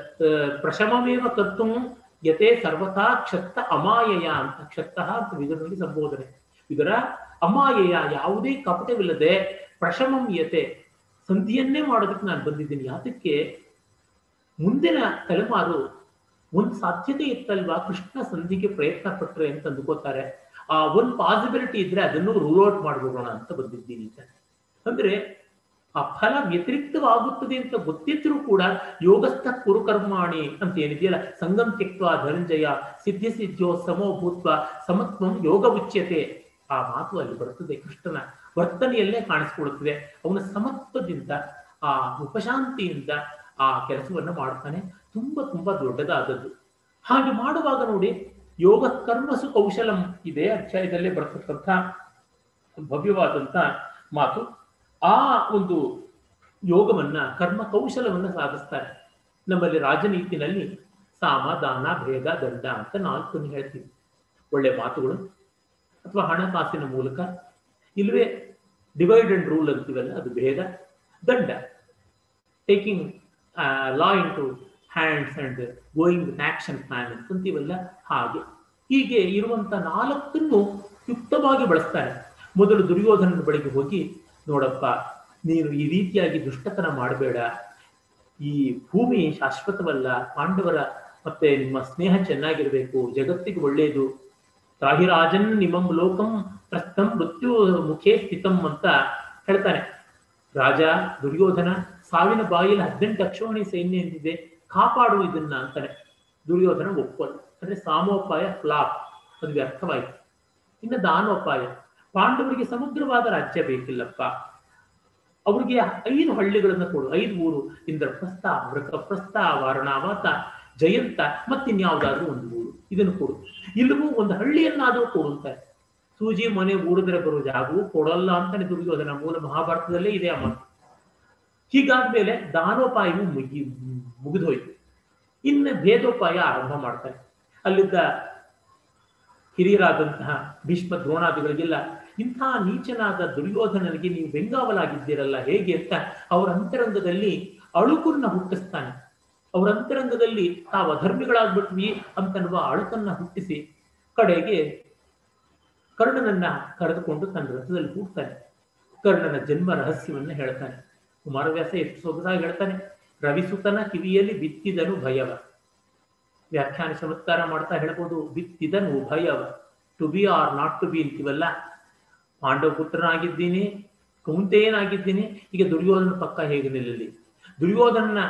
ಪ್ರಶಮಮೇವ ಕರ್ತು ಯತೆ ಸರ್ವಥಾ ಕ್ಷತ್ತ ಅಮಾಯಯ ಅಂತ ಕ್ಷತ್ತಃ ಅಂತ ವಿದುರನಲ್ಲಿ ಸಂಬೋಧನೆ ಇದರ ಅಮಾಯಯ ಯಾವುದೇ ಕಪಟವಿಲ್ಲದೆ ಪ್ರಶಮಂ ಯತೆ ಸಂಧಿಯನ್ನೇ ಮಾಡೋದಕ್ಕೆ ನಾನು ಬಂದಿದ್ದೀನಿ ಯಾತಕ್ಕೆ ಮುಂದಿನ ತಲೆಮಾರು ಒಂದು ಸಾಧ್ಯತೆ ಇತ್ತಲ್ವಾ ಕೃಷ್ಣ ಸಂಧಿಗೆ ಪ್ರಯತ್ನ ಪಟ್ರೆ ಅಂತ ಅಂದ್ಕೋತಾರೆ ಆ ಒಂದು ಪಾಸಿಬಿಲಿಟಿ ಇದ್ರೆ ಅದನ್ನು ರೂಲ್ ಔಟ್ ಮಾಡ್ಬಿಡೋಣ ಅಂತ ಬಂದಿದ್ದೀನಿ ಅಂತ ಅಂದ್ರೆ ಆ ಫಲ ವ್ಯತಿರಿಕ್ತವಾಗುತ್ತದೆ ಅಂತ ಗೊತ್ತಿದ್ರೂ ಕೂಡ ಯೋಗಸ್ಥ ಕುರುಕರ್ಮಾಣಿ ಅಂತ ಏನಿದೆಯಲ್ಲ ಸಂಗಮ್ ತ್ಯಕ್ವ ಧನಂಜಯ ಸಿದ್ಧಿ ಸಿದ್ಧೋ ಸಮೋ ಭೂತ್ವ ಸಮತ್ವಂ ಯೋಗ ಉಚ್ಯತೆ ಆ ಮಾತು ಅಲ್ಲಿ ಬರುತ್ತದೆ ಕೃಷ್ಣನ ವರ್ತನೆಯಲ್ಲೇ ಕಾಣಿಸ್ಕೊಳ್ಳುತ್ತದೆ ಅವನ ಸಮತ್ವದಿಂದ ಆ ಉಪಶಾಂತಿಯಿಂದ ಆ ಕೆಲಸವನ್ನ ಮಾಡ್ತಾನೆ ತುಂಬಾ ತುಂಬಾ ದೊಡ್ಡದಾದದ್ದು ಹಾಗೆ ಮಾಡುವಾಗ ನೋಡಿ ಯೋಗ ಕರ್ಮಸು ಕೌಶಲಂ ಇದೆ ಅಧ್ಯಾಯದಲ್ಲೇ ಬರ್ತಕ್ಕಂಥ ಭವ್ಯವಾದಂತ ಮಾತು ಆ ಒಂದು ಯೋಗವನ್ನ ಕರ್ಮ ಕೌಶಲವನ್ನ ಸಾಧಿಸ್ತಾರೆ ನಮ್ಮಲ್ಲಿ ರಾಜನೀತಿನಲ್ಲಿ ಸಾಮ ದಾನ ಭೇದ ದಂಡ ಅಂತ ನಾಲ್ಕನ್ನು ಹೇಳ್ತೀವಿ ಒಳ್ಳೆ ಮಾತುಗಳು ಅಥವಾ ಹಣಕಾಸಿನ ಮೂಲಕ ಇಲ್ವೇ ಡಿವೈಡ್ ಅಂಡ್ ರೂಲ್ ಅಂತೀವಲ್ಲ ಅದು ಭೇದ ದಂಡ taking law into hands and going with action plan ಅಂತೀವಲ್ಲ ಹಾಗೆ ಹೀಗೆ ಇರುವಂತ ನಾಲ್ಕನ್ನು ಯುಕ್ತವಾಗಿ ಬಳಸ್ತಾರೆ ಮೊದಲು ದುರ್ಯೋಧನನ ಬಳಿಗೆ ಹೋಗಿ ನೋಡಪ್ಪ ನೀನು ಈ ರೀತಿಯಾಗಿ ದುಷ್ಟತನ ಮಾಡಬೇಡ ಈ ಭೂಮಿ ಶಾಶ್ವತವಲ್ಲ ಪಾಂಡವರ ಮತ್ತೆ ನಿಮ್ಮ ಸ್ನೇಹ ಚೆನ್ನಾಗಿರ್ಬೇಕು ಜಗತ್ತಿಗೆ ಒಳ್ಳೆಯದು ರಾಹಿರಾಜನ್ ನಿಮಂ ಲೋಕಂ ಪ್ರಸ್ಥಂ ಮೃತ್ಯು ಮುಖೇ ಸ್ಥಿತಂ ಅಂತ ಹೇಳ್ತಾನೆ ರಾಜ ದುರ್ಯೋಧನ ಸಾವಿನ ಬಾಯಲ್ಲಿ ಹದಿನೆಂಟು ಅಕ್ಷೋಣಿ ಸೈನ್ಯ ಎಂದಿದೆ ಕಾಪಾಡು ಇದನ್ನ ಅಂತಾನೆ ದುರ್ಯೋಧನ ಒಪ್ಪಲ್ಲ ಅಂದ್ರೆ ಸಾಮೋಪಾಯ ಫ್ಲಾಪ್ ಅದು ವ್ಯರ್ಥವಾಯಿತು ಇನ್ನು ದಾನೋಪಾಯ ಪಾಂಡವರಿಗೆ ಸಮಗ್ರವಾದ ರಾಜ್ಯ ಬೇಕಿಲ್ಲಪ್ಪ ಅವ್ರಿಗೆ ಐದು ಹಳ್ಳಿಗಳನ್ನ ಕೊಡು ಐದು ಊರು ಇಂದ್ರಪ್ರಸ್ಥ ವೃಕಪ್ರಸ್ಥ ವಾರಣಾವತ ಜಯಂತ ಮತ್ತಿನ್ಯಾವುದಾದ್ರೂ ಒಂದು ಊರು ಇದನ್ನು ಕೊಡು ಇಲ್ಲವೂ ಒಂದು ಹಳ್ಳಿಯನ್ನಾದರೂ ಕೊಡು ಅಂತಾರೆ ಸೂಜಿ ಮನೆ ಊಡಿದ್ರೆ ಬರೋ ಜಾಗವು ಕೊಡಲ್ಲ ಅಂತಾನೆ ದುರ್ಯೋಧನ ಮೂಲ ಮಹಾಭಾರತದಲ್ಲೇ ಇದೆ ಆ ಮಾತು ಹೀಗಾದ್ಮೇಲೆ ದಾನೋಪಾಯವು ಮುಗಿ ಮುಗಿದೋಯ್ತು ಇನ್ನು ಭೇದೋಪಾಯ ಆರಂಭ ಮಾಡ್ತಾರೆ ಅಲ್ಲಿದ್ದ ಹಿರಿಯರಾದಂತಹ ಭೀಷ್ಮ ದ್ರೋಣಾದಿಗಳಿಗೆಲ್ಲ ಇಂಥ ನೀಚನಾದ ದುರ್ಯೋಧನನಿಗೆ ನೀವು ಬೆಂಗಾವಲಾಗಿದ್ದೀರಲ್ಲ ಹೇಗೆ ಅಂತ ಅವರ ಅಂತರಂಗದಲ್ಲಿ ಅಳುಕನ್ನ ಹುಟ್ಟಿಸ್ತಾನೆ ಅವರ ಅಂತರಂಗದಲ್ಲಿ ತಾವು ಅಧರ್ಮಿಗಳಾಗ್ಬಿಟ್ವಿ ಅಂತನ್ನುವ ಅಳುಕನ್ನ ಹುಟ್ಟಿಸಿ ಕಡೆಗೆ ಕರ್ಣನನ್ನ ಕರೆದುಕೊಂಡು ತನ್ನ ರಥದಲ್ಲಿ ಕೂಗ್ತಾನೆ ಕರ್ಣನ ಜನ್ಮ ರಹಸ್ಯವನ್ನ ಹೇಳ್ತಾನೆ ಕುಮಾರವ್ಯಾಸ ಎಷ್ಟು ಸೊಗಸಾಗಿ ಹೇಳ್ತಾನೆ ರವಿಸುತನ ಕಿವಿಯಲ್ಲಿ ಬಿತ್ತಿದನು ಭಯವ ವ್ಯಾಖ್ಯಾನ ಚಮತ್ಕಾರ ಮಾಡ್ತಾ ಹೇಳ್ಬೋದು ಬಿತ್ತಿದನು ಭಯವ to be or not to be ಅಂತೀವಲ್ಲ ಪಾಂಡವ ಪುತ್ರನಾಗಿದ್ದೀನಿ ಕೌಂತೆಯನಾಗಿದ್ದೀನಿ ಈಗ ದುರ್ಯೋಧನ ಪಕ್ಕ ಹೇಗೆ ನಿಲ್ಲಲಿ ದುರ್ಯೋಧನನ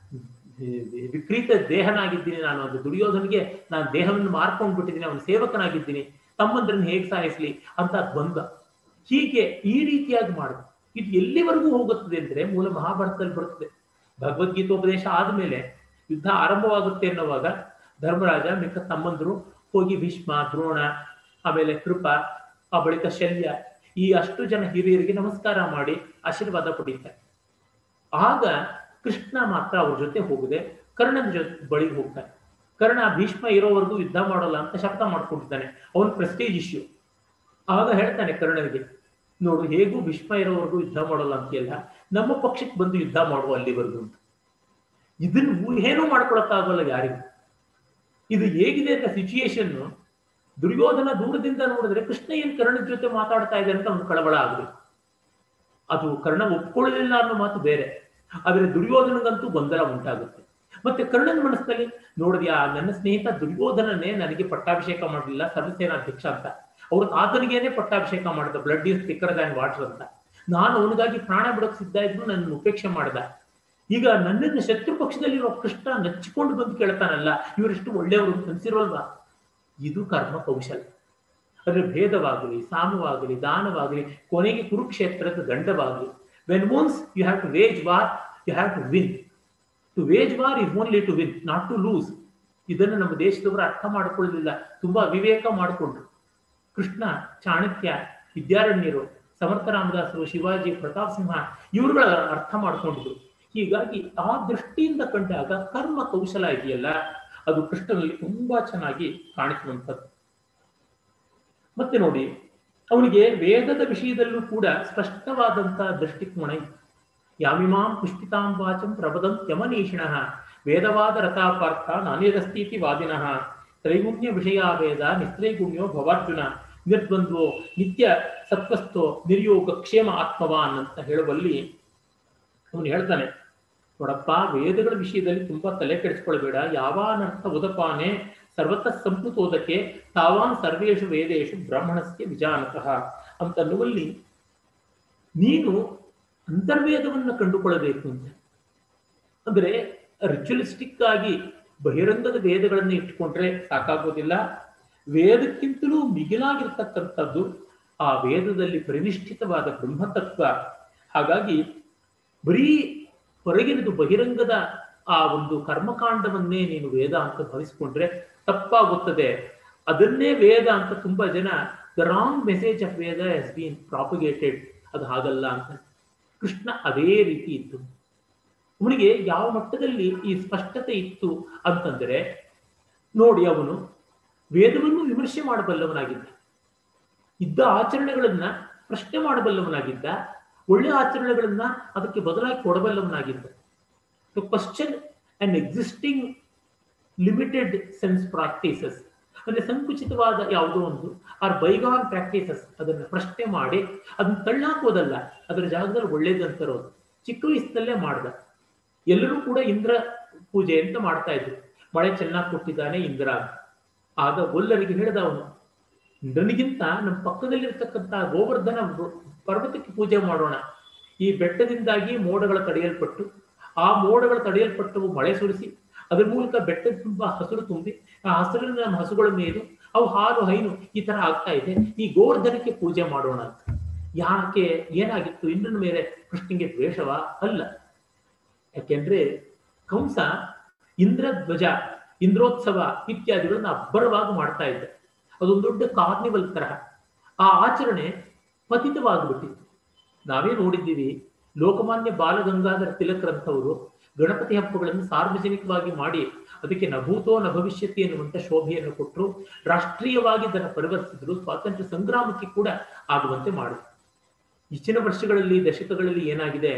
ವಿಕ್ರೀತ ದೇಹನಾಗಿದ್ದೀನಿ ನಾನು ಅದು ದುರ್ಯೋಧನಿಗೆ ನಾನು ದೇಹವನ್ನು ಮಾರ್ಕೊಂಡು ಬಿಟ್ಟಿದ್ದೀನಿ ಅವನ ಸೇವಕನಾಗಿದ್ದೀನಿ ತಮ್ಮಂದ್ರನ್ನ ಹೇಗೆ ಸಾಯಿಸ್ಲಿ ಅಂತ ದ್ವಂದ್ವ ಹೀಗೆ ಈ ರೀತಿಯಾಗಿ ಮಾಡುದು ಇದು ಎಲ್ಲಿವರೆಗೂ ಹೋಗುತ್ತದೆ ಅಂದ್ರೆ ಮೂಲ ಮಹಾಭಾರತದಲ್ಲಿ ಬರುತ್ತದೆ ಭಗವದ್ಗೀತೋಪದೇಶ ಆದ್ಮೇಲೆ ಯುದ್ಧ ಆರಂಭವಾಗುತ್ತೆ ಅನ್ನುವಾಗ ಧರ್ಮರಾಜ ಮಿಕ್ಕ ತಮ್ಮಂದ್ರು ಹೋಗಿ ಭೀಷ್ಮ ದ್ರೋಣ ಆಮೇಲೆ ಕೃಪ ಆ ಬಳಿಕ ಶಲ್ಯ ಈ ಅಷ್ಟು ಜನ ಹಿರಿಯರಿಗೆ ನಮಸ್ಕಾರ ಮಾಡಿ ಆಶೀರ್ವಾದ ಪಡೀತಾರೆ ಆಗ ಕೃಷ್ಣ ಮಾತ್ರ ಅವ್ರ ಜೊತೆ ಹೋಗದೆ ಕರ್ಣನ ಜೊತೆ ಬಳಿಗೆ ಹೋಗ್ತಾನೆ ಕರ್ಣ ಭೀಷ್ಮ ಇರೋವರೆಗೂ ಯುದ್ಧ ಮಾಡೋಲ್ಲ ಅಂತ ಶಬ್ದ ಮಾಡ್ಕೊಂಡಿದ್ದಾನೆ ಅವನ ಪ್ರೆಸ್ಟೇಜ್ ಇಶ್ಯೂ ಆಗ ಹೇಳ್ತಾನೆ ಕರ್ಣನಿಗೆ ನೋಡು ಹೇಗೂ ಭೀಷ್ಮ ಇರೋವರೆಗೂ ಯುದ್ಧ ಮಾಡೋಲ್ಲ ಅಂತೆಲ್ಲ ನಮ್ಮ ಪಕ್ಷಕ್ಕೆ ಬಂದು ಯುದ್ಧ ಮಾಡುವ ಅಲ್ಲಿವರೆಗೂ ಅಂತ ಇದನ್ನು ಊಹೇನೂ ಮಾಡ್ಕೊಳಕ್ಕಾಗಲ್ಲ ಯಾರಿಗೂ ಇದು ಹೇಗಿದೆ ಅಂತ ಸಿಚುಯೇಷನ್ ದುರ್ಯೋಧನ ದೂರದಿಂದ ನೋಡಿದ್ರೆ ಕೃಷ್ಣ ಏನ್ ಕರ್ಣದ ಜೊತೆ ಮಾತಾಡ್ತಾ ಇದೆ ಅಂತ ಒಂದು ಕಳವಳ ಆಗಬೇಕು ಅದು ಕರ್ಣ ಒಪ್ಕೊಳ್ಳಲಿಲ್ಲ ಅನ್ನೋ ಮಾತು ಬೇರೆ ಆದ್ರೆ ದುರ್ಯೋಧನಗಂತೂ ಗೊಂದಲ ಉಂಟಾಗುತ್ತೆ ಮತ್ತೆ ಕರ್ಣನ ಮನಸ್ಸಲ್ಲಿ ನೋಡಿದ್ಯಾ ನನ್ನ ಸ್ನೇಹಿತ ದುರ್ಯೋಧನನೇ ನನಗೆ ಪಟ್ಟಾಭಿಷೇಕ ಮಾಡಲಿಲ್ಲ ಸರ್ವಸೇನಾಧ್ಯಕ್ಷ ಅಂತ ಅವ್ರ ಆತನಿಗೇನೆ ಪಟ್ಟಾಭಿಷೇಕ ಮಾಡಿದ blood is thicker than water ಅಂತ ನಾನು ಅವನಿಗಾಗಿ ಪ್ರಾಣ ಬಿಡೋಕ್ ಸಿದ್ಧ ಇದ್ರು ನನ್ನ ಉಪೇಕ್ಷೆ ಮಾಡ್ದ ಈಗ ನನ್ನನ್ನು ಶತ್ರು ಪಕ್ಷದಲ್ಲಿರೋ ಕೃಷ್ಣ ನಚ್ಚಿಕೊಂಡು ಬಂದು ಕೇಳ್ತಾನಲ್ಲ ಇವರೆಷ್ಟು ಒಳ್ಳೆಯವರು ಅಂತ ಅನ್ಸಿರೋಲ್ವಾ ಇದು ಕರ್ಮ ಕೌಶಲ ಅದ್ರ ಭೇದವಾಗಲಿ ಸಾಮವಾಗಲಿ ದಾನವಾಗಲಿ ಕೊನೆಗೆ ಕುರುಕ್ಷೇತ್ರದ ದಂಡವಾಗಲಿ when once you have to wage war you have to win to wage war is only to win not to lose ಇದನ್ನು ನಮ್ಮ ದೇಶದವರು ಅರ್ಥ ಮಾಡಿಕೊಳ್ಳಲಿಲ್ಲ ತುಂಬಾ ವಿವೇಕ ಮಾಡಿಕೊಂಡ್ರು ಕೃಷ್ಣ ಚಾಣಕ್ಯ ವಿದ್ಯಾರಣ್ಯರು ಸಮರ್ಥ ರಾಮದಾಸರು ಶಿವಾಜಿ ಪ್ರತಾಪ್ ಸಿಂಹ ಇವರುಗಳ ಅರ್ಥ ಮಾಡ್ಕೊಂಡಿದ್ರು ಹೀಗಾಗಿ ಆ ದೃಷ್ಟಿಯಿಂದ ಕಂಡಾಗ ಕರ್ಮ ಕೌಶಲ ಇದೆಯಲ್ಲ ಅದು ಕೃಷ್ಣನಲ್ಲಿ ತುಂಬಾ ಚೆನ್ನಾಗಿ ಕಾಣಿಸುವಂಥದ್ದು ಮತ್ತೆ ನೋಡಿ ಅವನಿಗೆ ವೇದದ ವಿಷಯದಲ್ಲೂ ಕೂಡ ಸ್ಪಷ್ಟವಾದಂತಹ ದೃಷ್ಟಿಕೋನ ಇತ್ತು ಯಾಮಿಮಾಂ ಪುಷ್ಪಿತಾಂ ವಾಚಂ ಪ್ರಬದಂ ಯಮನೀಷಿಣ ವೇದವಾದ ರಥಾಪಾರ್ಥ ನಾನೇದಸ್ತೀತಿ ವಾದಿನಃ ತ್ರೈಗುಣ್ಯ ವಿಷಯ ವೇದ ನಿಸ್ತ್ರೈಗುಣ್ಯೋ ಭವಾರ್ಜುನ ನಿರ್ದ್ವಂದ್ವೋ ನಿತ್ಯ ಸತ್ವಸ್ಥೋ ನಿರ್ಯೋಗ ಕ್ಷೇಮ ಆತ್ಮವಾನ್ ಅಂತ ಹೇಳುವಲ್ಲಿ ಅವನು ಹೇಳ್ತಾನೆ ನೋಡಪ್ಪ ವೇದಗಳ ವಿಷಯದಲ್ಲಿ ತುಂಬಾ ತಲೆ ಕೆಡಿಸ್ಕೊಳ್ಬೇಡ ಯಾವಾನರ್ಥ ಉದಪಾನೆ ಸರ್ವತ ಸಂಪುತೋದಕ್ಕೆ ತಾವಾನ್ ಸರ್ವೇಷು ವೇದೇಶು ಬ್ರಾಹ್ಮಣಸ್ಯ ವಿಜಾನತಃ ಅಂತನ್ನುವಲ್ಲಿ ನೀನು ಅಂತರ್ವೇದವನ್ನು ಕಂಡುಕೊಳ್ಳಬೇಕು ಅಂತ ಅಂದ್ರೆ ರಿಚುಲಿಸ್ಟಿಕ್ ಆಗಿ ಬಹಿರಂಗದ ವೇದಗಳನ್ನು ಇಟ್ಟುಕೊಂಡ್ರೆ ಸಾಕಾಗೋದಿಲ್ಲ ವೇದಕ್ಕಿಂತಲೂ ಮಿಗಿಲಾಗಿರ್ತಕ್ಕಂಥದ್ದು ಆ ವೇದದಲ್ಲಿ ಪರಿನಿಷ್ಠಿತವಾದ ಬ್ರಹ್ಮತತ್ವ ಹಾಗಾಗಿ ಬರೀ ಹೊರಗಿನದು ಬಹಿರಂಗದ ಆ ಒಂದು ಕರ್ಮಕಾಂಡವನ್ನೇ ನೀನು ವೇದ ಅಂತ ಭಾವಿಸಿಕೊಂಡ್ರೆ ತಪ್ಪಾಗುತ್ತದೆ ಅದನ್ನೇ ವೇದ ಅಂತ ತುಂಬಾ ಜನ the wrong message of Veda has been propagated ಅದು ಹಾಗಲ್ಲ ಅಂತ ಕೃಷ್ಣ ಅದೇ ರೀತಿ ಇತ್ತು ಅವನಿಗೆ ಯಾವ ಮಟ್ಟದಲ್ಲಿ ಈ ಸ್ಪಷ್ಟತೆ ಇತ್ತು ಅಂತಂದ್ರೆ ನೋಡಿ ಅವನು ವೇದವನ್ನು ವಿಮರ್ಶೆ ಮಾಡಬಲ್ಲವನಾಗಿದ್ದ ಇದ್ದ ಆಚರಣೆಗಳನ್ನ ಪ್ರಶ್ನೆ ಮಾಡಬಲ್ಲವನಾಗಿದ್ದ ಒಳ್ಳೆ ಆಚರಣೆಗಳನ್ನ ಅದಕ್ಕೆ ಬದಲಾಗಿ ಕೊಡಬಲ್ಲವನಾಗಿದ್ದ to question and existing limited sense practices ಅಂದ್ರೆ ಸಂಕುಚಿತವಾದ ಯಾವುದೋ ಒಂದು ಆರ್ ಬೈಗಾನ್ ಪ್ರಾಕ್ಟೀಸಸ್ ಅದನ್ನ ಪ್ರಶ್ನೆ ಮಾಡಿ ಅದನ್ನ ತಳ್ಳಾಕೋದಲ್ಲ ಅದರ ಜಾಗದಲ್ಲಿ ಒಳ್ಳೇದಂತ ತರೋದು ಚಿಕ್ಕ ವಯಸ್ಸಲ್ಲೇ ಮಾಡ್ದ ಎಲ್ಲರೂ ಕೂಡ ಇಂದ್ರ ಪೂಜೆ ಅಂತ ಮಾಡ್ತಾ ಇದ್ರು ಮಳೆ ಚೆನ್ನಾಗಿ ಕೊಟ್ಟಿದ್ದಾನೆ ಇಂದ್ರ ಅಂತ ಆಗ ಗೊಲ್ಲರಿಗೆ ಹೇಳಿದ ಅವನು ಇಂದ್ರನಿಗಿಂತ ನಮ್ಮ ಪಕ್ಕದಲ್ಲಿರ್ತಕ್ಕಂಥ ಗೋವರ್ಧನ ಪರ್ವತಕ್ಕೆ ಪೂಜೆ ಮಾಡೋಣ ಈ ಬೆಟ್ಟದಿಂದಾಗಿ ಮೋಡಗಳ ತಡೆಯಲ್ಪಟ್ಟು ಆ ಮೋಡಗಳ ತಡೆಯಲ್ಪಟ್ಟವು ಮಳೆ ಸುರಿಸಿ ಅದ್ರ ಮೂಲಕ ಬೆಟ್ಟದ ತುಂಬಾ ಹಸಿರು ತುಂಬಿ ಆ ಹಸಿರಿನ ನಮ್ಮ ಹಸುಗಳ ಮೇಲೆ ಅವು ಹಾಲು ಹೈನು ಈ ತರ ಆಗ್ತಾ ಇದೆ ಈ ಗೋವರ್ಧನಕ್ಕೆ ಪೂಜೆ ಮಾಡೋಣ ಅಂತ ಯಾಕೆ ಏನಾಗಿತ್ತು ಇಂದ್ರನ ಮೇಲೆ ಕೃಷ್ಣನಿಗೆ ದ್ವೇಷವಾ ಅಲ್ಲ ಯಾಕೆಂದ್ರೆ ಕಂಸ ಇಂದ್ರ ಧ್ವಜ ಇಂದ್ರೋತ್ಸವ ಇತ್ಯಾದಿಗಳನ್ನ ಅಬ್ಬರವಾಗಿ ಮಾಡ್ತಾ ಇದ್ದ ಅದೊಂದು ದೊಡ್ಡ ಕಾರ್ನಿವಲ್ ತರಹ ಆ ಆಚರಣೆ ಪತಿತವಾಗಿಬಿಟ್ಟಿತ್ತು ನಾವೇ ನೋಡಿದ್ದೀವಿ ಲೋಕಮಾನ್ಯ ಬಾಲಗಂಗಾಧರ ತಿಲಕ್ರಂಥವರು ಗಣಪತಿ ಹಬ್ಬಗಳನ್ನು ಸಾರ್ವಜನಿಕವಾಗಿ ಮಾಡಿ ಅದಕ್ಕೆ ನಭೂತೋ ನ ಭವಿಷ್ಯತಿ ಎನ್ನುವಂತ ಶೋಭೆಯನ್ನು ಕೊಟ್ಟರು ರಾಷ್ಟ್ರೀಯವಾಗಿ ಇದನ್ನು ಪರಿವರ್ತಿಸಿದ್ರು ಸ್ವಾತಂತ್ರ್ಯ ಸಂಗ್ರಾಮಕ್ಕೆ ಕೂಡ ಆಗುವಂತೆ ಮಾಡಿದ್ರು ಇಚ್ಚಿನ ವರ್ಷಗಳಲ್ಲಿ ದಶಕಗಳಲ್ಲಿ ಏನಾಗಿದೆ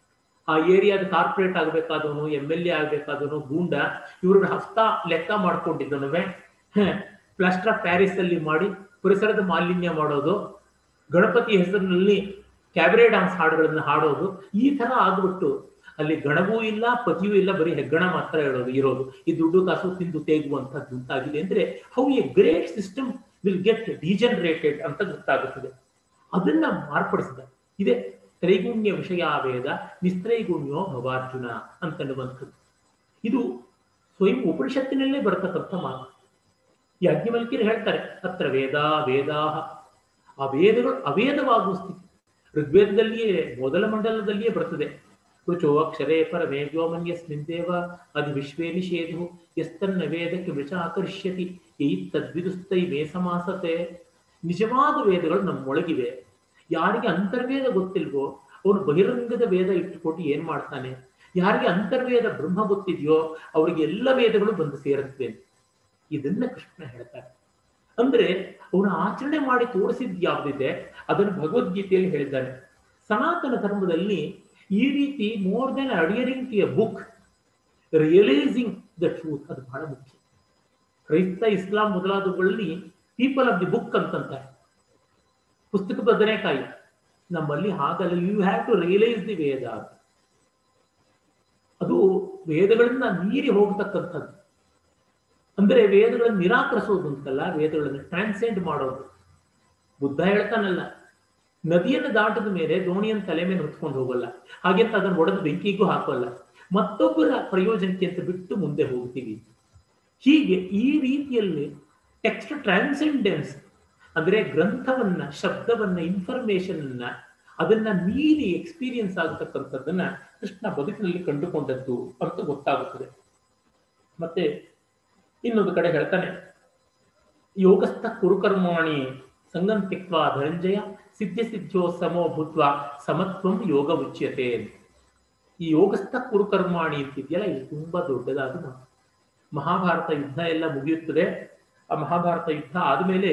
ಆ ಏರಿಯಾದ ಕಾರ್ಪೊರೇಟ್ ಆಗಬೇಕಾದವನು ಎಂ ಎಲ್ ಎ ಆಗಬೇಕಾದವನು ಗೂಂಡ ಇವ್ರನ್ನ ಹಫ್ತಾ ಲೆಕ್ಕ ಮಾಡ್ಕೊಂಡಿದ್ದನುವೆ ಪ್ಲಾಸ್ಟರ್ ಆಫ್ ಪ್ಯಾರಿಸ್ ಅಲ್ಲಿ ಮಾಡಿ ಪರಿಸರದ ಮಾಲಿನ್ಯ ಮಾಡೋದು ಗಣಪತಿ ಹೆಸರಿನಲ್ಲಿ ಕ್ಯಾಬರೆ ಡಾನ್ಸ್ ಹಾಡುಗಳನ್ನ ಹಾಡೋದು ಈ ತರ ಆಗ್ಬಿಟ್ಟು ಅಲ್ಲಿ ಗಣವೂ ಇಲ್ಲ ಪತಿಯೂ ಇಲ್ಲ ಬರೀ ಹೆಗ್ಗಣ ಮಾತ್ರ ಹೇಳೋದು ಇರೋದು ಈ ದುಡ್ಡು ಕಾಸು ತಿಂದು ತೇಗುವಂತದ್ದು ಅಂತಾಗಿದೆ ಅಂದ್ರೆ how a great system will get degenerated ಅಂತ ಗೊತ್ತಾಗುತ್ತದೆ ಅದನ್ನ ಮಾರ್ಪಡಿಸಿದ ಇದೆ ತ್ರೈಗುಣ್ಯ ವಿಷಯ ವೇದ ನಿಸ್ತ್ರೈಗುಣ್ಯೋ ಭವಾರ್ಜುನ ಅಂತನ್ನುವಂಥದ್ದು ಇದು ಸ್ವಯಂ ಉಪನಿಷತ್ತಿನಲ್ಲೇ ಬರತಕ್ಕಂಥ ಮಾತು ಯಾಜ್ಞವಲ್ಕಿರು ಹೇಳ್ತಾರೆ ಅತ್ರ ವೇದ ವೇದಾಹ ಆ ವೇದಗಳು ಅವೇದವಾಗುವ ಸ್ಥಿತಿ ಋಗ್ವೇದದಲ್ಲಿಯೇ ಮೊದಲ ಮಂಡಲದಲ್ಲಿಯೇ ಬರ್ತದೆ ರುಚೋ ಅಕ್ಷರೇ ಪರಮೇ ವ್ಯೋಮನ್ಯಸ್ಮಿಂದೇವ ಅಧಿ ವಿಶ್ವೇ ನಿಷೇಧು ಯಸ್ತನ್ನ ವೇದಕ್ಕೆ ವೃಚ ಆಕರ್ಷ್ಯತಿ ಈ ತದ್ವಿದುಸ್ತೈ ಮೇ ಸಮಾಸತೆ ನಿಜವಾದ ವೇದಗಳು ನಮ್ಮೊಳಗಿವೆ ಯಾರಿಗೆ ಅಂತರ್ವೇದ ಗೊತ್ತಿಲ್ವೋ ಅವನು ಬಹಿರಂಗದ ವೇದ ಇಟ್ಟುಕೊಟ್ಟು ಏನ್ ಮಾಡ್ತಾನೆ ಯಾರಿಗೆ ಅಂತರ್ವೇದ ಬ್ರಹ್ಮ ಗೊತ್ತಿದೆಯೋ ಅವರಿಗೆ ಎಲ್ಲ ವೇದಗಳು ಬಂದು ಸೇರುತ್ತವೆ ಇದನ್ನ ಕೃಷ್ಣ ಹೇಳ್ತಾರೆ ಅಂದ್ರೆ ಅವನು ಆಚರಣೆ ಮಾಡಿ ತೋರಿಸಿದ್ ಯಾವ್ದಿದೆ ಅದನ್ನು ಭಗವದ್ಗೀತೆಯಲ್ಲಿ ಹೇಳಿದ್ದಾನೆ ಸನಾತನ ಧರ್ಮದಲ್ಲಿ ಈ ರೀತಿ more than adhering to a book realising the truth ಅದು ಬಹಳ ಮುಖ್ಯ ಕ್ರೈಸ್ತ ಇಸ್ಲಾಂ ಮೊದಲಾದವುಗಳಲ್ಲಿ ಪೀಪಲ್ ಆಫ್ ದಿ ಬುಕ್ ಅಂತಂತಾರೆ ಪುಸ್ತಕ ಬದನೆಕಾಯಿ ನಮ್ಮಲ್ಲಿ ಹಾಗಲ್ಲ you have to realise the Veda ಅದು ವೇದಗಳನ್ನ ಮೀರಿ ಹೋಗ್ತಕ್ಕಂಥದ್ದು ಅಂದ್ರೆ ವೇದಗಳನ್ನು ನಿರಾಕರಿಸೋದು ಅಂತಲ್ಲ ವೇದಗಳನ್ನು ಟ್ರಾನ್ಸೆಂಡ್ ಮಾಡೋದು ಬುದ್ಧ ಹೇಳ್ತಾನಲ್ಲ ನದಿಯನ್ನು ದಾಟದ ಮೇಲೆ ದೋಣಿಯನ್ನು ತಲೆ ಮೇಲೆ ಹೊತ್ಕೊಂಡು ಹೋಗಲ್ಲ ಹಾಗೆಂತ ಅದನ್ನು ಒಡೆದು ಬೆಂಕಿಗೂ ಹಾಕೋಲ್ಲ ಮತ್ತೊಬ್ಬರ ಪ್ರಯೋಜನಕ್ಕೆ ಅಂತ ಬಿಟ್ಟು ಮುಂದೆ ಹೋಗ್ತೀವಿ ಹೀಗೆ ಈ ರೀತಿಯಲ್ಲಿ ಟೆಕ್ಸ್ಟ್ ಟ್ರಾನ್ಸೆಂಡೆನ್ಸ್ ಅಂದ್ರೆ ಗ್ರಂಥವನ್ನ ಶಬ್ದವನ್ನ ಇನ್ಫಾರ್ಮೇಶನ್ ಅನ್ನ ಅದನ್ನ ಮೀರಿ ಎಕ್ಸ್ಪೀರಿಯನ್ಸ್ ಆಗತಕ್ಕಂಥದ್ದನ್ನ ಕೃಷ್ಣ ಬದುಕಿನಲ್ಲಿ ಕಂಡುಕೊಂಡದ್ದು ಅಂತ ಗೊತ್ತಾಗುತ್ತದೆ ಮತ್ತೆ ಇನ್ನೊಂದು ಕಡೆ ಹೇಳ್ತಾನೆ ಯೋಗಸ್ಥ ಕುರುಕರ್ಮಾಣಿ ಸಂಗಂ ತ್ಯಕ್ವಾ ಧನಂಜಯ ಸಿದ್ಧ ಸಿದ್ಧೋ ಸಮೋ ಭೂತ್ವ ಸಮತ್ವಂ ಯೋಗ ಉಚ್ಯತೆ ಈ ಯೋಗಸ್ಥ ಕುರುಕರ್ಮಾಣಿ ಅಂತಿದೆಯಲ್ಲ ಇದು ತುಂಬಾ ದೊಡ್ಡದಾದ ಮಾತು ಮಹಾಭಾರತ ಯುದ್ಧ ಎಲ್ಲ ಮುಗಿಯುತ್ತದೆ ಆ ಮಹಾಭಾರತ ಯುದ್ಧ ಆದಮೇಲೆ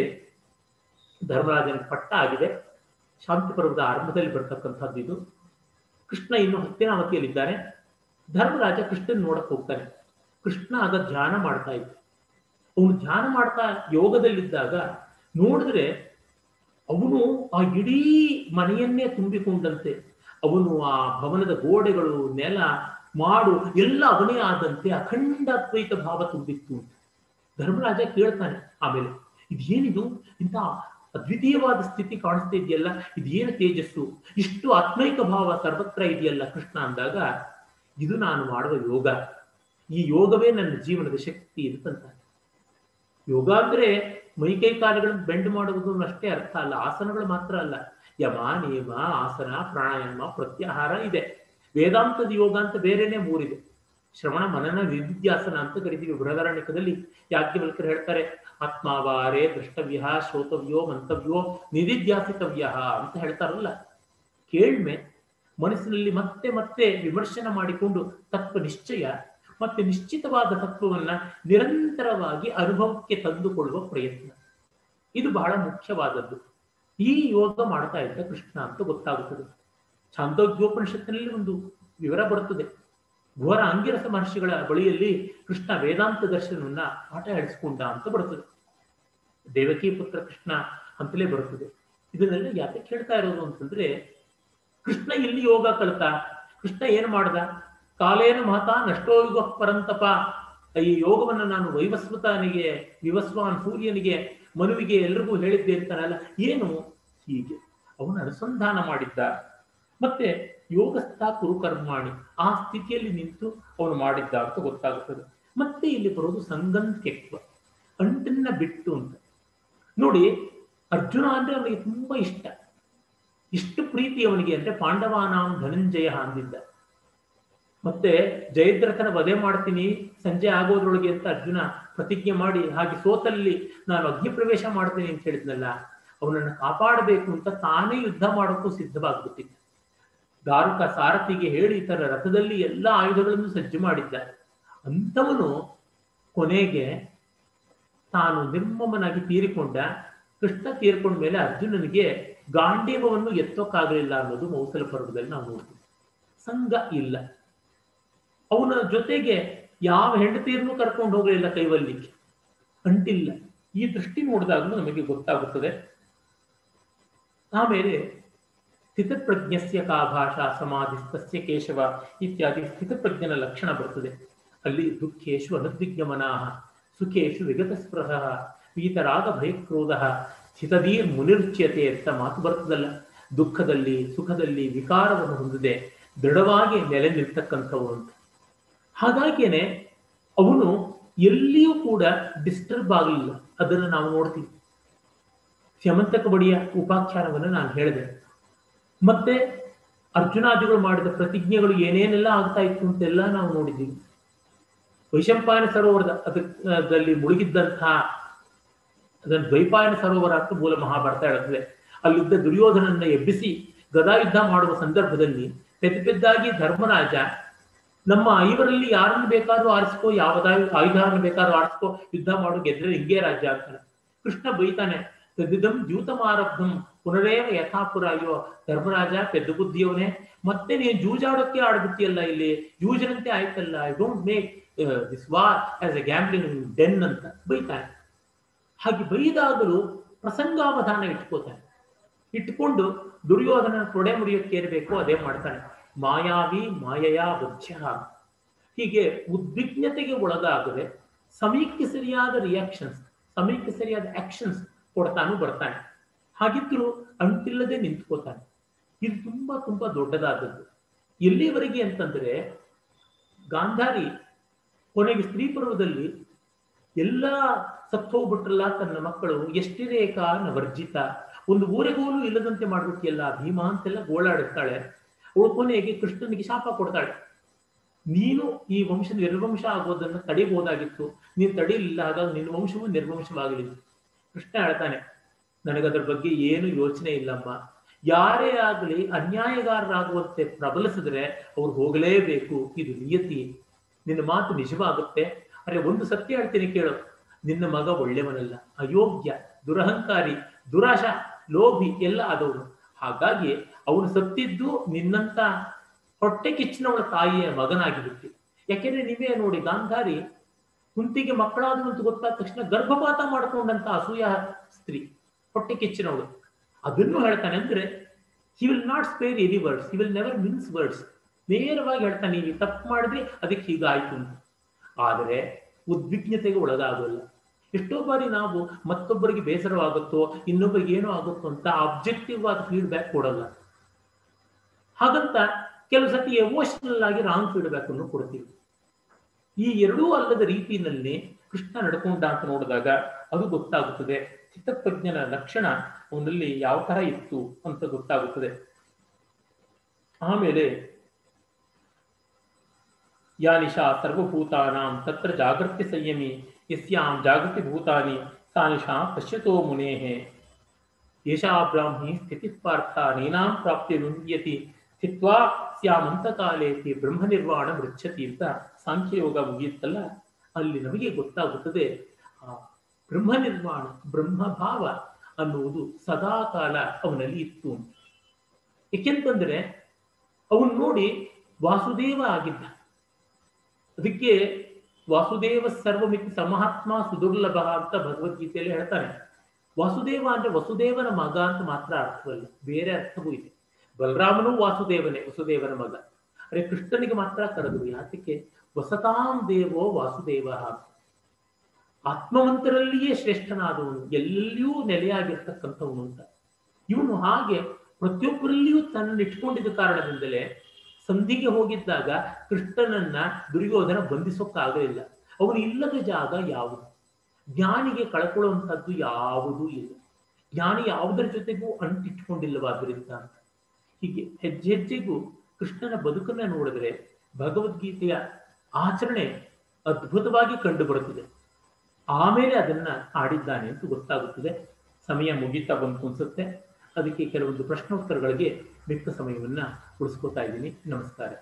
ಧರ್ಮರಾಜನ ಪಟ್ಟ ಆಗಿದೆ ಶಾಂತಿ ಪರ್ವದ ಆರಂಭದಲ್ಲಿ ಬರ್ತಕ್ಕಂಥದ್ದು ಇದು ಕೃಷ್ಣ ಇನ್ನು ಹತ್ತಿನಾವತಿಯಲ್ಲಿದ್ದಾನೆ ಧರ್ಮರಾಜ ಕೃಷ್ಣನ್ ನೋಡಕ್ ಹೋಗ್ತಾನೆ ಕೃಷ್ಣ ಆಗ ಧ್ಯಾನ ಮಾಡ್ತಾ ಇದ್ದ ಅವನು ಧ್ಯಾನ ಮಾಡ್ತಾ ಯೋಗದಲ್ಲಿದ್ದಾಗ ನೋಡಿದ್ರೆ ಅವನು ಆ ಇಡೀ ಮನೆಯನ್ನೇ ತುಂಬಿಕೊಂಡಂತೆ ಅವನು ಆ ಭವನದ ಗೋಡೆಗಳು ನೆಲ ಮಾಡು ಎಲ್ಲ ಅವನೇ ಆದಂತೆ ಅಖಂಡ ಅದ್ವೈತ ಭಾವ ತುಂಬಿತ್ತು ಧರ್ಮರಾಜ ಕೇಳ್ತಾನೆ ಆಮೇಲೆ ಇದೇನಿದು ಇಂಥ ಅದ್ವಿತೀಯವಾದ ಸ್ಥಿತಿ ಕಾಣಿಸ್ತಾ ಇದೆಯಲ್ಲ ಇದೇನು ತೇಜಸ್ಸು ಇಷ್ಟು ಆತ್ಮೈಕ ಭಾವ ಸರ್ವತ್ರ ಇದೆಯಲ್ಲ ಕೃಷ್ಣ ಅಂದಾಗ ಇದು ನಾನು ಮಾಡುವ ಯೋಗ ಈ ಯೋಗವೇ ನನ್ನ ಜೀವನದ ಶಕ್ತಿ ಅಂತಂತಾನೆ ಯೋಗ ಅಂದ್ರೆ ಮೈಕೈ ಕಾಲುಗಳನ್ನು ಬೆಂಡ್ ಮಾಡುವುದು ಅಷ್ಟೇ ಅರ್ಥ ಅಲ್ಲ ಆಸನಗಳು ಮಾತ್ರ ಅಲ್ಲ ಯಮ ನಿಯಮ ಆಸನ ಪ್ರಾಣಾಯಾಮ ಪ್ರತ್ಯಾಹಾರ ಇದೆ ವೇದಾಂತದ ಯೋಗ ಅಂತ ಬೇರೆನೆ ಮೂರಿದೆ ಶ್ರವಣ ಮನನ ವಿದ್ಯಾಸನ ಅಂತ ಕರಿತೀವಿ ಬೃಹದಾರಣ್ಯಕದಲ್ಲಿ ಯಾಜ್ಞವಲ್ಕರು ಹೇಳ್ತಾರೆ ಆತ್ಮಾವಾರೇ ದ್ರಷ್ಟವ್ಯ ಶ್ರೋತವ್ಯೋ ಮಂತವ್ಯೋ ನಿಧಿಧ್ಯಾಸಿತವ್ಯ ಅಂತ ಹೇಳ್ತಾರಲ್ಲ ಕೇಳ್ಮೆ ಮನಸ್ಸಿನಲ್ಲಿ ಮತ್ತೆ ಮತ್ತೆ ವಿಮರ್ಶನ ಮಾಡಿಕೊಂಡು ತತ್ವ ನಿಶ್ಚಯ ಮತ್ತೆ ನಿಶ್ಚಿತವಾದ ತತ್ವವನ್ನ ನಿರಂತರವಾಗಿ ಅನುಭವಕ್ಕೆ ತಂದುಕೊಳ್ಳುವ ಪ್ರಯತ್ನ ಇದು ಬಹಳ ಮುಖ್ಯವಾದದ್ದು ಈ ಯೋಗ ಮಾಡ್ತಾ ಇದ್ದ ಕೃಷ್ಣ ಅಂತ ಗೊತ್ತಾಗುತ್ತದೆ ಛಾಂದೋಗ್ಯೋಪನಿಷತ್ತಿನಲ್ಲಿ ಒಂದು ವಿವರ ಬರುತ್ತದೆ ಘೋರ ಅಂಗಿರಸ ಮಹರ್ಷಿಗಳ ಬಳಿಯಲ್ಲಿ ಕೃಷ್ಣ ವೇದಾಂತ ದರ್ಶನವನ್ನ ಪಾಠ ಹೇಳಿಸ್ಕೊಂಡ ಅಂತ ಬರುತ್ತದೆ ದೇವಕಿ ಪುತ್ರ ಕೃಷ್ಣ ಅಂತಲೇ ಬರುತ್ತದೆ ಇದನ್ನೆಲ್ಲ ಯಾಕೆ ಹೇಳ್ತಾ ಇರೋದು ಅಂತಂದ್ರೆ ಕೃಷ್ಣ ಇಲ್ಲಿ ಯೋಗ ಕಲಿತ ಕೃಷ್ಣ ಏನ್ ಮಾಡ್ದ ಕಾಲೇನ ಮಹತಾ ನಷ್ಟೋ ಯುಗ ಪರಂತಪ ಈ ಯೋಗವನ್ನ ನಾನು ವೈವಸ್ವತನಿಗೆ ವಿವಸ್ವಾನ್ ಸೂರ್ಯನಿಗೆ ಮನುವಿಗೆ ಎಲ್ರಿಗೂ ಹೇಳಿದ್ದೆ ಅಂತಾನಲ್ಲ ಏನು ಹೀಗೆ ಅವನು ಅನುಸಂಧಾನ ಮಾಡಿದ್ದ ಮತ್ತೆ ಯೋಗಸ್ಥ ಕುರುಕರ್ಮಾಣಿ ಆ ಸ್ಥಿತಿಯಲ್ಲಿ ನಿಂತು ಅವನು ಮಾಡಿದ್ದ ಅಂತ ಗೊತ್ತಾಗುತ್ತದೆ ಮತ್ತೆ ಇಲ್ಲಿ ಬರೋದು ಸಂಗಂತ್ಯಕ್ವ ಅಂಟನ್ನ ಬಿಟ್ಟು ಅಂತ ನೋಡಿ ಅರ್ಜುನ ಅಂದ್ರೆ ಅವನಿಗೆ ತುಂಬಾ ಇಷ್ಟ ಇಷ್ಟು ಪ್ರೀತಿ ಅವನಿಗೆ ಅಂದ್ರೆ ಪಾಂಡವಾನಾಂ ಧನಂಜಯ ಅಂದಿದ್ದ ಮತ್ತೆ ಜಯದ್ರಥನ ವಧೆ ಮಾಡ್ತೀನಿ ಸಂಜೆ ಆಗೋದ್ರೊಳಗೆ ಅಂತ ಅರ್ಜುನ ಪ್ರತಿಜ್ಞೆ ಮಾಡಿ ಹಾಗೆ ಸೋತಲ್ಲಿ ನಾನು ಅಗ್ನಿ ಪ್ರವೇಶ ಮಾಡ್ತೀನಿ ಅಂತ ಹೇಳಿದ್ನಲ್ಲ ಅವನನ್ನು ಕಾಪಾಡಬೇಕು ಅಂತ ತಾನೇ ಯುದ್ಧ ಮಾಡೋಕ್ಕೂ ಸಿದ್ಧವಾಗ್ಬಿಟ್ಟಿದ್ದ ದಾರುಕ ಸಾರಥಿಗೆ ಹೇಳಿ ತನ್ನ ರಥದಲ್ಲಿ ಎಲ್ಲ ಆಯುಧಗಳನ್ನು ಸಜ್ಜು ಮಾಡಿದ್ದ ಅಂಥವನು ಕೊನೆಗೆ ತಾನು ನಿರ್ಮಮನಾಗಿ ತೀರಿಕೊಂಡ ಕೃಷ್ಣ ತೀರ್ಕೊಂಡ ಮೇಲೆ ಅರ್ಜುನನಿಗೆ ಗಾಂಡೀವವನ್ನು ಎತ್ತೋಕ್ಕಾಗಲಿಲ್ಲ ಅನ್ನೋದು ಮೌಸಲ ಪರ್ವದಲ್ಲಿ ನಾವು ನೋಡ್ತೀವಿ ಸಂಘ ಇಲ್ಲ ಅವನ ಜೊತೆಗೆ ಯಾವ ಹೆಂಡತಿಯರನ್ನು ಕರ್ಕೊಂಡು ಹೋಗಲಿಲ್ಲ ಕೈವಲ್ಲಿಕ್ಕೆ ಅಂಟಿಲ್ಲ ಈ ದೃಷ್ಟಿ ನೋಡಿದಾಗಲೂ ನಮಗೆ ಗೊತ್ತಾಗುತ್ತದೆ ಆಮೇಲೆ ಸ್ಥಿತಪ್ರಜ್ಞಸ್ಯ ಕಾ ಭಾಷಾ ಸಮಾಧಿಸ್ತಸ್ಯ ಕೇಶವ ಇತ್ಯಾದಿ ಸ್ಥಿತಪ್ರಜ್ಞನ ಲಕ್ಷಣ ಬರ್ತದೆ ಅಲ್ಲಿ ದುಃಖೇಶು ಅನದ್ವಿಜ್ಞಮನಾಹ ಸುಖೇಶು ವಿಗತ ಸ್ಪೃಹ ಪೀತರಾಗ ಭಯಕ್ರೋಧ ಸ್ಥಿತದೀರ್ ಮುನಿರುಚ್ಯತೆ ಅಂತ ಮಾತು ಬರ್ತದಲ್ಲ ದುಃಖದಲ್ಲಿ ಸುಖದಲ್ಲಿ ವಿಕಾರವನ್ನು ಹೊಂದಿದೆ ದೃಢವಾಗಿ ನೆಲೆ ನಿಲ್ತಕ್ಕಂಥವು ಅಂತ ಹಾಗಾಗಿಯೇ ಅವನು ಎಲ್ಲಿಯೂ ಕೂಡ ಡಿಸ್ಟರ್ಬ್ ಆಗಲಿಲ್ಲ ಅದನ್ನು ನಾವು ನೋಡ್ತೀವಿ ಸ್ಯಮಂತಕ ಬಡಿಯ ಉಪಾಖ್ಯಾನವನ್ನು ನಾನು ಹೇಳಿದೆ ಮತ್ತೆ ಅರ್ಜುನಾದಿಗಳು ಮಾಡಿದ ಪ್ರತಿಜ್ಞೆಗಳು ಏನೇನೆಲ್ಲ ಆಗ್ತಾ ಇತ್ತು ಅಂತೆಲ್ಲ ನಾವು ನೋಡಿದ್ದೀವಿ ವೈಶಂಪಾಯನ ಸರೋವರದ ಅದರಲ್ಲಿ ಮುಳುಗಿದ್ದಂತಹ ಅದನ್ನು ದ್ವೈಪಾಯನ ಸರೋವರ ಅಂತ ಮೂಲ ಮಹಾಭಾರತ ಹೇಳುತ್ತದೆ ಅಲ್ಲಿದ್ದ ದುರ್ಯೋಧನನ್ನ ಎಬ್ಬಿಸಿ ಗದಾಯುದ್ಧ ಮಾಡುವ ಸಂದರ್ಭದಲ್ಲಿ ಪೆದ್ದ ಪೆದ್ದಾಗಿ ಧರ್ಮರಾಜ ನಮ್ಮ ಐವರಲ್ಲಿ ಯಾರನ್ನು ಬೇಕಾದ್ರೂ ಆರಿಸ್ಕೋ ಯಾವ್ದಾವ ಆಯುಧಾರನ್ನು ಬೇಕಾದ್ರೂ ಆರಿಸ್ಕೋ ಯುದ್ಧ ಮಾಡು ಗೆದ್ರೆ ಹಿಂಗೆ ರಾಜ್ಯ ಅಂತಾನೆ ಕೃಷ್ಣ ಬೈತಾನೆ ತದಿದಂ ದ್ಯೂತಮಾರಬ್ಧಂ ಪುನರೇವ ಯಥಾಪುರ ಅಯ್ಯೋ ಧರ್ಮರಾಜ ಪೆದ್ದ ಬುದ್ಧಿಯವನೇ ಮತ್ತೆ ನೀನು ಜೂಜಾಡೋಕ್ಕೆ ಆಡ್ಬಿಟ್ಟಿಯಲ್ಲ ಇಲ್ಲಿ ಜೂಜರಂತೆ ಆಯ್ತಲ್ಲ I don't make this war as a gambling den ಅಂತ ಬೈತಾನೆ ಹಾಗೆ ಬೈದಾಗಲೂ ಪ್ರಸಂಗಾವಧಾನ ಇಟ್ಕೋತಾನೆ ಇಟ್ಕೊಂಡು ದುರ್ಯೋಧನ ತೊಡೆ ಮುರಿಯೋಕ್ಕೆ ಏರ್ಬೇಕು ಅದೇ ಮಾಡ್ತಾನೆ ಮಾಯಾವಿ ಮಾಯಯ ಬುದ್ಧ ಹೀಗೆ ಉದ್ವಿಗ್ನತೆಗೆ ಒಳಗಾಗದೆ ಸಮಯಕ್ಕೆ ಸರಿಯಾದ ರಿಯಾಕ್ಷನ್ಸ್ ಸಮಯಕ್ಕೆ ಸರಿಯಾದ ಆಕ್ಷನ್ಸ್ ಕೊಡ್ತಾನು ಬರ್ತಾನೆ ಹಾಗಿದ್ರು ಅಂಟಿಲ್ಲದೆ ನಿಂತ್ಕೋತಾನೆ ಇದು ತುಂಬಾ ತುಂಬಾ ದೊಡ್ಡದಾದದ್ದು ಎಲ್ಲಿವರೆಗೆ ಅಂತಂದ್ರೆ ಗಾಂಧಾರಿ ಕೊನೆಗೆ ಸ್ತ್ರೀ ಪರ್ವದಲ್ಲಿ ಎಲ್ಲ ಸತ್ತೋಗ್ಬಿಟ್ರಲ್ಲ ತನ್ನ ಮಕ್ಕಳು ಎಷ್ಟಿರೇಕ ವರ್ಜಿತ ಒಂದು ಊರೆಗೋಲು ಇಲ್ಲದಂತೆ ಮಾಡ್ಬಿಟ್ಟಿಯಲ್ಲ ಭೀಮಾ ಅಂತೆಲ್ಲ ಗೋಳಾಡಿರ್ತಾಳೆ ಅವಳು ಕೊನೆಗೆ ಕೃಷ್ಣನಿಗೆ ಶಾಪ ಕೊಡ್ತಾಳೆ ನೀನು ಈ ವಂಶ ನಿರ್ವಂಶ ಆಗೋದನ್ನ ತಡಿಬಹುದಾಗಿತ್ತು ನೀನು ತಡಿಲಿಲ್ಲ ಹಾಗಾಗಿ ನಿನ್ನ ವಂಶವು ನಿರ್ವಂಶವಾಗಲಿ ಕೃಷ್ಣ ಹೇಳ್ತಾನೆ ನನಗದ್ರ ಬಗ್ಗೆ ಏನು ಯೋಚನೆ ಇಲ್ಲಮ್ಮ ಯಾರೇ ಆಗಲಿ ಅನ್ಯಾಯಗಾರರಾಗುವಂತೆ ಪ್ರಬಲಿಸಿದ್ರೆ ಅವ್ರು ಹೋಗಲೇಬೇಕು ಇದು ನಿಯತಿ ನಿನ್ನ ಮಾತು ನಿಜವಾಗುತ್ತೆ ಅರೆ ಒಂದು ಸತ್ಯ ಹೇಳ್ತೀನಿ ಕೇಳು ನಿನ್ನ ಮಗ ಒಳ್ಳೆಯವನಲ್ಲ ಅಯೋಗ್ಯ ದುರಹಂಕಾರಿ ದುರಾಶ ಲೋಭಿ ಎಲ್ಲ ಆದವನು ಹಾಗಾಗಿ ಅವನು ಸತ್ತಿದ್ದು ನಿನ್ನಂತ ಹೊಟ್ಟೆ ಕಿಚ್ಚಿನವಳ ತಾಯಿಯ ಮಗನಾಗಿಬಿಟ್ಟು ಯಾಕೆಂದ್ರೆ ನೀವೇ ನೋಡಿ ಗಾಂಧಾರಿ ಕುಂತಿಗೆ ಮಕ್ಕಳಾದ್ರು ಅಂತ ಗೊತ್ತಾದ ತಕ್ಷಣ ಗರ್ಭಪಾತ ಮಾಡ್ಕೊಂಡಂತ ಅಸೂಯ ಸ್ತ್ರೀ ಹೊಟ್ಟೆ ಕಿಚ್ಚಿನವಳು ಅದನ್ನು ಹೇಳ್ತಾನೆ ಅಂದ್ರೆ he will not spare any words he will never mince words ನೇರವಾಗಿ ಹೇಳ್ತಾನೆ ನೀವು ತಪ್ಪು ಮಾಡಿದ್ರೆ ಅದಕ್ಕೆ ಹೀಗಾಯ್ತು ಅಂತ ಆದರೆ ಉದ್ವಿಗ್ನತೆಗೆ ಒಳಗಾಗಲ್ಲ ಎಷ್ಟೋ ಬಾರಿ ನಾವು ಮತ್ತೊಬ್ಬರಿಗೆ ಬೇಸರವಾಗುತ್ತೋ ಇನ್ನೊಬ್ಬರಿಗೆ ಏನೋ ಆಗುತ್ತೋ ಅಂತ ಅಬ್ಜೆಕ್ಟಿವ್ ಆದ ಫೀಡ್ಬ್ಯಾಕ್ ಕೊಡಲ್ಲ ಹಾಗಂತ ಕೆಲವು ಸತಿ ಎಮೋಷನಲ್ ಆಗಿ ರಾಂಗ್ ಫೀಡ್ಬ್ಯಾಕ್ ಅನ್ನು ಕೊಡ್ತೀವಿ ಈ ಎರಡೂ ಅಲ್ಲದ ರೀತಿಯಲ್ಲಿ ಕೃಷ್ಣ ನಡ್ಕೊಂಡ ಅಂತ ನೋಡಿದಾಗ ಅದು ಗೊತ್ತಾಗುತ್ತದೆ ಚಿತ್ತಪ್ರಜ್ಞನ ಲಕ್ಷಣ ಅವನಲ್ಲಿ ಯಾವ ತರ ಇತ್ತು ಅಂತ ಗೊತ್ತಾಗುತ್ತದೆ ಆಮೇಲೆ ಯಾ ನಿಶಾ ಸರ್ವಭೂತಾನಾಂ ತತ್ರ ಜಾಗೃತಿ ಸಂಯಮಿ ಯಸ್ಯಾಂ ಜಾಗೃತಿ ಭೂತಾನಿ ಸಾ ನಿಶಾ ಪಶ್ಯತೋ ಮುನೇಃ ಏಷಾ ಬ್ರಾಹ್ಮಿ ಸ್ಥಿತಿ ಪಾರ್ಥ ನೀನಾಂ ಪ್ರಾಪ್ತಿ ನುಂಗ್ಯತಿ ಸ್ಥಿತ್ವಾ ಸ್ಯಾಮಂತಕಾಲೇತಿ ಬ್ರಹ್ಮ ನಿರ್ವಾಣ ಮೃಚ್ಛತಿ ಅಂತ ಸಾಂಖ್ಯಯೋಗ ಮುಗಿಯುತ್ತಲ್ಲ ಅಲ್ಲಿ ನಮಗೆ ಗೊತ್ತಾಗುತ್ತದೆ ಆ ಬ್ರಹ್ಮ ನಿರ್ವಾಣ ಬ್ರಹ್ಮ ಭಾವ ಅನ್ನುವುದು ಸದಾಕಾಲ ಅವನಲ್ಲಿ ಇತ್ತು ಏಕೆಂತಂದ್ರೆ ಅವನು ನೋಡಿ ವಾಸುದೇವ ಆಗಿದ್ದ ಅದಕ್ಕೆ ವಾಸುದೇವ ಸರ್ವಮಿತಿ ಸಮಹಾತ್ಮ ಸುದುರ್ಲಭ ಅಂತ ಭಗವದ್ಗೀತೆಯಲ್ಲಿ ಹೇಳ್ತಾನೆ ವಾಸುದೇವ ಅಂದ್ರೆ ವಸುದೇವನ ಮಗ ಅಂತ ಮಾತ್ರ ಅರ್ಥವಲ್ಲ ಬೇರೆ ಅರ್ಥವೂ ಇದೆ ಬಲರಾಮನು ವಾಸುದೇವನೇ ವಸುದೇವನ ಮಗ ಅರೆ ಕೃಷ್ಣನಿಗೆ ಮಾತ್ರ ಕರೆದ್ರು ಯಾತಕ್ಕೆ ವಸತಾಂ ದೇವೋ ವಾಸುದೇವ ಆತ್ಮವಂತರಲ್ಲಿಯೇ ಶ್ರೇಷ್ಠನಾದವನು ಎಲ್ಲೆಲ್ಲಿಯೂ ನೆಲೆಯಾಗಿರ್ತಕ್ಕಂಥವನು ಅಂತ ಇವನು ಹಾಗೆ ಪ್ರತಿಯೊಬ್ಬರಲ್ಲಿಯೂ ತನ್ನ ಇಟ್ಕೊಂಡಿದ್ದ ಕಾರಣದಿಂದಲೇ ಸಂಧಿಗೆ ಹೋಗಿದ್ದಾಗ ಕೃಷ್ಣನನ್ನ ದುರ್ಯೋಧನ ಬಂಧಿಸೋಕ್ಕಾಗಲಿಲ್ಲ ಅವನು ಇಲ್ಲದ ಜಾಗ ಯಾವುದು ಜ್ಞಾನಿಗೆ ಕಳ್ಕೊಳ್ಳುವಂಥದ್ದು ಯಾವುದೂ ಇಲ್ಲ ಜ್ಞಾನಿ ಯಾವುದರ ಜೊತೆಗೂ ಅಂಟಿಟ್ಕೊಂಡಿಲ್ಲವಾದ್ರಿಂದ ಅಂತ ಹೀಗೆ ಹೆಜ್ಜೆ ಹೆಜ್ಜೆಗೂ ಕೃಷ್ಣನ ಬದುಕನ್ನ ನೋಡಿದ್ರೆ ಭಗವದ್ಗೀತೆಯ ಆಚರಣೆ ಅದ್ಭುತವಾಗಿ ಕಂಡು ಬರುತ್ತದೆ ಆಮೇಲೆ ಅದನ್ನ ಆಡಿದ್ದಾನೆ ಅಂತ ಗೊತ್ತಾಗುತ್ತದೆ ಸಮಯ ಮುಗಿತಾ ಬಂತು ಅನ್ಸುತ್ತೆ ಅದಕ್ಕೆ ಕೆಲವೊಂದು ಪ್ರಶ್ನೋತ್ತರಗಳಿಗೆ ಮಿಕ್ಕ ಸಮಯವನ್ನ ಉಳಿಸ್ಕೋತಾ ಇದ್ದೀನಿ ನಮಸ್ಕಾರ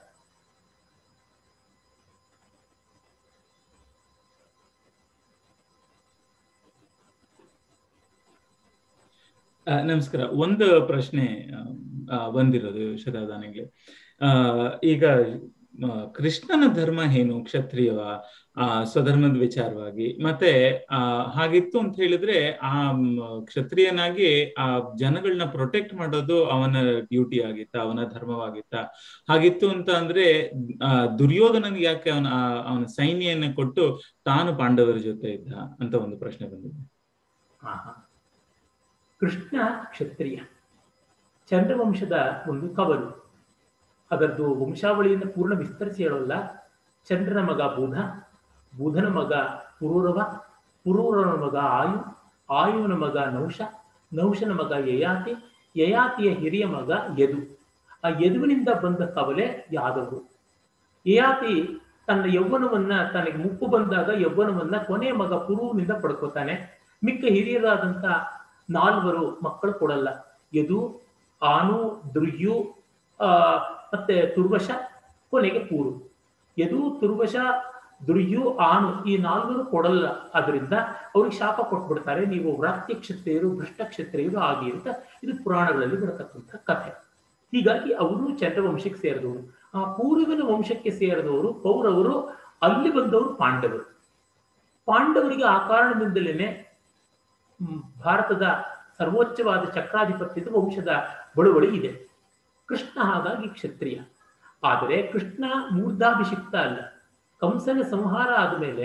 ಆ, ನಮಸ್ಕಾರ ಒಂದು ಪ್ರಶ್ನೆ ಆ, ಬಂದಿರೋದು ಶತಾದಾನಿಗೆ ಆ ಈಗ ಆ, ಕೃಷ್ಣನ ಧರ್ಮ ಏನು ಕ್ಷತ್ರಿಯವ ಆ ಸ್ವಧರ್ಮದ ವಿಚಾರವಾಗಿ ಮತ್ತೆ ಆ ಹಾಗಿತ್ತು ಅಂತ ಹೇಳಿದ್ರೆ ಆ ಮ್, ಕ್ಷತ್ರಿಯನಾಗಿ ಆ ಜನಗಳನ್ನ ಪ್ರೊಟೆಕ್ಟ್ ಮಾಡೋದು ಅವನ ಡ್ಯೂಟಿ ಆಗಿತ್ತ ಅವನ ಧರ್ಮವಾಗಿತ್ತ ಹಾಗಿತ್ತು ಅಂತ ಅಂದ್ರೆ ಆ ದುರ್ಯೋಧನನಿಗೆ ಯಾಕೆ ಅವನ ಆ- ಅವನ ಸೈನ್ಯನ ಕೊಟ್ಟು ತಾನು ಪಾಂಡವರ ಜೊತೆ ಇದ್ದ ಅಂತ ಒಂದು ಪ್ರಶ್ನೆ ಬಂದಿದೆ ಆಹಾ. ಕೃಷ್ಣ ಕ್ಷತ್ರಿಯ ಚಂದ್ರವಂಶದ ಒಂದು ಕವಲು ಅದರದ್ದು ವಂಶಾವಳಿಯನ್ನು ಪೂರ್ಣ ವಿಸ್ತರಿಸಿ ಹೇಳೋಲ್ಲ ಚಂದ್ರನ ಮಗ ಬೂಧ ಬೂಧನ ಮಗ ಪುರೂರವ ಪುರೂರವನ ಮಗ ಆಯು ಆಯುವನ ಮಗ ನೌಷ ನೌಷನ ಮಗ ಯಯಾತಿ ಯಯಾತಿಯ ಹಿರಿಯ ಮಗ ಯದು ಆ ಯದುವಿನಿಂದ ಬಂದ ಕವಲೆ ಯಾದವರು ಯಯಾತಿ ತನ್ನ ಯೌವನವನ್ನ ತನಗೆ ಮುಪ್ಪು ಬಂದಾಗ ಯೌವನವನ್ನ ಕೊನೆ ಮಗ ಪುರುವಿನಿಂದ ಪಡ್ಕೋತಾನೆ ಮಿಕ್ಕ ಹಿರಿಯರಾದಂತ ನಾಲ್ವರು ಮಕ್ಕಳು ಕೊಡಲ್ಲ ಯದು ಆನು ದುರ್ಯು ಆ ಮತ್ತೆ ತುರ್ವಶ ಕೊನೆಗೆ ಪೂರು ಯದು ತುರ್ವಶ ದುರ್ಯು ಆನು ಈ ನಾಲ್ವರು ಕೊಡಲ್ಲ ಅದರಿಂದ ಅವ್ರಿಗೆ ಶಾಪ ಕೊಟ್ಬಿಡ್ತಾರೆ ನೀವು ವ್ರಾತ್ಯ ಕ್ಷತ್ರಿಯರು ಭ್ರಷ್ಟ ಕ್ಷತ್ರಿಯರು ಆಗಿ ಅಂತ ಇದು ಪುರಾಣಗಳಲ್ಲಿ ಬರತಕ್ಕಂಥ ಕಥೆ ಹೀಗಾಗಿ ಅವರು ಚಂದ್ರವಂಶಕ್ಕೆ ಸೇರಿದವರು ಆ ಪೂರ್ವಿನ ವಂಶಕ್ಕೆ ಸೇರಿದವರು ಕೌರವರು ಅಲ್ಲಿ ಬಂದವರು ಪಾಂಡವರು ಪಾಂಡವರಿಗೆ ಆ ಕಾರಣದಿಂದಲೇನೆ ಹ್ಮ್, ಭಾರತದ ಸರ್ವೋಚ್ಚವಾದ ಚಕ್ರಾಧಿಪತ್ಯದ ವಂಶದ ಬಳುವಳಿ ಇದೆ ಕೃಷ್ಣ ಹಾಗಾಗಿ ಕ್ಷತ್ರಿಯ ಆದರೆ ಕೃಷ್ಣ ಮೂರ್ಧಾಭಿಷಿಕ್ತ ಅಲ್ಲ ಕಂಸನ ಸಂಹಾರ ಆದಮೇಲೆ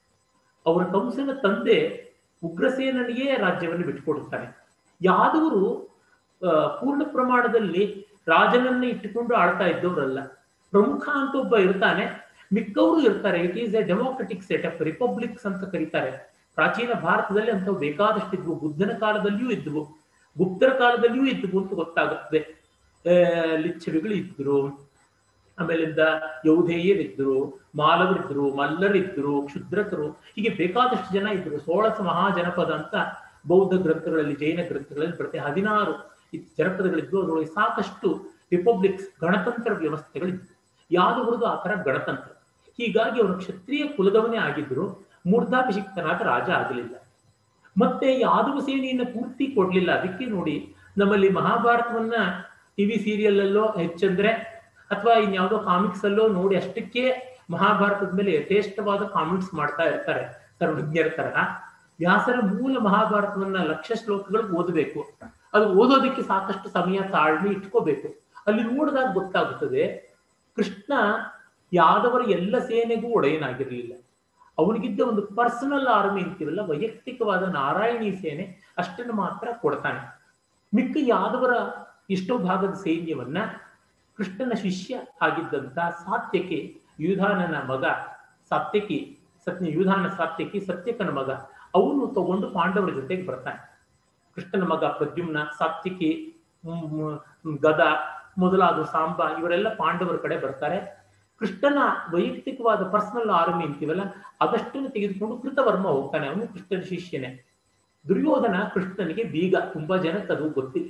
ಅವರ ಕಂಸನ ತಂದೆ ಉಗ್ರಸೇನನಿಗೆ ರಾಜ್ಯವನ್ನು ಬಿಟ್ಟುಕೊಡುತ್ತಾನೆ ಯಾದವರು ಆ, ಪೂರ್ಣ ಪ್ರಮಾಣದಲ್ಲಿ ರಾಜನನ್ನ ಇಟ್ಟುಕೊಂಡು ಆಳ್ತಾ ಇದ್ದವರಲ್ಲ ಪ್ರಮುಖ ಅಂತ ಒಬ್ಬ ಇರ್ತಾನೆ ಮಿಕ್ಕವರು ಇರ್ತಾರೆ it is a democratic setup republics ಅಂತ ಕರೀತಾರೆ ಪ್ರಾಚೀನ ಭಾರತದಲ್ಲಿ ಅಂತವು ಬೇಕಾದಷ್ಟಿದ್ವು ಬುದ್ಧನ ಕಾಲದಲ್ಲಿಯೂ ಇದ್ವು ಗುಪ್ತರ ಕಾಲದಲ್ಲಿಯೂ ಇದ್ವು ಅಂತ ಗೊತ್ತಾಗುತ್ತದೆ ಆ, ಲಿಚ್ಛವಿಗಳು ಇದ್ರು ಆಮೇಲಿಂದ ಯೌಧೇಯರಿದ್ರು ಮಾಲವರಿದ್ರು ಮಲ್ಲರಿದ್ರು ಕ್ಷುದ್ರಕರು ಹೀಗೆ ಬೇಕಾದಷ್ಟು ಜನ ಇದ್ರು ಸೋಳಸ ಮಹಾಜನಪದ ಅಂತ ಬೌದ್ಧ ಗ್ರಂಥಗಳಲ್ಲಿ ಜೈನ ಗ್ರಂಥಗಳಲ್ಲಿ ಬರುತ್ತೆ ಹದಿನಾರು ಈ ಜನಪದಗಳಿದ್ವು ಅದರೊಳಗೆ ಸಾಕಷ್ಟು ರಿಪಬ್ಲಿಕ್ಸ್ ಗಣತಂತ್ರ ವ್ಯವಸ್ಥೆಗಳಿದ್ವು ಯಾದವರದು ಆ ತರ ಗಣತಂತ್ರ ಹೀಗಾಗಿ ಅವನು ಕ್ಷತ್ರಿಯ ಕುಲದವನೇ ಆಗಿದ್ರು ಮೂರ್ಧಾಭಿಷಿಕ್ತನಾದ ರಾಜ ಆಗಲಿಲ್ಲ ಮತ್ತೆ ಯಾದವ ಸೇನೆಯನ್ನ ಪೂರ್ತಿ ಕೊಡ್ಲಿಲ್ಲ ಅದಕ್ಕೆ ನೋಡಿ ನಮ್ಮಲ್ಲಿ ಮಹಾಭಾರತವನ್ನ ಟಿವಿ ಸೀರಿಯಲ್ ಅಲ್ಲೋ ಹೆಚ್ಚಂದ್ರೆ ಅಥವಾ ಇನ್ಯಾವುದೋ ಕಾಮಿಕ್ಸ್ ಅಲ್ಲೋ ನೋಡಿ ಅಷ್ಟಕ್ಕೆ ಮಹಾಭಾರತದ ಮೇಲೆ ಯಥೇಷ್ಟವಾದ ಕಾಮೆಂಟ್ಸ್ ಮಾಡ್ತಾ ಇರ್ತಾರೆ ಸರ್ವಜ್ಞರ ತರಹ ವ್ಯಾಸರ ಮೂಲ ಮಹಾಭಾರತವನ್ನ ಲಕ್ಷ ಶ್ಲೋಕಗಳು ಓದಬೇಕು ಅದು ಓದೋದಕ್ಕೆ ಸಾಕಷ್ಟು ಸಮಯ ತಾಳ್ಮೆ ಇಟ್ಕೋಬೇಕು ಅಲ್ಲಿ ನೋಡಿದಾಗ ಗೊತ್ತಾಗುತ್ತದೆ ಕೃಷ್ಣ ಯಾದವರ ಎಲ್ಲ ಸೇನೆಗೂ ಒಡೆಯನಾಗಿರಲಿಲ್ಲ ಅವನಿಗಿದ್ದ ಒಂದು ಪರ್ಸನಲ್ ಆರ್ಮಿ ಅಂತೀವಲ್ಲ ವೈಯಕ್ತಿಕವಾದ ನಾರಾಯಣಿ ಸೇನೆ ಅಷ್ಟನ್ನು ಮಾತ್ರ ಕೊಡ್ತಾನೆ ಮಿಕ್ಕ ಯಾದವರ ಎಷ್ಟೋ ಭಾಗದ ಸೈನ್ಯವನ್ನ ಕೃಷ್ಣನ ಶಿಷ್ಯ ಆಗಿದ್ದಂತ ಸಾತ್ಯಕಿ ಯುಧಾನನ ಮಗ ಸಾತ್ಯಕಿ ಸತ್ಯ ಯುಧಾನ ಸಾತ್ಯಕಿ ಸತ್ಯಕನ ಮಗ ಅವನು ತಗೊಂಡು ಪಾಂಡವರ ಜೊತೆಗೆ ಬರ್ತಾನೆ ಕೃಷ್ಣನ ಮಗ ಪ್ರದ್ಯುಮ್ನ ಸಾತ್ವಿಕಿ ಹ್ಮ್, ಹ್ಮ್, ಗದ ಮೊದಲಾದ ಸಾಂಬ ಇವರೆಲ್ಲ ಪಾಂಡವರ ಕಡೆ ಬರ್ತಾರೆ ಕೃಷ್ಣನ ವೈಯಕ್ತಿಕವಾದ ಪರ್ಸನಲ್ ಆರ್ಮಿ ಅಂತೀವಲ್ಲ ಅದಷ್ಟನ್ನು ತೆಗೆದುಕೊಂಡು ಕೃತವರ್ಮ ಹೋಗ್ತಾನೆ ಅವನು ಕೃಷ್ಣನ ಶಿಷ್ಯನೇ ದುರ್ಯೋಧನ ಕೃಷ್ಣನಿಗೆ ಬೀಗ ತುಂಬಾ ಜನಕ್ಕೆ ಅದು ಗೊತ್ತಿಲ್ಲ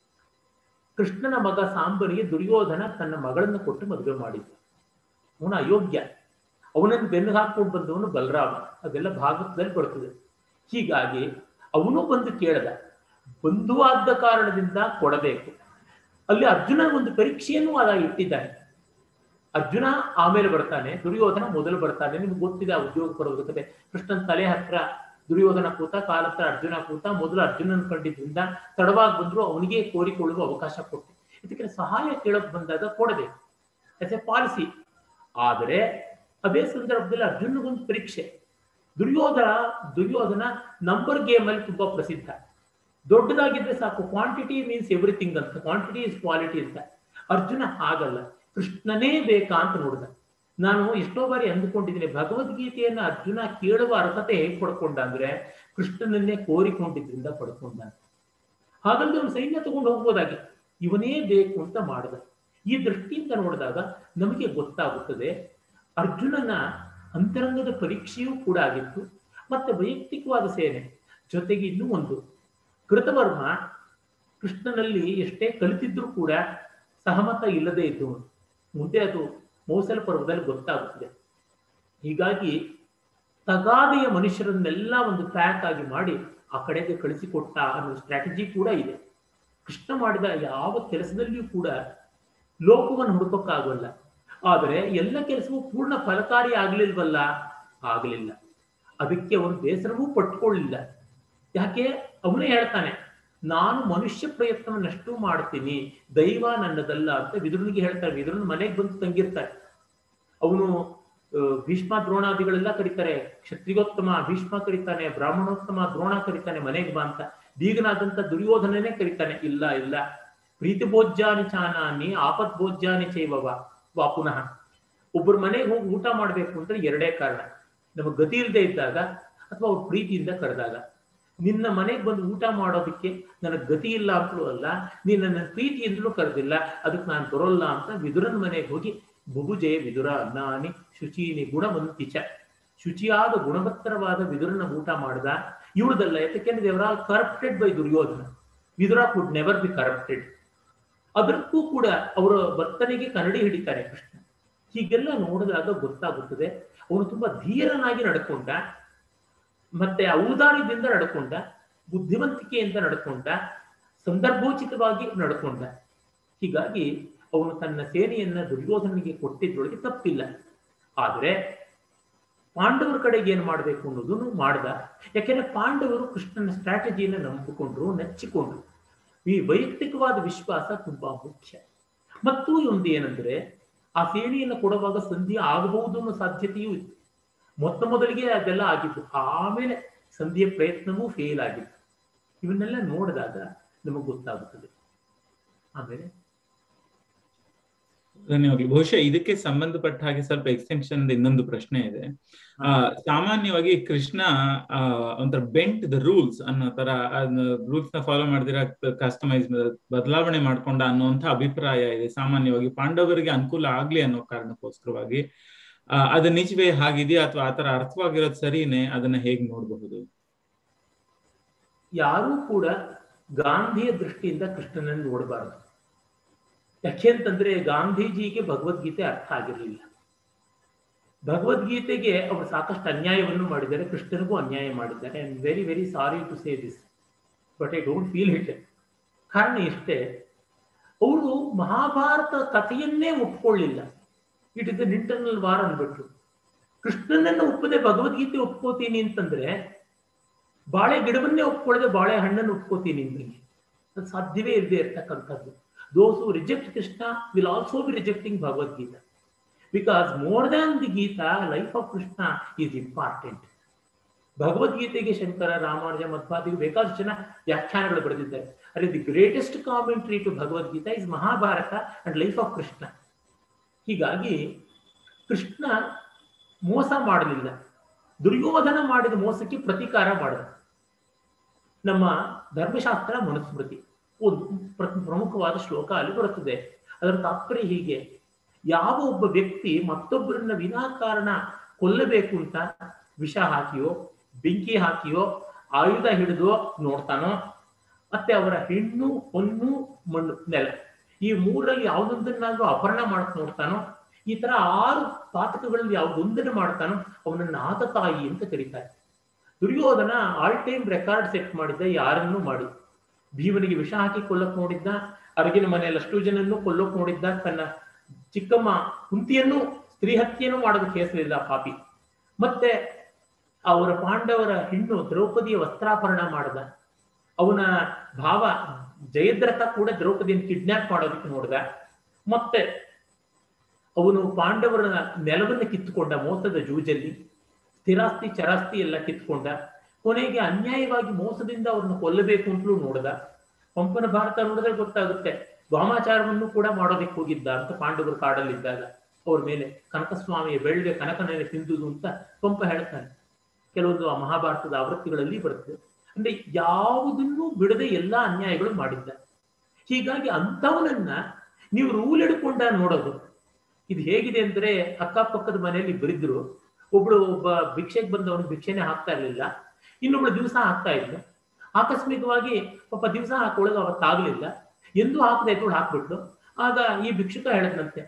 ಕೃಷ್ಣನ ಮಗ ಸಾಂಬನಿಗೆ ದುರ್ಯೋಧನ ತನ್ನ ಮಗಳನ್ನು ಕೊಟ್ಟು ಮದುವೆ ಮಾಡಿದ್ದ ಅವನ ಅಯೋಗ್ಯ ಅವನನ್ನು ಬೆನ್ನು ಹಾಕೊಂಡು ಬಂದವನು ಬಲರಾಮ ಅದೆಲ್ಲ ಭಾಗವತದಲ್ಲಿ ಬರ್ತದೆ ಹೀಗಾಗಿ ಅವನು ಬಂದು ಕೇಳದ ಬಂಧುವಾದ ಕಾರಣದಿಂದ ಕೊಡಬೇಕು ಅಲ್ಲಿ ಅರ್ಜುನ ಒಂದು ಪರೀಕ್ಷೆಯನ್ನು ಅದ ಇಟ್ಟಿದ್ದಾನೆ ಅರ್ಜುನ ಆಮೇಲೆ ಬರ್ತಾನೆ ದುರ್ಯೋಧನ ಮೊದಲು ಬರ್ತಾನೆ ನಿಮ್ಗೆ ಗೊತ್ತಿದೆ ಆ ಉದ್ಯೋಗ ಪರ್ವದ ಕತೆ ಕೃಷ್ಣನ್ ತಲೆ ಹತ್ರ ದುರ್ಯೋಧನ ಕೂತ ಕಾಲ ಹತ್ರ ಅರ್ಜುನ ಕೂತ ಮೊದಲು ಅರ್ಜುನನ್ ಕಂಡಿದ್ರಿಂದ ತಡವಾಗಿ ಬಂದ್ರು ಅವನಿಗೆ ಕೋರಿಕೊಳ್ಳುವ ಅವಕಾಶ ಕೊಟ್ಟು ಇದಕ್ಕೆ ಸಹಾಯ ಕೇಳಕ್ ಬಂದಾಗ ಕೊಡಬೇಕು ಎಸ್ ಎ ಪಾಲಿಸಿ ಆದರೆ ಅದೇ ಸಂದರ್ಭದಲ್ಲಿ ಅರ್ಜುನಗೊಂದು ಪರೀಕ್ಷೆ ದುರ್ಯೋಧನ ದುರ್ಯೋಧನ ನಂಬರ್ ಗೇಮ್ ಅಲ್ಲಿ ತುಂಬಾ ಪ್ರಸಿದ್ಧ ದೊಡ್ಡದಾಗಿದ್ರೆ ಸಾಕು ಕ್ವಾಂಟಿಟಿ ಮೀನ್ಸ್ ಎವ್ರಿಥಿಂಗ್ ಅಂತ ಕ್ವಾಂಟಿಟಿ ಇಸ್ ಕ್ವಾಲಿಟಿ ಅಂತ ಅರ್ಜುನ ಹಾಗಲ್ಲ ಕೃಷ್ಣನೇ ಬೇಕಾ ಅಂತ ನೋಡಿದ ನಾನು ಎಷ್ಟೋ ಬಾರಿ ಅಂದುಕೊಂಡಿದ್ದೀನಿ ಭಗವದ್ಗೀತೆಯನ್ನ ಅರ್ಜುನ ಕೇಳುವ ಅರ್ಹತೆ ಹೇಗೆ ಪಡ್ಕೊಂಡ ಅಂದ್ರೆ ಕೃಷ್ಣನನ್ನೇ ಕೋರಿಕೊಂಡಿದ್ರಿಂದ ಪಡ್ಕೊಂಡ ಹಾಗಂದ್ರೆ ಅವನು ಸೈನ್ಯ ತಗೊಂಡು ಹೋಗ್ಬೋದಾಗಿ ಇವನೇ ಬೇಕು ಅಂತ ಮಾಡಿದ ಈ ದೃಷ್ಟಿಯಿಂದ ನೋಡಿದಾಗ ನಮಗೆ ಗೊತ್ತಾಗುತ್ತದೆ ಅರ್ಜುನನ ಅಂತರಂಗದ ಪರೀಕ್ಷೆಯೂ ಕೂಡ ಆಗಿತ್ತು ಮತ್ತೆ ವೈಯಕ್ತಿಕವಾದ ಸೇನೆ ಜೊತೆಗೆ ಇನ್ನೂ ಒಂದು ಕೃತವರ್ಮ ಕೃಷ್ಣನಲ್ಲಿ ಎಷ್ಟೇ ಕಲಿತಿದ್ರೂ ಕೂಡ ಸಹಮತ ಇಲ್ಲದೆ ಇದ್ದವನು ಮುಂದೆ ಅದು ಮೌಸಲ ಪರ್ವದಲ್ಲಿ ಗೊತ್ತಾಗುತ್ತದೆ ಹೀಗಾಗಿ ತಗಾದೆಯ ಮನುಷ್ಯರನ್ನೆಲ್ಲ ಒಂದು ಪ್ಯಾಕ್ ಆಗಿ ಮಾಡಿ ಆ ಕಡೆಗೆ ಕಳಿಸಿಕೊಟ್ಟ ಅನ್ನೋ ಸ್ಟ್ರಾಟಜಿ ಕೂಡ ಇದೆ ಕೃಷ್ಣ ಮಾಡಿದ ಯಾವ ಕೆಲಸದಲ್ಲಿಯೂ ಕೂಡ ಲೋಕವನ್ನು ಹುಡುಕೋಕ್ಕಾಗಲ್ಲ ಆದರೆ ಎಲ್ಲ ಕೆಲಸವೂ ಪೂರ್ಣ ಫಲಕಾರಿ ಆಗ್ಲಿಲ್ವಲ್ಲ ಆಗಲಿಲ್ಲ ಅದಕ್ಕೆ ಅವನು ಬೇಸರವೂ ಪಟ್ಕೊಳ್ಳಿಲ್ಲ ಯಾಕೆ ಅವನೇ ಹೇಳ್ತಾನೆ ನಾನು ಮನುಷ್ಯ ಪ್ರಯತ್ನವನ್ನಷ್ಟು ಮಾಡ್ತೀನಿ ದೈವ ನನ್ನದಲ್ಲ ಅಂತ ವಿದುರನಿಗೆ ಹೇಳ್ತಾರೆ ವಿದುರನ ಮನೆಗೆ ಬಂದು ತಂಗಿರ್ತಾರೆ ಅವನು ಆ, ಭೀಷ್ಮ ದ್ರೋಣಾದಿಗಳೆಲ್ಲ ಕರೀತಾರೆ ಕ್ಷತ್ರಿಯೋತ್ತಮ ಭೀಷ್ಮ ಕರೀತಾನೆ ಬ್ರಾಹ್ಮಣೋತ್ತಮ ದ್ರೋಣ ಕರೀತಾನೆ ಮನೆಗೆ ಬಾ ಅಂತ ಬೀಗನಾದಂತ ದುರ್ಯೋಧನನೇ ಕರೀತಾನೆ ಇಲ್ಲ ಇಲ್ಲ ಪ್ರೀತಿ ಭೋಜ್ಯಾನಿ ಚಾನಾನಿ ಆಪತ್ ಭೋಜ್ಯಾನಿ ಚೈವವ ವಾ ಪುನಃ ಒಬ್ಬರ ಮನೆಗೆ ಹೋಗಿ ಊಟ ಮಾಡ್ಬೇಕು ಅಂದ್ರೆ ಎರಡೇ ಕಾರಣ ನಮಗೆ ಗತಿ ಇಲ್ಲದೆ ಇದ್ದಾಗ ಅಥವಾ ಅವ್ರ ಪ್ರೀತಿಯಿಂದ ಕರೆದಾಗ ನಿನ್ನ ಮನೆಗೆ ಬಂದು ಊಟ ಮಾಡೋದಕ್ಕೆ ನನಗೆ ಗತಿ ಇಲ್ಲ ಅಂತಲೂ ಅಲ್ಲ ನೀನು ನನ್ನ ಪ್ರೀತಿಯಿಂದಲೂ ಕರೆದಿಲ್ಲ ಅದಕ್ಕೆ ನಾನು ಬರೋಲ್ಲ ಅಂತ ವಿದುರನ ಮನೆಗೆ ಹೋಗಿ ಬುಬುಜೆ ವಿದುರ ನಾನಿ ಶುಚೀನಿ ಗುಣವಂತಿಚ ಶುಚಿಯಾದ ಗುಣವತ್ತರವಾದ ವಿದುರನ ಊಟ ಮಾಡ್ದ ಇವಳದಲ್ಲ ಯಾಕೆಂದ್ರೆ ದೇವರ corrupted by Duryodhana Vidura could never be corrupted ಅದಕ್ಕೂ ಕೂಡ ಅವರ ವರ್ತನೆಗೆ ಕನ್ನಡಿ ಹಿಡಿತಾರೆ ಕೃಷ್ಣ ಹೀಗೆಲ್ಲ ನೋಡಿದಾಗ ಗೊತ್ತಾಗುತ್ತದೆ ಅವನು ತುಂಬಾ ಧೀರನಾಗಿ ನಡ್ಕೊಂಡ ಮತ್ತೆ ಔದಾರ್ಯದಿಂದ ನಡ್ಕೊಂಡ ಬುದ್ಧಿವಂತಿಕೆಯಿಂದ ನಡ್ಕೊಂಡ ಸಂದರ್ಭೋಚಿತವಾಗಿ ನಡ್ಕೊಂಡ ಹೀಗಾಗಿ ಅವನು ತನ್ನ ಸೇನೆಯನ್ನ ದುರ್ಯೋಧನಿಗೆ ಕೊಟ್ಟಿದ್ದೊಳಗೆ ತಪ್ಪಿಲ್ಲ ಆದರೆ ಪಾಂಡವರ ಕಡೆಗೆ ಏನ್ ಮಾಡ್ಬೇಕು ಅನ್ನೋದನ್ನು ಮಾಡ್ದ ಯಾಕೆಂದ್ರೆ ಪಾಂಡವರು ಕೃಷ್ಣನ ಸ್ಟ್ರಾಟಜಿಯನ್ನ ನಂಬಿಕೊಂಡ್ರು ನೆಚ್ಚಿಕೊಂಡ್ರು ಈ ವೈಯಕ್ತಿಕವಾದ ವಿಶ್ವಾಸ ತುಂಬಾ ಮುಖ್ಯ ಮತ್ತು ಒಂದು ಏನಂದ್ರೆ ಆ ಸೇನೆಯನ್ನು ಕೊಡುವಾಗ ಸಂಧಿ ಆಗಬಹುದು ಅನ್ನೋ ಸಾಧ್ಯತೆಯೂ ಇತ್ತು ಮೊತ್ತ ಮೊದಲಿಗೆ ಅದೆಲ್ಲ ಆಗಿತ್ತು ಆಮೇಲೆ ಸಂಧಿಯ ಪ್ರಯತ್ನವೂ ಫೇಲ್ ಆಗಿತ್ತು ಇವನ್ನೆಲ್ಲ ನೋಡಿದಾಗ ನಮಗೆ ಗೊತ್ತಾಗುತ್ತದೆ ಆಮೇಲೆ ಧನ್ಯವಾಗ್ಲು ಬಹುಶಃ ಇದಕ್ಕೆ ಸಂಬಂಧಪಟ್ಟ ಹಾಗೆ ಸ್ವಲ್ಪ ಎಕ್ಸ್ಟೆನ್ಷನ್ ಇನ್ನೊಂದು ಪ್ರಶ್ನೆ ಇದೆ ಆ ಸಾಮಾನ್ಯವಾಗಿ ಕೃಷ್ಣ ಆ ಒಂಥರ ಬೆಂಟ್ ದ ರೂಲ್ಸ್ ಅನ್ನೋ ತರ ರೂಲ್ಸ್ ನ ಫಾಲೋ ಮಾಡಿದಿರ ಕಸ್ಟಮೈಸ್ ಬದಲಾವಣೆ ಮಾಡ್ಕೊಂಡ ಅನ್ನುವಂತ ಅಭಿಪ್ರಾಯ ಇದೆ ಸಾಮಾನ್ಯವಾಗಿ ಪಾಂಡವರಿಗೆ ಅನುಕೂಲ ಆಗ್ಲಿ ಅನ್ನೋ ಕಾರಣಕ್ಕೋಸ್ಕರವಾಗಿ ಆ ಅದು ನಿಜವೇ ಹಾಗಿದೆಯಾ ಅಥವಾ ಆತರ ಅರ್ಥವಾಗಿರೋದು ಸರಿನೇ ಅದನ್ನ ಹೇಗ್ ನೋಡಬಹುದು ಯಾರೂ ಕೂಡ ಗಾಂಧಿಯ ದೃಷ್ಟಿಯಿಂದ ಕೃಷ್ಣನನ್ನು ನೋಡಬಾರದು ಯಾಕೆಂತಂದ್ರೆ ಗಾಂಧೀಜಿಗೆ ಭಗವದ್ಗೀತೆ ಅರ್ಥ ಆಗಿರಲಿಲ್ಲ ಭಗವದ್ಗೀತೆಗೆ ಅವರು ಸಾಕಷ್ಟು ಅನ್ಯಾಯವನ್ನು ಮಾಡಿದ್ದಾರೆ ಕೃಷ್ಣನಿಗೂ ಅನ್ಯಾಯ ಮಾಡಿದ್ದಾರೆ I am very very sorry to say this but I don't feel it ಕಾರಣ ಇಷ್ಟೇ ಅವರು ಮಹಾಭಾರತ ಕಥೆಯನ್ನೇ ಒಪ್ಕೊಳ್ಳಿಲ್ಲ it is an internal war ಅಂದ್ಬಿಟ್ರು ಕೃಷ್ಣನನ್ನು ಒಪ್ಪದೆ ಭಗವದ್ಗೀತೆ ಒಪ್ಕೋತೀನಿ ಅಂತಂದ್ರೆ ಬಾಳೆ ಗಿಡವನ್ನೇ ಒಪ್ಕೊಳ್ಳದೆ ಬಾಳೆ ಹಣ್ಣನ್ನು ಒಪ್ಕೋತೀನಿ ನಿಮಗೆ ಅದು ಸಾಧ್ಯವೇ ಇಲ್ಲದೆ ಇರ್ತಕ್ಕಂಥದ್ದು those who reject Krishna will also be rejecting Bhagavad Gita because more than the Gita life of Krishna is important ಭಗವದ್ಗೀತೆಗೆ ಶಂಕರ ರಾಮಾನುಜ ಮಧ್ವಾದಿಗೆ ಬೇಕಾದಷ್ಟು ಜನ ವ್ಯಾಖ್ಯಾನಗಳು ಬರೆದಿದ್ದಾರೆ ಅಲ್ಲಿ the greatest commentary to Bhagavad Gita is Mahabharata and life of Krishna ಹೀಗಾಗಿ ಕೃಷ್ಣ ಮೋಸ ಮಾಡಲಿಲ್ಲ ದುರ್ಯೋಧನ ಮಾಡಿದ ಮೋಸಕ್ಕೆ ಪ್ರತೀಕಾರ ಮಾಡಿದ ನಮ್ಮ ಧರ್ಮಶಾಸ್ತ್ರ ಮನುಸ್ಮೃತಿ ಒಂದು ಪ್ರಮುಖವಾದ ಶ್ಲೋಕ ಅಲ್ಲಿ ಬರುತ್ತದೆ ಅದರ ತಾತ್ಪರ್ಯ ಹೀಗೆ ಯಾವ ಒಬ್ಬ ವ್ಯಕ್ತಿ ಮತ್ತೊಬ್ಬರನ್ನ ವಿನಾಕಾರಣ ಕೊಲ್ಲಬೇಕು ಅಂತ ವಿಷ ಹಾಕಿಯೋ ಬೆಂಕಿ ಹಾಕಿಯೋ ಆಯುಧ ಹಿಡಿದೋ ನೋಡ್ತಾನೋ ಮತ್ತೆ ಅವರ ಹೆಣ್ಣು ಹೊನ್ನು ಮಣ್ಣು ನೆಲ ಈ ಮೂರಲ್ಲಿ ಯಾವುದೊಂದನ್ನಾದ್ರೂ ಅಪಹರಣ ಮಾಡಕ್ ನೋಡ್ತಾನೋ ಈ ತರ ಆರು ಪಾತಕಗಳಲ್ಲಿ ಯಾವುದೊಂದನ್ನು ಮಾಡ್ತಾನೋ ಅವನನ್ನ ಆತತಾಯಿ ಅಂತ ಕರೀತಾರೆ Duryodhana all time record set ಮಾಡಿದ್ದ ಯಾರನ್ನೂ ಮಾಡಿ ಭೀಮನಿಗೆ ವಿಷ ಹಾಕಿ ಕೊಲ್ಲಕ್ ನೋಡಿದ್ದ ಅರಗಿನ ಮನೆಯಲ್ಲಿ ಅಷ್ಟು ಜನನ್ನು ಕೊಲ್ಲೋಕ್ ನೋಡಿದ್ದ ತನ್ನ ಚಿಕ್ಕಮ್ಮ ಕುಂತಿಯನ್ನು ಸ್ತ್ರೀ ಹತ್ಯೆಯನ್ನು ಮಾಡೋದಕ್ಕೆ ಹೆಸರಿಲ್ಲ ಪಾಪಿ ಮತ್ತೆ ಅವರ ಪಾಂಡವರ ಹೆಣ್ಣು ದ್ರೌಪದಿಯ ವಸ್ತ್ರಾಪರಣ ಮಾಡದ ಅವನ ಭಾವ ಜಯದ್ರಥ ಕೂಡ ದ್ರೌಪದಿಯನ್ನು ಕಿಡ್ನಾಪ್ ಮಾಡೋದಕ್ಕೆ ನೋಡ್ದ ಮತ್ತೆ ಅವನು ಪಾಂಡವರ ನೆಲವನ್ನು ಕಿತ್ತುಕೊಂಡ ಮೋಸದ ಜೂಜಲ್ಲಿ ಸ್ಥಿರಾಸ್ತಿ ಚರಾಸ್ತಿ ಎಲ್ಲ ಕಿತ್ಕೊಂಡ ಕೊನೆಗೆ ಅನ್ಯಾಯವಾಗಿ ಮೋಸದಿಂದ ಅವ್ರನ್ನ ಕೊಲ್ಲಬೇಕು ಅಂತಲೂ ನೋಡ್ದ ಪಂಪನ ಭಾರತ ನೋಡಿದ್ರೆ ಗೊತ್ತಾಗುತ್ತೆ ವಾಮಾಚಾರವನ್ನು ಕೂಡ ಮಾಡೋದಕ್ಕೆ ಹೋಗಿದ್ದ ಅಂತ ಪಾಂಡವರು ಕಾಡಲ್ಲಿದ್ದಾಗ ಅವ್ರ ಮೇಲೆ ಕನಕಸ್ವಾಮಿಯ ಬೆಳ್ಳಿಗೆ ಕನಕನೇ ತಿಂದುದು ಅಂತ ಪಂಪ ಹೇಳ್ತಾನೆ ಕೆಲವೊಂದು ಆ ಮಹಾಭಾರತದ ಆವೃತ್ತಿಗಳಲ್ಲಿ ಬರುತ್ತೆ ಅಂದ್ರೆ ಯಾವುದನ್ನು ಬಿಡದೆ ಎಲ್ಲಾ ಅನ್ಯಾಯಗಳು ಮಾಡಿದ್ದ ಹೀಗಾಗಿ ಅಂಥವನನ್ನ ನೀವು ರೂಲ್ ಹಿಡ್ಕೊಂಡ ನೋಡೋದು ಇದು ಹೇಗಿದೆ ಅಂದ್ರೆ ಅಕ್ಕಪಕ್ಕದ ಮನೆಯಲ್ಲಿ ಬರಿದ್ರು ಒಬ್ಳು ಒಬ್ಬ ಭಿಕ್ಷೆಗೆ ಬಂದವನು ಭಿಕ್ಷೆನೆ ಹಾಕ್ತಾ ಇರ್ಲಿಲ್ಲ ಇನ್ನೊಬ್ಳು ದಿವಸ ಹಾಕ್ತಾ ಇದ್ಲು ಆಕಸ್ಮಿಕವಾಗಿ ಪಾಪ ದಿವಸ ಹಾಕೊಳ್ಳೋದು ಅವತ್ತಾಗ್ಲಿಲ್ಲ ಎಂದು ಹಾಕದೆ ಇದ್ದವಳು ಹಾಕ್ಬಿಟ್ಲು ಆಗ ಈ ಭಿಕ್ಷುಕ ಹೇಳದ್ನಂತೆ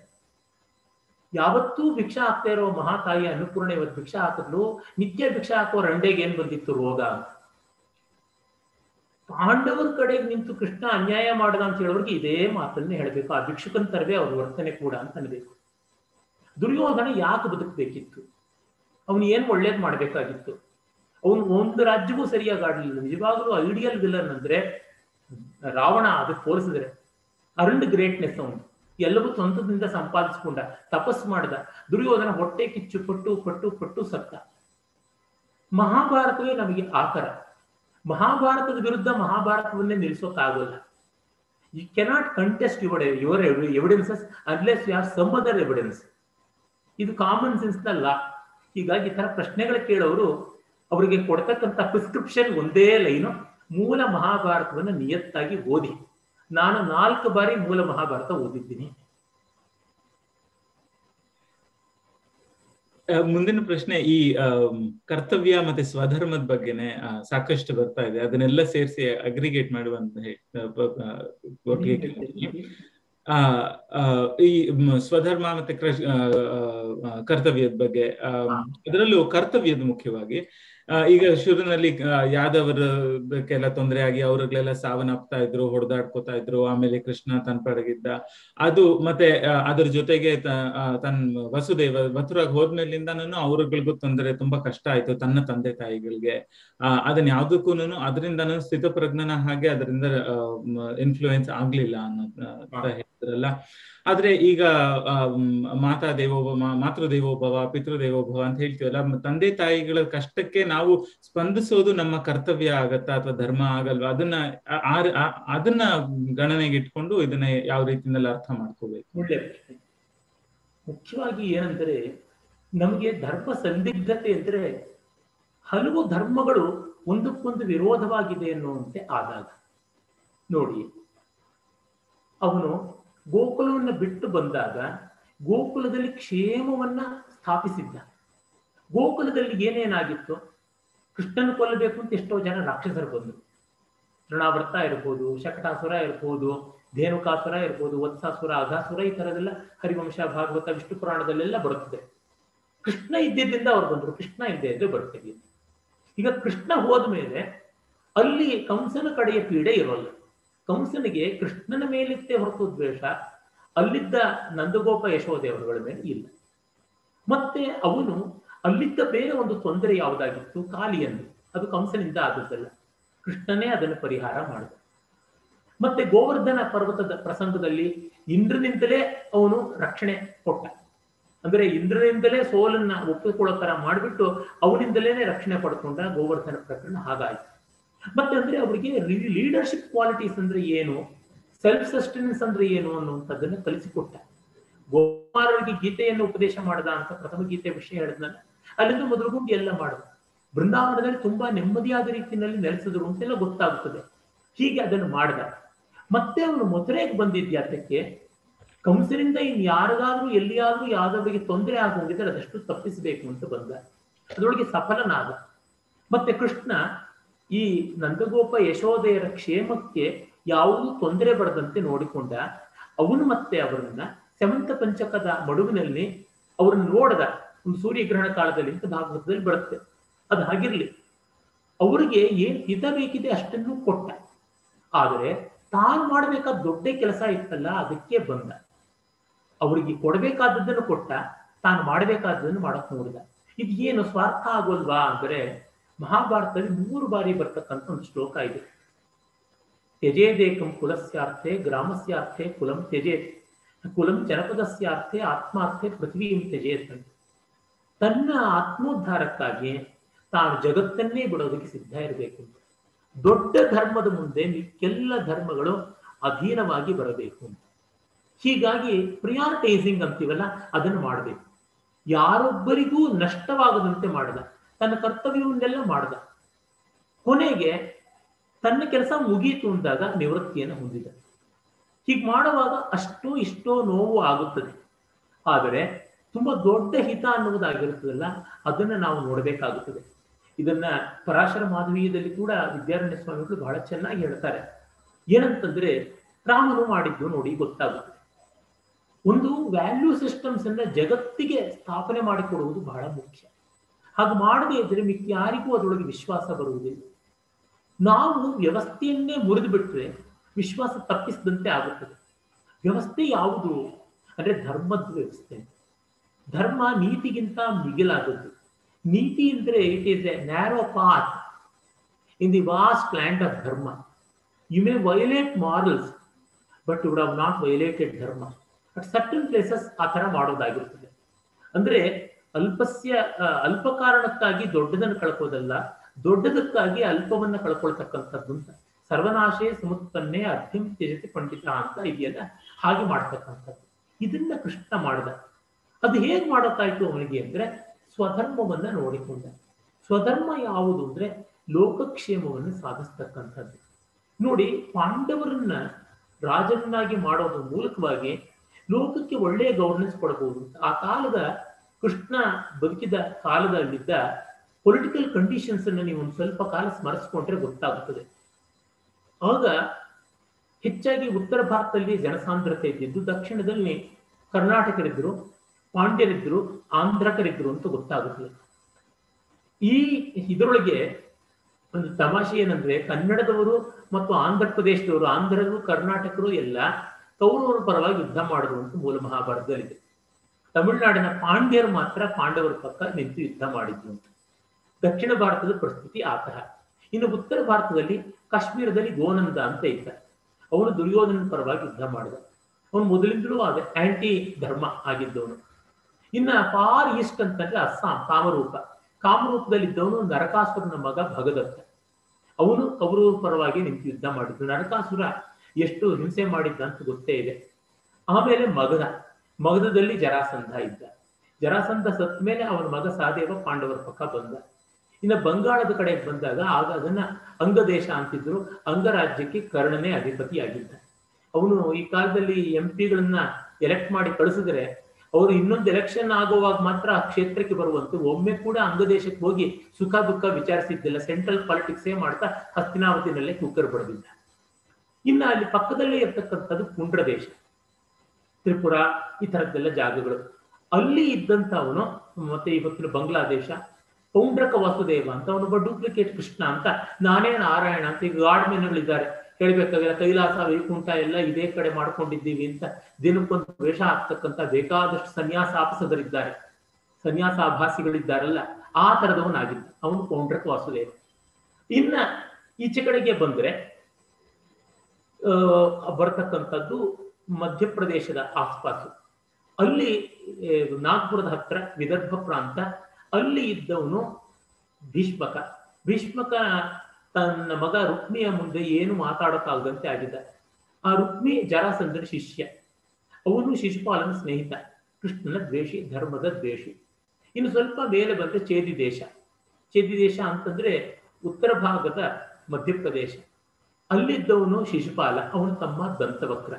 ಯಾವತ್ತೂ ಭಿಕ್ಷಾ ಹಾಕ್ತಾ ಇರೋ ಮಹಾತಾಯಿ ಅನ್ನಪೂರ್ಣ ಇವತ್ತು ಭಿಕ್ಷಾ ಹಾಕಿದ್ಲು ನಿತ್ಯ ಭಿಕ್ಷಾ ಹಾಕೋ ರಂಡೆಗೆ ಏನ್ ಬಂದಿತ್ತು ರೋಗ ಅಂತ ಪಾಂಡವರ ಕಡೆಗೆ ನಿಂತು ಕೃಷ್ಣ ಅನ್ಯಾಯ ಮಾಡದ ಅಂತ ಹೇಳೋರಿಗೆ ಇದೇ ಮಾತನ್ನೇ ಹೇಳ್ಬೇಕು ಆ ಭಿಕ್ಷುಕನ್ ತರವೇ ಅವ್ರ ವರ್ತನೆ ಕೂಡ ಅಂತ ಅನ್ಬೇಕು ದುರ್ಯೋಧನ ಯಾಕೆ ಬದುಕಬೇಕಿತ್ತು ಅವನು ಏನ್ ಒಳ್ಳೇದ್ ಮಾಡ್ಬೇಕಾಗಿತ್ತು ಅವನು ಒಂದು ರಾಜ್ಯವೂ ಸರಿಯಾಗಿ ಆಡ್ಲಿಲ್ಲ ನಿಜವಾಗ್ಲೂ ಐಡಿಯಲ್ ವಿಲನ್ ಅಂದ್ರೆ ರಾವಣ ಅದಕ್ಕೆ ಹೋಲಿಸಿದ್ರೆ ಅರ್ಲ್ಡ್ ಗ್ರೇಟ್ನೆಸ್ ಅವನು ಎಲ್ಲವೂ ಸ್ವಂತದಿಂದ ಸಂಪಾದಿಸ್ಕೊಂಡ ತಪಸ್ ಮಾಡ್ದ ದುರ್ಯೋಧನ ಹೊಟ್ಟೆ ಕಿಚ್ಚು ಪಟ್ಟು ಪಟ್ಟು ಪಟ್ಟು ಸತ್ತ ಮಹಾಭಾರತವೇ ನಮಗೆ ಆತರ ಮಹಾಭಾರತದ ವಿರುದ್ಧ ಮಹಾಭಾರತವನ್ನೇ ನಿಲ್ಲಿಸೋಕ್ಕಾಗಲ್ಲ you cannot contest your your evidences unless you have some other evidence ಇದು ಕಾಮನ್ ಸೆನ್ಸ್ ಲಾ ಹೀಗಾಗಿ ಈ ತರ ಪ್ರಶ್ನೆಗಳ ಕೇಳೋರು ಅವರಿಗೆ ಕೊಡ್ತಕ್ಕಂಥ ಪ್ರಿಸ್ಕ್ರಿಪ್ಷನ್ ಒಂದೇ ಲೈನು ಮೂಲ ಮಹಾಭಾರತವನ್ನು ನಿಯತ್ತಾಗಿ ಓದಿ ನಾನು ನಾಲ್ಕು ಬಾರಿ ಮೂಲ ಮಹಾಭಾರತ ಓದಿದ್ದೀನಿ ಆ, ಮುಂದಿನ ಪ್ರಶ್ನೆ ಈ ಆಮ್, ಕರ್ತವ್ಯ ಮತ್ತೆ ಸ್ವಧರ್ಮದ ಬಗ್ಗೆನೆ ಆ, ಸಾಕಷ್ಟು ಬರ್ತಾ ಇದೆ ಅದನ್ನೆಲ್ಲ ಸೇರಿಸಿ ಅಗ್ರಿಗೇಟ್ ಮಾಡುವಂತ ಹೇ- ಆ, ಬ- ಆ, ಬಗ್ಗೆ ಕೇಳ್ತೀನಿ. ಆ, ಆ, ಈ ಮ್, ಸ್ವಧರ್ಮ ಮತ್ತೆ ಕೃಷ್- ಆ, ಆ, ಕರ್ತವ್ಯದ ಬಗ್ಗೆ ಅದರಲ್ಲೂ ಕರ್ತವ್ಯದ ಮುಖ್ಯವಾಗಿ ಆ, ಈಗ ಶುರುನಲ್ಲಿ ಆ, ಯಾದವರಕ್ಕೆಲ್ಲ ತೊಂದರೆ ಆಗಿ ಅವ್ರಿಗೆಲ್ಲ ಸಾವನ್ನಪ್ತಾ ಇದ್ರು ಹೊಡೆದಾಡ್ಕೋತಾ ಇದ್ರು ಆಮೇಲೆ ಕೃಷ್ಣ ತನ್ನ ಪಡಗಿದ್ದ ಅದು ಮತ್ತೆ ಆ, ಅದ್ರ ಜೊತೆಗೆ ತ- ಆ, ತನ್ನ ವಸುದೇವ ಮಥುರಾಗ್ ಹೋದ್ಮೇಲಿಂದಾನು ಅವ್ರಗಳಿಗೂ ತೊಂದರೆ ತುಂಬಾ ಕಷ್ಟ ಆಯ್ತು ತನ್ನ ತಂದೆ ತಾಯಿಗಳಿಗೆ ಆ ಅದನ್ನ ಯಾವ್ದಕ್ಕೂನು ಅದರಿಂದನೂ ಸ್ಥಿತಪ್ರಜ್ಞನ ಹಾಗೆ ಅದರಿಂದ ಇನ್ಫ್ಲೂಯೆನ್ಸ್ ಆಗ್ಲಿಲ್ಲ ಅನ್ನೋ ಅಂತ ಹೇಳಿದ್ರಲ್ಲ ಆದ್ರೆ ಈಗ ಆ, ಮ್, ಮಾತಾ ದೇವೋಭವ ಮಾತೃ ದೇವೋಭವ ಪಿತೃ ದೇವೋಭವ ಅಂತ ಹೇಳ್ತೀವಲ್ಲ ಮ- ತಂದೆ ತಾಯಿಗಳ ಕಷ್ಟಕ್ಕೆ ನಾವು ಸ್ಪಂದಿಸೋದು ನಮ್ಮ ಕರ್ತವ್ಯ ಆಗತ್ತಾ ಅಥವಾ ಧರ್ಮ ಆಗಲ್ವಾ ಅದನ್ನ ಆ- ಆ- ಆ- ಅದನ್ನ ಗಣನೆಗೆ ಇಟ್ಕೊಂಡು ಇದನ್ನ ಯಾವ ರೀತಿಯಲ್ಲಿ ಅರ್ಥ ಮಾಡ್ಕೋಬೇಕು ಒಳ್ಳೆ ಪ್ರಶ್ನೆ ಮುಖ್ಯವಾಗಿ ಏನಂದ್ರೆ ನಮಗೆ ಧರ್ಮ ಸಂದಿಗ್ಧತೆ ಅಂದ್ರೆ ಹಲವು ಧರ್ಮಗಳು ಒಂದಕ್ಕೊಂದು ವಿರೋಧವಾಗಿದೆ ಎನ್ನುವಂತೆ ಆದಾಗ ನೋಡಿ ಅವನು ಗೋಕುಲವನ್ನು ಬಿಟ್ಟು ಬಂದಾಗ ಗೋಕುಲದಲ್ಲಿ ಕ್ಷೇಮವನ್ನ ಸ್ಥಾಪಿಸಿದ್ದ ಗೋಕುಲದಲ್ಲಿ ಏನೇನಾಗಿತ್ತು ಕೃಷ್ಣನ ಕೊಲ್ಲಬೇಕು ಅಂತ ಎಷ್ಟೋ ಜನ ರಾಕ್ಷಸರು ಬಂದರು ತೃಣಾವರ್ತ ಇರ್ಬೋದು ಶಕಟಾಸುರ ಇರ್ಬೋದು ಧೇನುಕಾಸುರ ಇರ್ಬೋದು ವತ್ಸಾಸುರ ಅಘಾಸುರ ಈ ತರದೆಲ್ಲ ಹರಿವಂಶ ಭಾಗವತ ವಿಷ್ಣು ಪುರಾಣದಲ್ಲೆಲ್ಲ ಬರುತ್ತದೆ ಕೃಷ್ಣ ಇದ್ದಿದ್ದರಿಂದ ಅವ್ರು ಬಂದ್ರು ಕೃಷ್ಣ ಇಲ್ಲದೆ ಇದ್ರೆ ಬರ್ತೀವಿ ಈಗ ಕೃಷ್ಣ ಹೋದ್ಮೇಲೆ ಅಲ್ಲಿ ಕಂಸನ ಕಡೆಯ ಪೀಡೆ ಇರೋಲ್ಲ ಕಂಸನಿಗೆ ಕೃಷ್ಣನ ಮೇಲಿತ್ತೆ ಹೊರತು ದ್ವೇಷ ಅಲ್ಲಿದ್ದ ನಂದಗೋಪ ಯಶೋದೇವರುಗಳ ಮೇಲೆ ಇಲ್ಲ ಮತ್ತೆ ಅವನು ಅಲ್ಲಿದ್ದ ಬೇರೆ ಒಂದು ತೊಂದರೆ ಯಾವುದಾಗಿತ್ತು ಕಾಲಿಯನ್ನು ಅದು ಕಂಸನಿಂದ ಆದದ್ದಲ್ಲ ಕೃಷ್ಣನೇ ಅದನ್ನು ಪರಿಹಾರ ಮಾಡಿದ ಮತ್ತೆ ಗೋವರ್ಧನ ಪರ್ವತದ ಪ್ರಸಂಗದಲ್ಲಿ ಇಂದ್ರನಿಂದಲೇ ಅವನು ರಕ್ಷಣೆ ಕೊಟ್ಟ ಅಂದ್ರೆ ಇಂದ್ರನಿಂದಲೇ ಸೋಲನ್ನ ಒಪ್ಪಿಕೊಳ್ಳೋ ತರ ಮಾಡಿಬಿಟ್ಟು ಅವನಿಂದಲೇ ರಕ್ಷಣೆ ಪಡ್ಕೊಂಡ ಗೋವರ್ಧನ ಪ್ರಕರಣ ಹಾಗಾಯ್ತು ಮತ್ತೆ ಅಂದ್ರೆ ಅವರಿಗೆ ಲೀಡರ್ಶಿಪ್ ಕ್ವಾಲಿಟೀಸ್ ಅಂದ್ರೆ ಏನು ಸೆಲ್ಫ್ ಸಸ್ಟೆನೆನ್ಸ್ ಅಂದ್ರೆ ಏನು ಅನ್ನುವಂಥದ್ದನ್ನ ಕಲಿಸಿಕೊಟ್ಟ ಗೋಮಾರರಿಗೆ ಗೀತೆಯನ್ನು ಉಪದೇಶ ಮಾಡದ ಅಂತ ಪ್ರಥಮ ಗೀತೆ ವಿಷಯ ಹೇಳಿದ್ನಲ್ಲ ಅಲ್ಲಿಂದ ಮೊದಲುಗೊಂಡು ಎಲ್ಲ ಮಾಡಿದ ಬೃಂದಾವನದಲ್ಲಿ ತುಂಬಾ ನೆಮ್ಮದಿಯಾದ ರೀತಿಯಲ್ಲಿ ನೆಲೆಸಿದ್ರು ಅಂತೆಲ್ಲ ಗೊತ್ತಾಗುತ್ತದೆ ಹೀಗೆ ಅದನ್ನು ಮಾಡಿದ ಮತ್ತೆ ಅವನು ಮಥುರೆಗೆ ಬಂದಿದ್ಯಾತಕ್ಕೆ ಕಂಸರಿಂದ ಇನ್ ಯಾರಿಗಾದ್ರೂ ಎಲ್ಲಿಯಾದ್ರೂ ಯಾವ್ದವರಿಗೆ ತೊಂದರೆ ಆಗೋಗಿದ್ರೆ ಅದಷ್ಟು ತಪ್ಪಿಸಬೇಕು ಅಂತ ಬಂದ ಅದರೊಳಗೆ ಸಫಲನಾದ ಮತ್ತೆ ಕೃಷ್ಣ ಈ ನಂದಗೋಪ ಯಶೋದೆಯರ ಕ್ಷೇಮಕ್ಕೆ ಯಾವುದೂ ತೊಂದರೆ ಬರದಂತೆ ನೋಡಿಕೊಂಡ ಅವನು ಮತ್ತೆ ಅವರನ್ನ ಸೆವಂತ ಪಂಚಕದ ಮಡುವಿನಲ್ಲಿ ಅವ್ರನ್ನ ನೋಡದ ಒಂದು ಸೂರ್ಯಗ್ರಹಣ ಕಾಲದಲ್ಲಿ ಅಂತ ಭಾಗವತದಲ್ಲಿ ಬರುತ್ತೆ ಅದು ಹಾಗಿರ್ಲಿ ಅವರಿಗೆ ಏನ್ ಹಿತ ಬೇಕಿದೆ ಅಷ್ಟನ್ನು ಕೊಟ್ಟ ಆದರೆ ತಾನು ಮಾಡಬೇಕಾದ ದೊಡ್ಡ ಕೆಲಸ ಇತ್ತಲ್ಲ ಅದಕ್ಕೆ ಬಂದ ಅವರಿಗೆ ಕೊಡಬೇಕಾದದ್ದನ್ನು ಕೊಟ್ಟ ತಾನು ಮಾಡಬೇಕಾದದ್ದನ್ನು ಮಾಡಕ್ ನೋಡಿದ ಇದು ಏನು ಸ್ವಾರ್ಥ ಆಗೋಲ್ವಾ ಅಂದ್ರೆ ಮಹಾಭಾರತದಲ್ಲಿ ಮೂರು ಬಾರಿ ಬರ್ತಕ್ಕಂಥ ಒಂದು ಶ್ಲೋಕ ಇದೆ ತ್ಯಜೇದೇಕಂ ಕುಲಸ್ಯಾರ್ಥೆ ಗ್ರಾಮಸ್ಯಾರ್ಥೆ ಕುಲಂ ತ್ಯಜೇತ್ ಕುಲಂ ಜನಪದಸ್ಯಾರ್ಥೆ ಆತ್ಮಾರ್ಥೆ ಪೃಥ್ವೀಂ ತ್ಯಜೇತ್ ಅಂತ ತನ್ನ ಆತ್ಮೋದ್ಧಾರಕ್ಕಾಗಿ ತಾನು ಜಗತ್ತನ್ನೇ ಬಿಡೋದಕ್ಕೆ ಸಿದ್ಧ ಇರಬೇಕು ಅಂತ ದೊಡ್ಡ ಧರ್ಮದ ಮುಂದೆ ಮಿಕ್ಕೆಲ್ಲ ಧರ್ಮಗಳು ಅಧೀನವಾಗಿ ಬರಬೇಕು ಅಂತ ಹೀಗಾಗಿ ಪ್ರಿಯಾರಿಟೈಸಿಂಗ್ ಅಂತೀವಲ್ಲ ಅದನ್ನು ಮಾಡಬೇಕು ಯಾರೊಬ್ಬರಿಗೂ ನಷ್ಟವಾಗದಂತೆ ಮಾಡದ ತನ್ನ ಕರ್ತವ್ಯವನ್ನೆಲ್ಲ ಮಾಡದ ಕೊನೆಗೆ ತನ್ನ ಕೆಲಸ ಮುಗೀತು ಅಂದಾಗ ನಿವೃತ್ತಿಯನ್ನು ಹೊಂದಿದ ಹೀಗೆ ಮಾಡುವಾಗ ಅಷ್ಟೋ ಇಷ್ಟೋ ನೋವು ಆಗುತ್ತದೆ ಆದರೆ ತುಂಬಾ ದೊಡ್ಡ ಹಿತ ಅನ್ನುವುದಾಗಿರುತ್ತದಲ್ಲ ಅದನ್ನ ನಾವು ನೋಡಬೇಕಾಗುತ್ತದೆ ಇದನ್ನ ಪರಾಶರ ಮಾಧವೀಯದಲ್ಲಿ ಕೂಡ ವಿದ್ಯಾರಣ್ಯ ಸ್ವಾಮಿಗಳು ಬಹಳ ಚೆನ್ನಾಗಿ ಹೇಳ್ತಾರೆ ಏನಂತಂದ್ರೆ ರಾಮನು ಮಾಡಿದ್ದು ನೋಡಿ ಗೊತ್ತಾಗುತ್ತದೆ ಒಂದು ವ್ಯಾಲ್ಯೂ ಸಿಸ್ಟಮ್ಸ್ ಅನ್ನ ಜಗತ್ತಿಗೆ ಸ್ಥಾಪನೆ ಮಾಡಿಕೊಡುವುದು ಬಹಳ ಮುಖ್ಯ ಹಾಗೆ ಮಾಡದೇ ಇದ್ರೆ ಮಿಕ್ಕ ಯಾರಿಗೂ ಅದರೊಳಗೆ ವಿಶ್ವಾಸ ಬರುವುದಿಲ್ಲ ನಾವು ವ್ಯವಸ್ಥೆಯನ್ನೇ ಮುರಿದು ಬಿಟ್ರೆ ವಿಶ್ವಾಸ ತಪ್ಪಿಸಿದಂತೆ ಆಗುತ್ತದೆ ವ್ಯವಸ್ಥೆ ಯಾವುದು ಅಂದ್ರೆ ಧರ್ಮದ ವ್ಯವಸ್ಥೆ ಧರ್ಮ ನೀತಿಗಿಂತ ಮಿಗಿಲಾದದ್ದು ನೀತಿ ಅಂದ್ರೆ it is a narrow path in the vast land of dharma you may violate morals but would have not violated dharma at certain places ಆ ತರ ಮಾಡೋದಾಗಿರ್ತದೆ ಅಂದ್ರೆ ಅಲ್ಪಸ್ಯ ಅಲ್ಪ ಕಾರಣಕ್ಕಾಗಿ ದೊಡ್ಡದನ್ನು ಕಳ್ಕೋದಲ್ಲ ದೊಡ್ಡದಕ್ಕಾಗಿ ಅಲ್ಪವನ್ನ ಕಳ್ಕೊಳ್ತಕ್ಕಂಥದ್ದು ಅಂತ ಸರ್ವನಾಶೇ ಸಮುತ್ಪನ್ನೇ ಅರ್ಥಂ ತ್ಯಜತೆ ಪಂಡಿತ ಅಂತ ಇದೆಯಲ್ಲ ಹಾಗೆ ಮಾಡ್ತಕ್ಕಂಥದ್ದು ಇದನ್ನ ಕೃಷ್ಣ ಮಾಡಿದ ಅದು ಹೇಗ್ ಮಾಡೋಕ್ಕಾಯ್ತು ಅವನಿಗೆ ಅಂದ್ರೆ ಸ್ವಧರ್ಮವನ್ನ ನೋಡಿಕೊಂಡ ಸ್ವಧರ್ಮ ಯಾವುದು ಅಂದ್ರೆ ಲೋಕಕ್ಷೇಮವನ್ನು ಸಾಧಿಸ್ತಕ್ಕಂಥದ್ದು ನೋಡಿ ಪಾಂಡವರನ್ನ ರಾಜನನ್ನಾಗಿ ಮಾಡೋದ್ರ ಮೂಲಕವಾಗಿ ಲೋಕಕ್ಕೆ ಒಳ್ಳೆಯ ಗವರ್ನೆನ್ಸ್ ಕೊಡಬಹುದು ಆ ಕಾಲದ ಕೃಷ್ಣ ಬದುಕಿದ ಕಾಲದಲ್ಲಿದ್ದ ಪೊಲಿಟಿಕಲ್ ಕಂಡೀಷನ್ಸ್ ಅನ್ನು ನೀವು ಒಂದು ಸ್ವಲ್ಪ ಕಾಲ ಸ್ಮರಿಸ್ಕೊಂಡ್ರೆ ಗೊತ್ತಾಗುತ್ತದೆ ಆಗ ಹೆಚ್ಚಾಗಿ ಉತ್ತರ ಭಾರತದಲ್ಲಿ ಜನಸಾಂದ್ರತೆ ಇದ್ದಿದ್ದು ದಕ್ಷಿಣದಲ್ಲಿ ಕರ್ನಾಟಕರಿದ್ರು ಪಾಂಡ್ಯರಿದ್ರು ಆಂಧ್ರಕರಿದ್ರು ಅಂತ ಗೊತ್ತಾಗುತ್ತದೆ ಈ ಇದರೊಳಗೆ ಒಂದು ತಮಾಷೆ ಏನಂದ್ರೆ ಕನ್ನಡದವರು ಮತ್ತು ಆಂಧ್ರ ಪ್ರದೇಶದವರು ಆಂಧ್ರರು ಕರ್ನಾಟಕರು ಎಲ್ಲ ಕೌರವರ ಪರವಾಗಿ ಯುದ್ಧ ಮಾಡಿದ್ರು ಅಂತ ಮೂಲ ಮಹಾಭಾರತದಲ್ಲಿದೆ ತಮಿಳುನಾಡಿನ ಪಾಂಡ್ಯರು ಮಾತ್ರ ಪಾಂಡವರ ಪಕ್ಕ ನಿಂತು ಯುದ್ಧ ಮಾಡಿದ್ರು ಅಂತ ದಕ್ಷಿಣ ಭಾರತದ ಪರಿಸ್ಥಿತಿ ಆ ತರಹ ಇನ್ನು ಉತ್ತರ ಭಾರತದಲ್ಲಿ ಕಾಶ್ಮೀರದಲ್ಲಿ ಗೋನಂದ ಅಂತ ಇದ್ದ ಅವನು ದುರ್ಯೋಧನ ಪರವಾಗಿ ಯುದ್ಧ ಮಾಡಿದ ಅವನು ಮೊದಲಿಂದಲೂ ಅದೇ ಆಂಟಿ ಧರ್ಮ ಆಗಿದ್ದವನು ಇನ್ನ ಫಾರ್ ಈಸ್ಟ್ ಅಂತಂದ್ರೆ ಅಸ್ಸಾಂ ಕಾಮರೂಪ ಕಾಮರೂಪದಲ್ಲಿದ್ದವನು ನರಕಾಸುರನ ಮಗ ಭಗದತ್ತ ಅವನು ಕೌರವರ ಪರವಾಗಿ ನಿಂತು ಯುದ್ಧ ಮಾಡಿದ್ದು ನರಕಾಸುರ ಎಷ್ಟು ಹಿಂಸೆ ಮಾಡಿದ್ದ ಅಂತ ಗೊತ್ತೇ ಇದೆ ಆಮೇಲೆ ಮಗಧ ಮಗಧದಲ್ಲಿ ಜರಾಸಂಧ ಇದ್ದ ಜರಾಸಂಧ ಸತ್ ಮೇಲೆ ಅವನ ಮಗ ಸಹದೇವ ಪಾಂಡವರ ಪಕ್ಕ ಬಂದ ಇನ್ನು ಬಂಗಾಳದ ಕಡೆ ಬಂದಾಗ ಆಗ ಅದನ್ನ ಅಂಗದೇಶ ಅಂತಿದ್ರು ಅಂಗರಾಜ್ಯಕ್ಕೆ ಕರ್ಣನೇ ಅಧಿಪತಿಯಾಗಿದ್ದ ಅವನು ಈ ಕಾಲದಲ್ಲಿ ಎಂ ಪಿಗಳನ್ನ ಎಲೆಕ್ಟ್ ಮಾಡಿ ಕಳಿಸಿದ್ರೆ ಅವರು ಇನ್ನೊಂದು ಎಲೆಕ್ಷನ್ ಆಗುವಾಗ ಮಾತ್ರ ಆ ಕ್ಷೇತ್ರಕ್ಕೆ ಬರುವಂತೆ ಒಮ್ಮೆ ಕೂಡ ಅಂಗದೇಶಕ್ಕೆ ಹೋಗಿ ಸುಖ ದುಃಖ ವಿಚಾರಿಸಿದ್ದಿಲ್ಲ ಸೆಂಟ್ರಲ್ ಪಾಲಿಟಿಕ್ಸೇ ಮಾಡ್ತಾ ಹಸ್ತಿನಾವತಿನಲ್ಲೇ ಕುಕ್ಕರ್ ಬಡದಿದ್ದ ಇನ್ನು ಅಲ್ಲಿ ಪಕ್ಕದಲ್ಲೇ ಇರ್ತಕ್ಕಂಥದ್ದು ಪುಂಡ್ರ ದೇಶ ತ್ರಿಪುರ ಈ ತರದ್ದೆಲ್ಲ ಜಾಗಗಳು ಅಲ್ಲಿ ಇದ್ದಂತ ಅವನು ಮತ್ತೆ ಇವತ್ತಿನ ಬಾಂಗ್ಲಾದೇಶ ಪೌಂಡ್ರಕ ವಾಸುದೇವ ಅಂತ ಅವನೊಬ್ಬ ಡೂಪ್ಲಿಕೇಟ್ ಕೃಷ್ಣ ಅಂತ ನಾನೇ ನಾರಾಯಣ ಅಂತ ಈಗ ಗಾಡ್ಮೆನ್ಗಳಿದ್ದಾರೆ ಹೇಳ್ಬೇಕಾದ್ರೆ ಕೈಲಾಸ ವೈಕುಂಠ ಎಲ್ಲ ಇದೇ ಕಡೆ ಮಾಡ್ಕೊಂಡಿದ್ದೀವಿ ಅಂತ ದಿನಕ್ಕೊಂದು ವೇಷ ಹಾಕ್ತಕ್ಕಂಥ ಬೇಕಾದಷ್ಟು ಸನ್ಯಾಸಾಪಸದರಿದ್ದಾರೆ ಸನ್ಯಾಸಾಭಾಸಿಗಳಿದ್ದಾರಲ್ಲ ಆ ತರದವನಾಗಿದ್ದ ಅವನು ಪೌಂಡ್ರಕ ವಾಸುದೇವ ಇನ್ನ ಈಚೆ ಕಡೆಗೆ ಬಂದ್ರೆ ಆ ಬರ್ತಕ್ಕಂಥದ್ದು ಮಧ್ಯಪ್ರದೇಶದ ಆಸ್ಪಾಸು ಅಲ್ಲಿ ನಾಗ್ಪುರದ ಹತ್ರ ವಿದರ್ಭ ಪ್ರಾಂತ ಅಲ್ಲಿ ಇದ್ದವನು ಭೀಷ್ಮಕ ಭೀಷ್ಮಕ ತನ್ನ ಮಗ ರುಕ್ಮಿಯ ಮುಂದೆ ಏನು ಮಾತಾಡೋಕ್ಕಾಗದಂತೆ ಆಗಿದ್ದ ಆ ರುಕ್ಮಿ ಜರಾಸಂಧನ ಶಿಷ್ಯ ಅವನು ಶಿಶುಪಾಲನ ಸ್ನೇಹಿತ ಕೃಷ್ಣನ ದ್ವೇಷಿ ಧರ್ಮದ ದ್ವೇಷಿ ಇನ್ನು ಸ್ವಲ್ಪ ಮೇಲೆ ಬಂದ್ರೆ ಚೇದಿ ದೇಶ ಚೇದಿ ದೇಶ ಅಂತಂದ್ರೆ ಉತ್ತರ ಭಾಗದ ಮಧ್ಯಪ್ರದೇಶ ಅಲ್ಲಿದ್ದವನು ಶಿಶುಪಾಲ ಅವನು ತಮ್ಮ ದಂತವಕ್ರ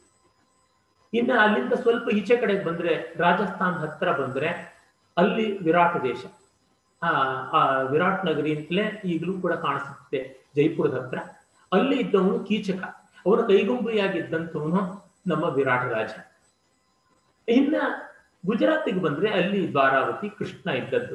ಇನ್ನು ಅಲ್ಲಿಂದ ಸ್ವಲ್ಪ ಈಚೆ ಕಡೆ ಬಂದ್ರೆ ರಾಜಸ್ಥಾನ್ ಹತ್ರ ಬಂದ್ರೆ ಅಲ್ಲಿ ವಿರಾಟ್ ದೇಶ ಆ ಆ ವಿರಾಟ್ ನಗರಿ ಅಂತಲೇ ಈಗಲೂ ಕೂಡ ಕಾಣಿಸುತ್ತೆ ಜೈಪುರದ ಹತ್ರ ಅಲ್ಲಿ ಇದ್ದವನು ಕೀಚಕ ಅವನ ಕೈಗೊಂಬೆಯಾಗಿದ್ದಂಥವನು ನಮ್ಮ ವಿರಾಟ್ ರಾಜ ಇನ್ನ ಗುಜರಾತಿಗೆ ಬಂದ್ರೆ ಅಲ್ಲಿ ದ್ವಾರಾವತಿ ಕೃಷ್ಣ ಇದ್ದದ್ದು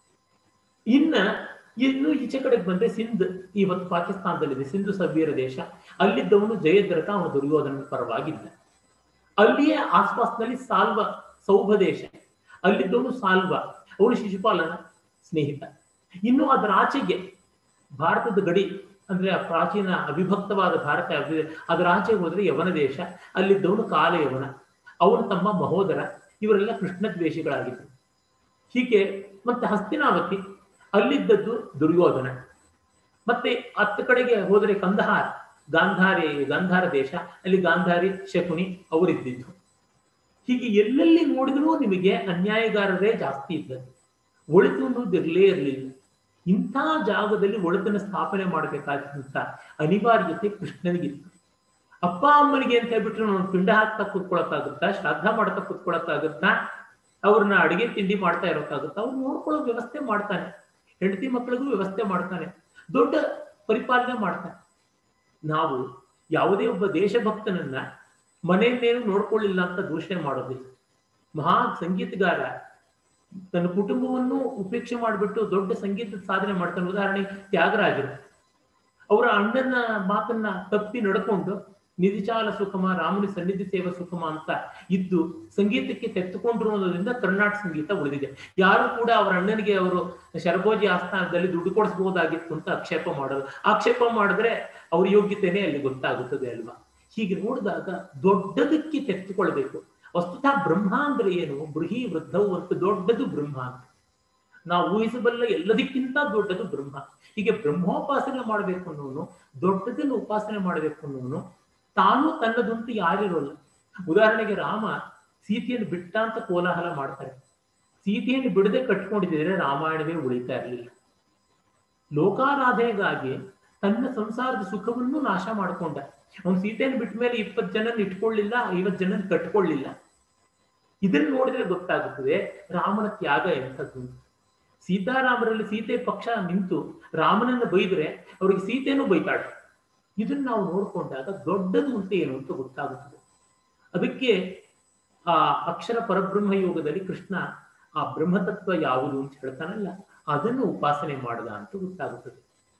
ಇನ್ನ ಇನ್ನು ಈಚೆ ಕಡೆಗೆ ಬಂದ್ರೆ ಸಿಂಧ್ ಇವತ್ತು ಪಾಕಿಸ್ತಾನದಲ್ಲಿದೆ ಸಿಂಧು ಸಭ್ಯರ ದೇಶ ಅಲ್ಲಿದ್ದವನು ಜಯದ್ರಥ ಅವನು ದುರ್ಯೋಧನ ಪರವಾಗಿದ್ದ ಅಲ್ಲಿಯೇ ಆಸ್ಪಾಸ್ನಲ್ಲಿ ಸಾಲ್ವ ಸೌಭ ದೇಶ ಅಲ್ಲಿದ್ದವನು ಸಾಲ್ವ ಅವನು ಶಿಶುಪಾಲನ ಸ್ನೇಹಿತ ಇನ್ನು ಅದರ ಆಚೆಗೆ ಭಾರತದ ಗಡಿ ಅಂದ್ರೆ ಆ ಪ್ರಾಚೀನ ಅವಿಭಕ್ತವಾದ ಭಾರತ ಅದರ ಆಚೆಗೆ ಹೋದ್ರೆ ಯವನ ದೇಶ ಅಲ್ಲಿದ್ದವನು ಕಾಲ ಯವನ ಅವನು ತಮ್ಮ ಮಹೋದರ ಇವರೆಲ್ಲ ಕೃಷ್ಣ ದ್ವೇಷಿಗಳಾಗಿದ್ದರು ಹೀಗೆ ಮತ್ತೆ ಹಸ್ತಿನಾವತಿ ಅಲ್ಲಿದ್ದದ್ದು ದುರ್ಯೋಧನ ಮತ್ತೆ ಹತ್ತ ಕಡೆಗೆ ಹೋದರೆ ಕಂದಹಾರ್ ಗಾಂಧಾರಿ ಗಾಂಧಾರ ದೇಶ ಅಲ್ಲಿ ಗಾಂಧಾರಿ ಶಕುನಿ ಅವರಿದ್ದಿದ್ರು ಹೀಗೆ ಎಲ್ಲೆಲ್ಲಿ ನೋಡಿದ್ರೂ ನಿಮಗೆ ಅನ್ಯಾಯಗಾರರೇ ಜಾಸ್ತಿ ಇದ್ದದ್ದು ಒಳಿತು ಅನ್ನೋದು ಇರಲೇ ಇರಲಿಲ್ಲ ಇಂಥ ಜಾಗದಲ್ಲಿ ಒಳಿತನ್ನ ಸ್ಥಾಪನೆ ಮಾಡಬೇಕಾದಂತ ಅನಿವಾರ್ಯತೆ ಕೃಷ್ಣನಿಗಿತ್ತು ಅಪ್ಪ ಅಮ್ಮನಿಗೆ ಅಂತ ಹೇಳ್ಬಿಟ್ರೆ ನಾವು ಪಿಂಡ ಹಾಕ್ತಾ ಕೂತ್ಕೊಳಕ್ಕಾಗುತ್ತಾ ಶ್ರಾದ್ದ ಮಾಡ್ತಾ ಕೂತ್ಕೊಳಕ್ಕಾಗುತ್ತಾ ಅವ್ರನ್ನ ಅಡಿಗೆ ತಿಂಡಿ ಮಾಡ್ತಾ ಇರೋಕ್ಕಾಗುತ್ತಾ ಅವ್ರು ನೋಡ್ಕೊಳ್ಳೋ ವ್ಯವಸ್ಥೆ ಮಾಡ್ತಾನೆ ಹೆಂಡತಿ ಮಕ್ಕಳಿಗೂ ವ್ಯವಸ್ಥೆ ಮಾಡ್ತಾನೆ ದೊಡ್ಡ ಪರಿಪಾಲನೆ ಮಾಡ್ತಾನೆ ನಾವು ಯಾವುದೇ ಒಬ್ಬ ದೇಶಭಕ್ತನನ್ನ ಮನೆಯನ್ನೇನು ನೋಡ್ಕೊಳ್ಳಿಲ್ಲ ಅಂತ ದೂಷಣೆ ಮಾಡೋದಿಲ್ಲ ಮಹಾ ಸಂಗೀತಗಾರ ತನ್ನ ಕುಟುಂಬವನ್ನು ಉಪೇಕ್ಷೆ ಮಾಡಿಬಿಟ್ಟು ದೊಡ್ಡ ಸಂಗೀತದ ಸಾಧನೆ ಮಾಡ್ತಾನೆ ಉದಾಹರಣೆ ತ್ಯಾಗರಾಜರು ಅವರ ಅಣ್ಣನ ಮಾತನ್ನ ತಪ್ಪಿ ನಡ್ಕೊಂಡು ನಿಧಿಚಾಲ ಸುಖಮ ರಾಮನಿ ಸನ್ನಿಧಿ ಸೇವ ಸುಖಮ ಅಂತ ಇದ್ದು ಸಂಗೀತಕ್ಕೆ ತೆತ್ತುಕೊಂಡಿರೋದ್ರಿಂದ ಕರ್ನಾಟಕ ಸಂಗೀತ ಉಳಿದಿದೆ ಯಾರು ಕೂಡ ಅವರ ಅಣ್ಣನಿಗೆ ಅವರು ಶರಭೋಜಿ ಆಸ್ಥಾನದಲ್ಲಿ ದುಡ್ಡು ಕೊಡಿಸಬಹುದಾಗಿತ್ತು ಅಂತ ಆಕ್ಷೇಪ ಮಾಡೋದು ಆಕ್ಷೇಪ ಮಾಡಿದ್ರೆ ಅವ್ರ ಯೋಗ್ಯತೆನೇ ಅಲ್ಲಿ ಗೊತ್ತಾಗುತ್ತದೆ ಅಲ್ವಾ ಹೀಗೆ ನೋಡಿದಾಗ ದೊಡ್ಡದಕ್ಕೆ ತೆತ್ತುಕೊಳ್ಬೇಕು ವಸ್ತುತಃ ಬ್ರಹ್ಮ ಅಂದ್ರೆ ಏನು ಬೃಹಿ ವೃದ್ಧವು ಅಂತ ದೊಡ್ಡದು ಬ್ರಹ್ಮ ಅಂತ ನಾವು ಊಹಿಸಬಲ್ಲ ಎಲ್ಲದಕ್ಕಿಂತ ದೊಡ್ಡದು ಬ್ರಹ್ಮ ಹೀಗೆ ಬ್ರಹ್ಮೋಪಾಸನೆ ಮಾಡಬೇಕು ಅನ್ನೋನು ದೊಡ್ಡದನ್ನು ಉಪಾಸನೆ ಮಾಡಬೇಕು ಅನ್ನೋನು ತಾನು ತನ್ನದಂತೂ ಯಾರಿರೋಲ್ಲ ಉದಾಹರಣೆಗೆ ರಾಮ ಸೀತೆಯನ್ನು ಬಿಟ್ಟ ಅಂತ ಕೋಲಾಹಲ ಮಾಡ್ತಾರೆ ಸೀತೆಯನ್ನು ಬಿಡದೆ ಕಟ್ಕೊಂಡಿದ್ರೆ ರಾಮಾಯಣವೇ ಉಳಿತಾ ಇರಲಿಲ್ಲ ಲೋಕಾರಾಧನೆಗಾಗಿ ತನ್ನ ಸಂಸಾರದ ಸುಖವನ್ನು ನಾಶ ಮಾಡಿಕೊಂಡ ಅವನು ಸೀತೆಯನ್ನು ಬಿಟ್ಟ ಮೇಲೆ ಇಪ್ಪತ್ತು ಜನ ಇಟ್ಕೊಳ್ಳಿಲ್ಲ ಐವತ್ತು ಜನ ಕಟ್ಕೊಳ್ಳಿಲ್ಲ ಇದನ್ನ ನೋಡಿದ್ರೆ ಗೊತ್ತಾಗುತ್ತದೆ ರಾಮನ ತ್ಯಾಗ ಎಂಥದ್ದು ಅಂತ. ಸೀತಾರಾಮರಲ್ಲಿ ಸೀತೆ ಪಕ್ಷ ನಿಂತು ರಾಮನನ್ನ ಬೈದ್ರೆ ಅವ್ರಿಗೆ ಸೀತೆನೂ ಬೈತಾಳೆ ಇದನ್ನ ನಾವು ನೋಡ್ಕೊಂಡಾಗ ದೊಡ್ಡದು ಅಂತ ಏನು ಅಂತ ಗೊತ್ತಾಗುತ್ತದೆ ಅದಕ್ಕೆ ಆ ಅಕ್ಷರ ಪರಬ್ರಹ್ಮ ಯೋಗದಲ್ಲಿ ಕೃಷ್ಣ ಆ ಬ್ರಹ್ಮತತ್ವ ಯಾವುದು ಅಂತ ಹೇಳ್ತಾನಲ್ಲ ಅದನ್ನು ಉಪಾಸನೆ ಮಾಡದ ಅಂತ ಗೊತ್ತಾಗುತ್ತದೆ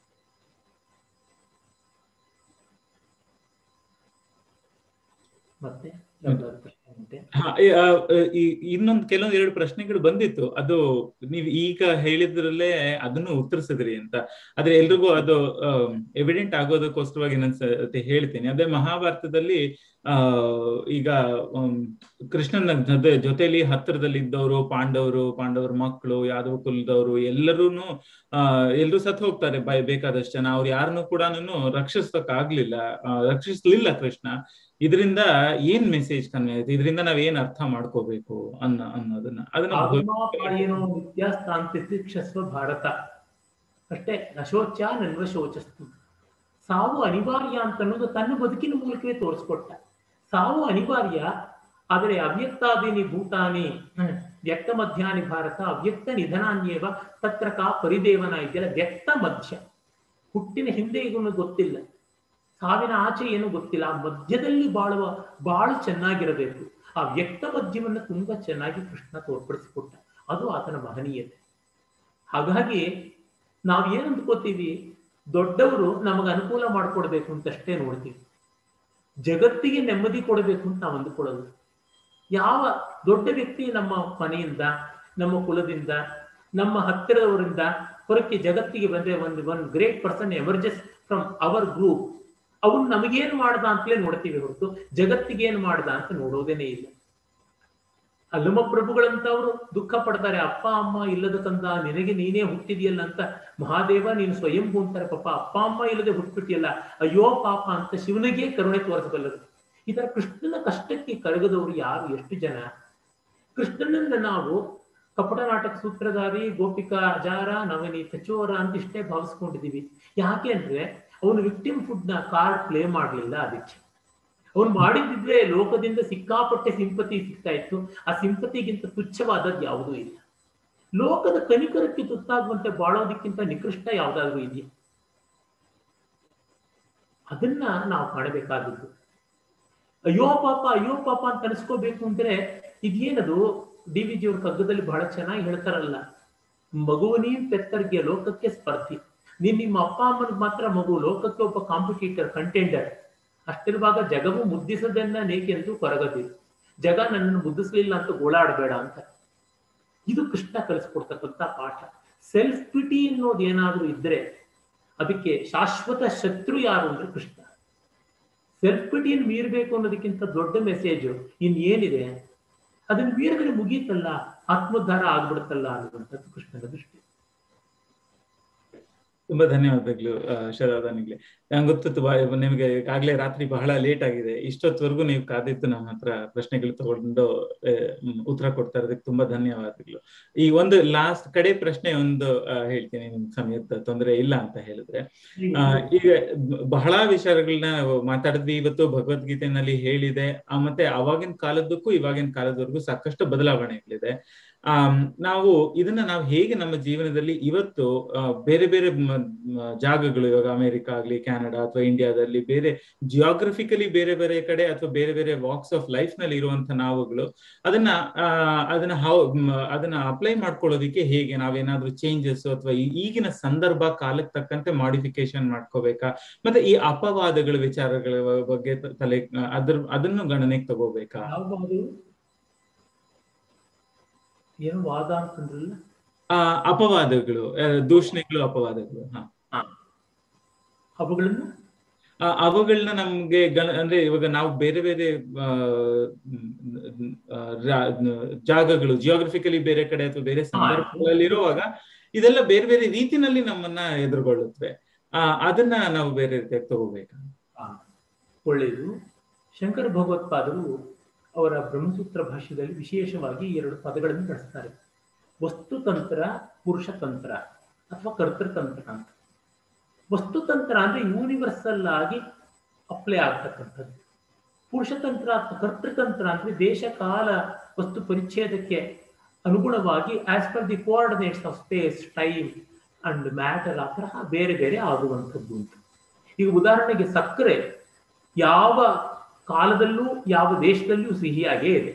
ಮತ್ತೆ ಯಾವ್ದಾದ್ರು ಪ್ರಶ್ನೆ ಉಂಟೆ? ಹಾ, ಈ, ಆ, ಈ ಇನ್ನೊಂದು ಕೆಲವೊಂದು ಎರಡು ಪ್ರಶ್ನೆಗಳು ಬಂದಿತ್ತು ಅದು ನೀವು ಈಗ ಹೇಳಿದ್ರಲ್ಲೇ ಅದನ್ನು ಉತ್ತರಿಸಿದ್ರಿ ಅಂತ ಆದ್ರೆ ಎಲ್ರಿಗೂ ಅದು ಎವಿಡೆಂಟ್ ಆಗೋದಕ್ಕೋಸ್ಕರವಾಗಿ ನಾನು ಸ- ಹೇಳ್ತೀನಿ ಅದೇ ಮಹಾಭಾರತದಲ್ಲಿ ಆ ಈಗ ಆಮ್, ಕೃಷ್ಣನ ಜೊತೆ ಜೊತೆಲಿ ಹತ್ತಿರದಲ್ಲಿ ಇದ್ದವರು ಪಾಂಡವರು ಪಾಂಡವರ ಮಕ್ಕಳು ಯಾದವ ಕುಲದವರು ಎಲ್ಲರೂನು ಆ ಎಲ್ರು ಸತ್ ಹೋಗ್ತಾರೆ ಬೈ ಬೇಕಾದಷ್ಟು ಜನ ಅವ್ರು ಯಾರನ್ನು ಕೂಡ ರಕ್ಷಿಸಕ್ ಆಗ್ಲಿಲ್ಲ ರಕ್ಷಿಸ್ಲಿಲ್ಲ ಕೃಷ್ಣ ಇದರಿಂದ ಏನ್ ಮೆಸೇಜ್ ಕನ್ವೆ ಆಯ್ತು ಇದರಿಂದ ನಾವ್ ಏನ್ ಅರ್ಥ ಮಾಡ್ಕೋಬೇಕು ಅನ್ನೋ ಅನ್ನೋದನ್ನ ಅದನ್ನ ಆತ್ಮಾಪಾಯನೋ ನಿತ್ಯಾಸ್ತಾಂತಿ ಕ್ಷಸ್ವ ಭಾರತ ಅಷ್ಟೇ ನಶೋಚ ನನ್ವ ಶೋಚಸ್ತು ಸಾವು ಅನಿವಾರ್ಯ ಅಂತ ಅನ್ನೋದು ತನ್ನ ಬದುಕಿನ ಮೂಲಕವೇ ತೋರಿಸ್ಕೊಟ್ಟ ಸಾವು ಅನಿವಾರ್ಯ ಆದರೆ ಅವ್ಯಕ್ತಾದೀನಿ ಭೂತಾನಿ ಹ್ಮ್, ವ್ಯಕ್ತ ಮಧ್ಯಾನಿ ಭಾರತ ಅವ್ಯಕ್ತ ನಿಧನಾನ್ಯೇವ ತತ್ರ ಕಾ ಪರಿದೇವನ ಇದೆಯಲ್ಲ ವ್ಯಕ್ತ ಮಧ್ಯ ಹುಟ್ಟಿನ ಹಿಂದೆ ಇದನ್ನು ಗೊತ್ತಿಲ್ಲ ಸಾವಿನ ಆಚೆ ಏನು ಗೊತ್ತಿಲ್ಲ ಆ ಮಧ್ಯದಲ್ಲಿ ಬಾಳುವ ಬಾಳು ಚೆನ್ನಾಗಿರಬೇಕು ಆ ವ್ಯಕ್ತ ಮಧ್ಯವನ್ನು ತುಂಬಾ ಚೆನ್ನಾಗಿ ಕೃಷ್ಣ ತೋರ್ಪಡಿಸಿಕೊಟ್ಟ ಅದು ಆತನ ಮಹನೀಯತೆ ಹಾಗಾಗಿ ನಾವ್ ಏನ್ ಅಂದ್ಕೋತೀವಿ ದೊಡ್ಡವರು ನಮಗೆ ಅನುಕೂಲ ಮಾಡ್ಕೊಡ್ಬೇಕು ಅಂತಷ್ಟೇ ನೋಡ್ತೀವಿ ಜಗತ್ತಿಗೆ ನೆಮ್ಮದಿ ಕೊಡಬೇಕು ಅಂತ ನಾವು ಅಂದುಕೊಳ್ಳೋದು ಯಾವ ದೊಡ್ಡ ವ್ಯಕ್ತಿ ನಮ್ಮ ಮನೆಯಿಂದ ನಮ್ಮ ಕುಲದಿಂದ ನಮ್ಮ ಹತ್ತಿರದವರಿಂದ ಹೊರಕ್ಕೆ ಜಗತ್ತಿಗೆ ಬಂದ್ರೆ ಒಂದು one great person emerges from our group ಅವನು ನಮಗೇನ್ ಮಾಡ್ದ ಅಂತಲೇ ನೋಡ್ತೀವಿ ಹೊರತು ಜಗತ್ತಿಗೆ ಏನ್ ಮಾಡ್ದ ಅಂತ ನೋಡೋದೇನೇ ಇಲ್ಲ ಹಲ್ಲುಮ ಪ್ರಭುಗಳಂತವ್ರು ದುಃಖ ಪಡ್ತಾರೆ ಅಪ್ಪ ಅಮ್ಮ ಇಲ್ಲದ ಕಂದ ನಿನಗೆ ನೀನೇ ಹುಟ್ಟಿದೆಯಲ್ಲ ಅಂತ ಮಹಾದೇವ ನೀನು ಸ್ವಯಂಭೂ ಅಂತಾರೆ ಪಾಪ ಅಪ್ಪ ಅಮ್ಮ ಇಲ್ಲದೆ ಹುಟ್ಬಿಟ್ಟಿಯಲ್ಲ ಅಯ್ಯೋ ಪಾಪ ಅಂತ ಶಿವನಿಗೆ ಕರುಣೆ ತೋರಿಸಬಲ್ಲದು ಈ ತರ ಕೃಷ್ಣನ ಕಷ್ಟಕ್ಕೆ ಕರಗದವರು ಯಾರು ಎಷ್ಟು ಜನ ಕೃಷ್ಣನನ್ನ ನಾವು ಕಪಟ ನಾಟಕ ಸೂತ್ರಧಾರಿ ಗೋಪಿಕಾ ಅಜಾರ ನವನೀತ ಚೋರ ಅಂತ ಇಷ್ಟೇ ಭಾವಿಸ್ಕೊಂಡಿದೀವಿ ಯಾಕೆ ಅಂದ್ರೆ ಅವನು ವಿಕ್ಟಿಮ್ ಫುಡ್ ನ ಕಾರ್ಡ್ ಪ್ಲೇ ಮಾಡ್ಲಿಲ್ಲ ಅದಕ್ಕೆ ಅವನು ಮಾಡಿದ್ರೆ ಲೋಕದಿಂದ ಸಿಕ್ಕಾಪಟ್ಟೆ ಸಿಂಪತಿ ಸಿಗ್ತಾ ಇತ್ತು ಆ ಸಿಂಪತಿಗಿಂತ ತುಚ್ಛವಾದದ್ದು ಯಾವುದೂ ಇಲ್ಲ ಲೋಕದ ಕನಿಕರಕ್ಕೆ ತುತ್ತಾಗುವಂತೆ ಬಾಳೋದಕ್ಕಿಂತ ನಿಕೃಷ್ಟ ಯಾವ್ದಾದ್ರು ಇದೆಯಾ ಅದನ್ನ ನಾವು ಕಾಣಬೇಕಾದದ್ದು ಅಯ್ಯೋ ಪಾಪ ಅಯ್ಯೋ ಪಾಪ ಅಂತ ಅನಿಸ್ಕೋಬೇಕು ಅಂದ್ರೆ ಇದೇನದು ಡಿ ವಿ ಜಿ ಅವ್ರ ಕಗ್ಗದಲ್ಲಿ ಬಹಳ ಚೆನ್ನಾಗಿ ಹೇಳ್ತಾರಲ್ಲ ಮಗುವನೀ ಪೆತ್ತರ್ಗೆ ಲೋಕಕ್ಕೆ ಸ್ಪರ್ಧಿ ನೀನ್ ನಿಮ್ಮ ಅಪ್ಪ ಅಮ್ಮನಿಗೆ ಮಾತ್ರ ಮಗು ಲೋಕಕ್ಕೆ ಒಬ್ಬ ಕಾಂಪಿಟೇಟರ್ ಕಂಟೆಂಡರ್ ಅಷ್ಟಿರುವಾಗ ಜಗವು ಮುದ್ದಿಸದನ್ನ ನೇಕೆಂದು ಕೊರಗದಿ ಜಗ ನನ್ನನ್ನು ಮುದ್ದಿಸ್ಲಿಲ್ಲ ಅಂತ ಗೋಳಾಡಬೇಡ ಅಂತ ಇದು ಕೃಷ್ಣ ಕಲಿಸ್ಕೊಡ್ತಕ್ಕಂಥ ಪಾಠ ಸೆಲ್ಫ್ ಪಿಟಿ ಅನ್ನೋದು ಏನಾದ್ರೂ ಇದ್ರೆ ಅದಕ್ಕೆ ಶಾಶ್ವತ ಶತ್ರು ಯಾರು ಅಂದ್ರೆ ಕೃಷ್ಣ ಸೆಲ್ಫ್ ಪಿಟಿಯನ್ನು ಮೀರ್ಬೇಕು ಅನ್ನೋದಕ್ಕಿಂತ ದೊಡ್ಡ ಮೆಸೇಜ್ ಏನಿದೆ ಅದನ್ನ ಮೀರಿದ್ರೆ ಮುಗೀತಲ್ಲ ಆತ್ಮೋದ್ಧಾರ ಆಗ್ಬಿಡುತ್ತಲ್ಲ ಅನ್ನುವಂಥದ್ದು ಕೃಷ್ಣನ ದೃಷ್ಟಿ ತುಂಬಾ ಧನ್ಯವಾದಗಳು ಶರದಾನಿಗ್ಲೆ ನಂಗೆ ಗೊತ್ತಿತ್ತು ಬಾ- ನಿಮಗೆ ಈಗಾಗಲೇ ರಾತ್ರಿ ಬಹಳ ಲೇಟ್ ಆಗಿದೆ ಇಷ್ಟೊತ್ತವರೆಗೂ ನೀವು ಕಾದಿತ್ತು ನಮ್ಮ ಹತ್ರ ಪ್ರಶ್ನೆಗಳು ತಗೊಂಡು ಆ, ಹ್ಮ್, ಉತ್ತರ ಕೊಡ್ತಾ ಇರೋದಕ್ಕೆ ತುಂಬಾ ಧನ್ಯವಾದಗಳು ಈ ಒಂದು ಲಾಸ್ಟ್ ಕಡೆ ಪ್ರಶ್ನೆ ಒಂದು ಆ, ಹೇಳ್ತೀನಿ ನಿಮ್ ಸಮಯದ ತೊಂದರೆ ಇಲ್ಲ ಅಂತ ಹೇಳಿದ್ರೆ ಆ, ಈಗ ಬ- ಬಹಳ ವಿಚಾರಗಳನ್ನ ಮಾತಾಡಿದ್ವಿ ಇವತ್ತು ಭಗವದ್ಗೀತೆನಲ್ಲಿ ಹೇಳಿದೆ ಆ, ಮತ್ತೆ ಅವಾಗಿನ ಕಾಲದಕ್ಕೂ ಇವಾಗಿನ ಕಾಲದವರೆಗೂ ಸಾಕಷ್ಟು ಬದಲಾವಣೆಗಳಿದೆ ಆ ನಾವು ಇದನ್ನ ನಾವು ಹೇಗೆ ನಮ್ಮ ಜೀವನದಲ್ಲಿ ಇವತ್ತು ಆ, ಬೇರೆ ಬೇರೆ ಮ- ಮ- ಜಾಗಗಳು ಇವಾಗ ಅಮೆರಿಕ ಆಗ್ಲಿ ಕ್ಯಾನಡಾ ಅಥವಾ ಇಂಡಿಯಾದಲ್ಲಿ ಬೇರೆ ಜಿಯೋಗ್ರಫಿಕಲಿ ಬೇರೆ ಬೇರೆ ಕಡೆ ಅಥವಾ ಬೇರೆ ಬೇರೆ ವಾಕ್ಸ್ ಆಫ್ ಲೈಫ್ ನಲ್ಲಿ ಇರುವಂತ ನಾವುಗಳು ಅದನ್ನ ಆ, ಅದನ್ನ ಹೌ ಮ- ಅದನ್ನ ಅಪ್ಲೈ ಮಾಡ್ಕೊಳ್ಳೋದಿಕ್ಕೆ ಹೇಗೆ ನಾವೇನಾದ್ರೂ ಚೇಂಜಸ್ ಅಥವಾ ಈ- ಈಗಿನ ಸಂದರ್ಭ ಕಾಲಕ್ಕೆ ತಕ್ಕಂತೆ ಮಾಡಿಫಿಕೇಶನ್ ಮಾಡ್ಕೋಬೇಕಾ ಮತ್ತೆ ಈ ಅಪವಾದಗಳ ವಿಚಾರಗಳ ಬಗ್ಗೆ ತ- ತಲೆ ಅದ್ರ ಅದನ್ನು ಗಣನೆಗೆ ತಗೋಬೇಕಾ ಯಾವುದು ಏನು ವಾದ ಅಂತಂದ್ರಲ್ಲ ಆ ಅಪವಾದಗಳು ಆ, ದೂಷಣೆಗಳು ಅಪವಾದಗಳು ಹಾ ಅವುಗಳನ್ನು ಆ, ಅವುಗಳನ್ನ ನಮ್ಗೆ ಗಣ ಅಂದ್ರೆ ಇವಾಗ ನಾವು ಬೇರೆ ಬೇರೆ ಆ, ಮ್, ಆ, ರಾ- ಜಾಗಗಳು ಜಿಯೋಗ್ರಫಿಕಲಿ ಬೇರೆ ಕಡೆ ಅಥವಾ ಬೇರೆ ಸಂದರ್ಭಗಳಲ್ಲಿ ಇರುವಾಗ ಇದೆಲ್ಲ ಬೇರೆ ಬೇರೆ ರೀತಿನಲ್ಲಿ ನಮ್ಮನ್ನ ಎದುರುಗೊಳ್ಳುತ್ತವೆ ಆ ಅದನ್ನ ನಾವು ಬೇರೆ ರೀತಿಯಾಗಿ ತಗೋಬೇಕು ಒಳ್ಳೆಯದು ಶಂಕರ ಭಗವತ್ಪಾದರು ಅವರ ಬ್ರಹ್ಮಸೂತ್ರ ಭಾಷ್ಯದಲ್ಲಿ ವಿಶೇಷವಾಗಿ ಎರಡು ಪದಗಳನ್ನು ಬಳಸ್ತಾರೆ ವಸ್ತುತಂತ್ರ ಪುರುಷತಂತ್ರ ಅಥವಾ ಕರ್ತೃತಂತ್ರ ಅಂತ ವಸ್ತುತಂತ್ರ ಅಂದ್ರೆ ಯೂನಿವರ್ಸಲ್ ಆಗಿ ಅಪ್ಲೈ ಆಗ್ತಕ್ಕಂಥದ್ದು ಪುರುಷತಂತ್ರ ಅಥವಾ ಕರ್ತೃತಂತ್ರ ಅಂದ್ರೆ ದೇಶ ಕಾಲ ವಸ್ತು ಪರಿಚ್ಛೇದಕ್ಕೆ ಅನುಗುಣವಾಗಿ as per the coordinates of space time and matter ಆ ತರಹ ಬೇರೆ ಬೇರೆ ಆಗುವಂಥದ್ದು ಉಂಟು ಈಗ ಉದಾಹರಣೆಗೆ ಸಕ್ಕರೆ ಯಾವ ಕಾಲದಲ್ಲೂ ಯಾವ ದೇಶದಲ್ಲೂ ಸಿಹಿಯಾಗೇ ಇದೆ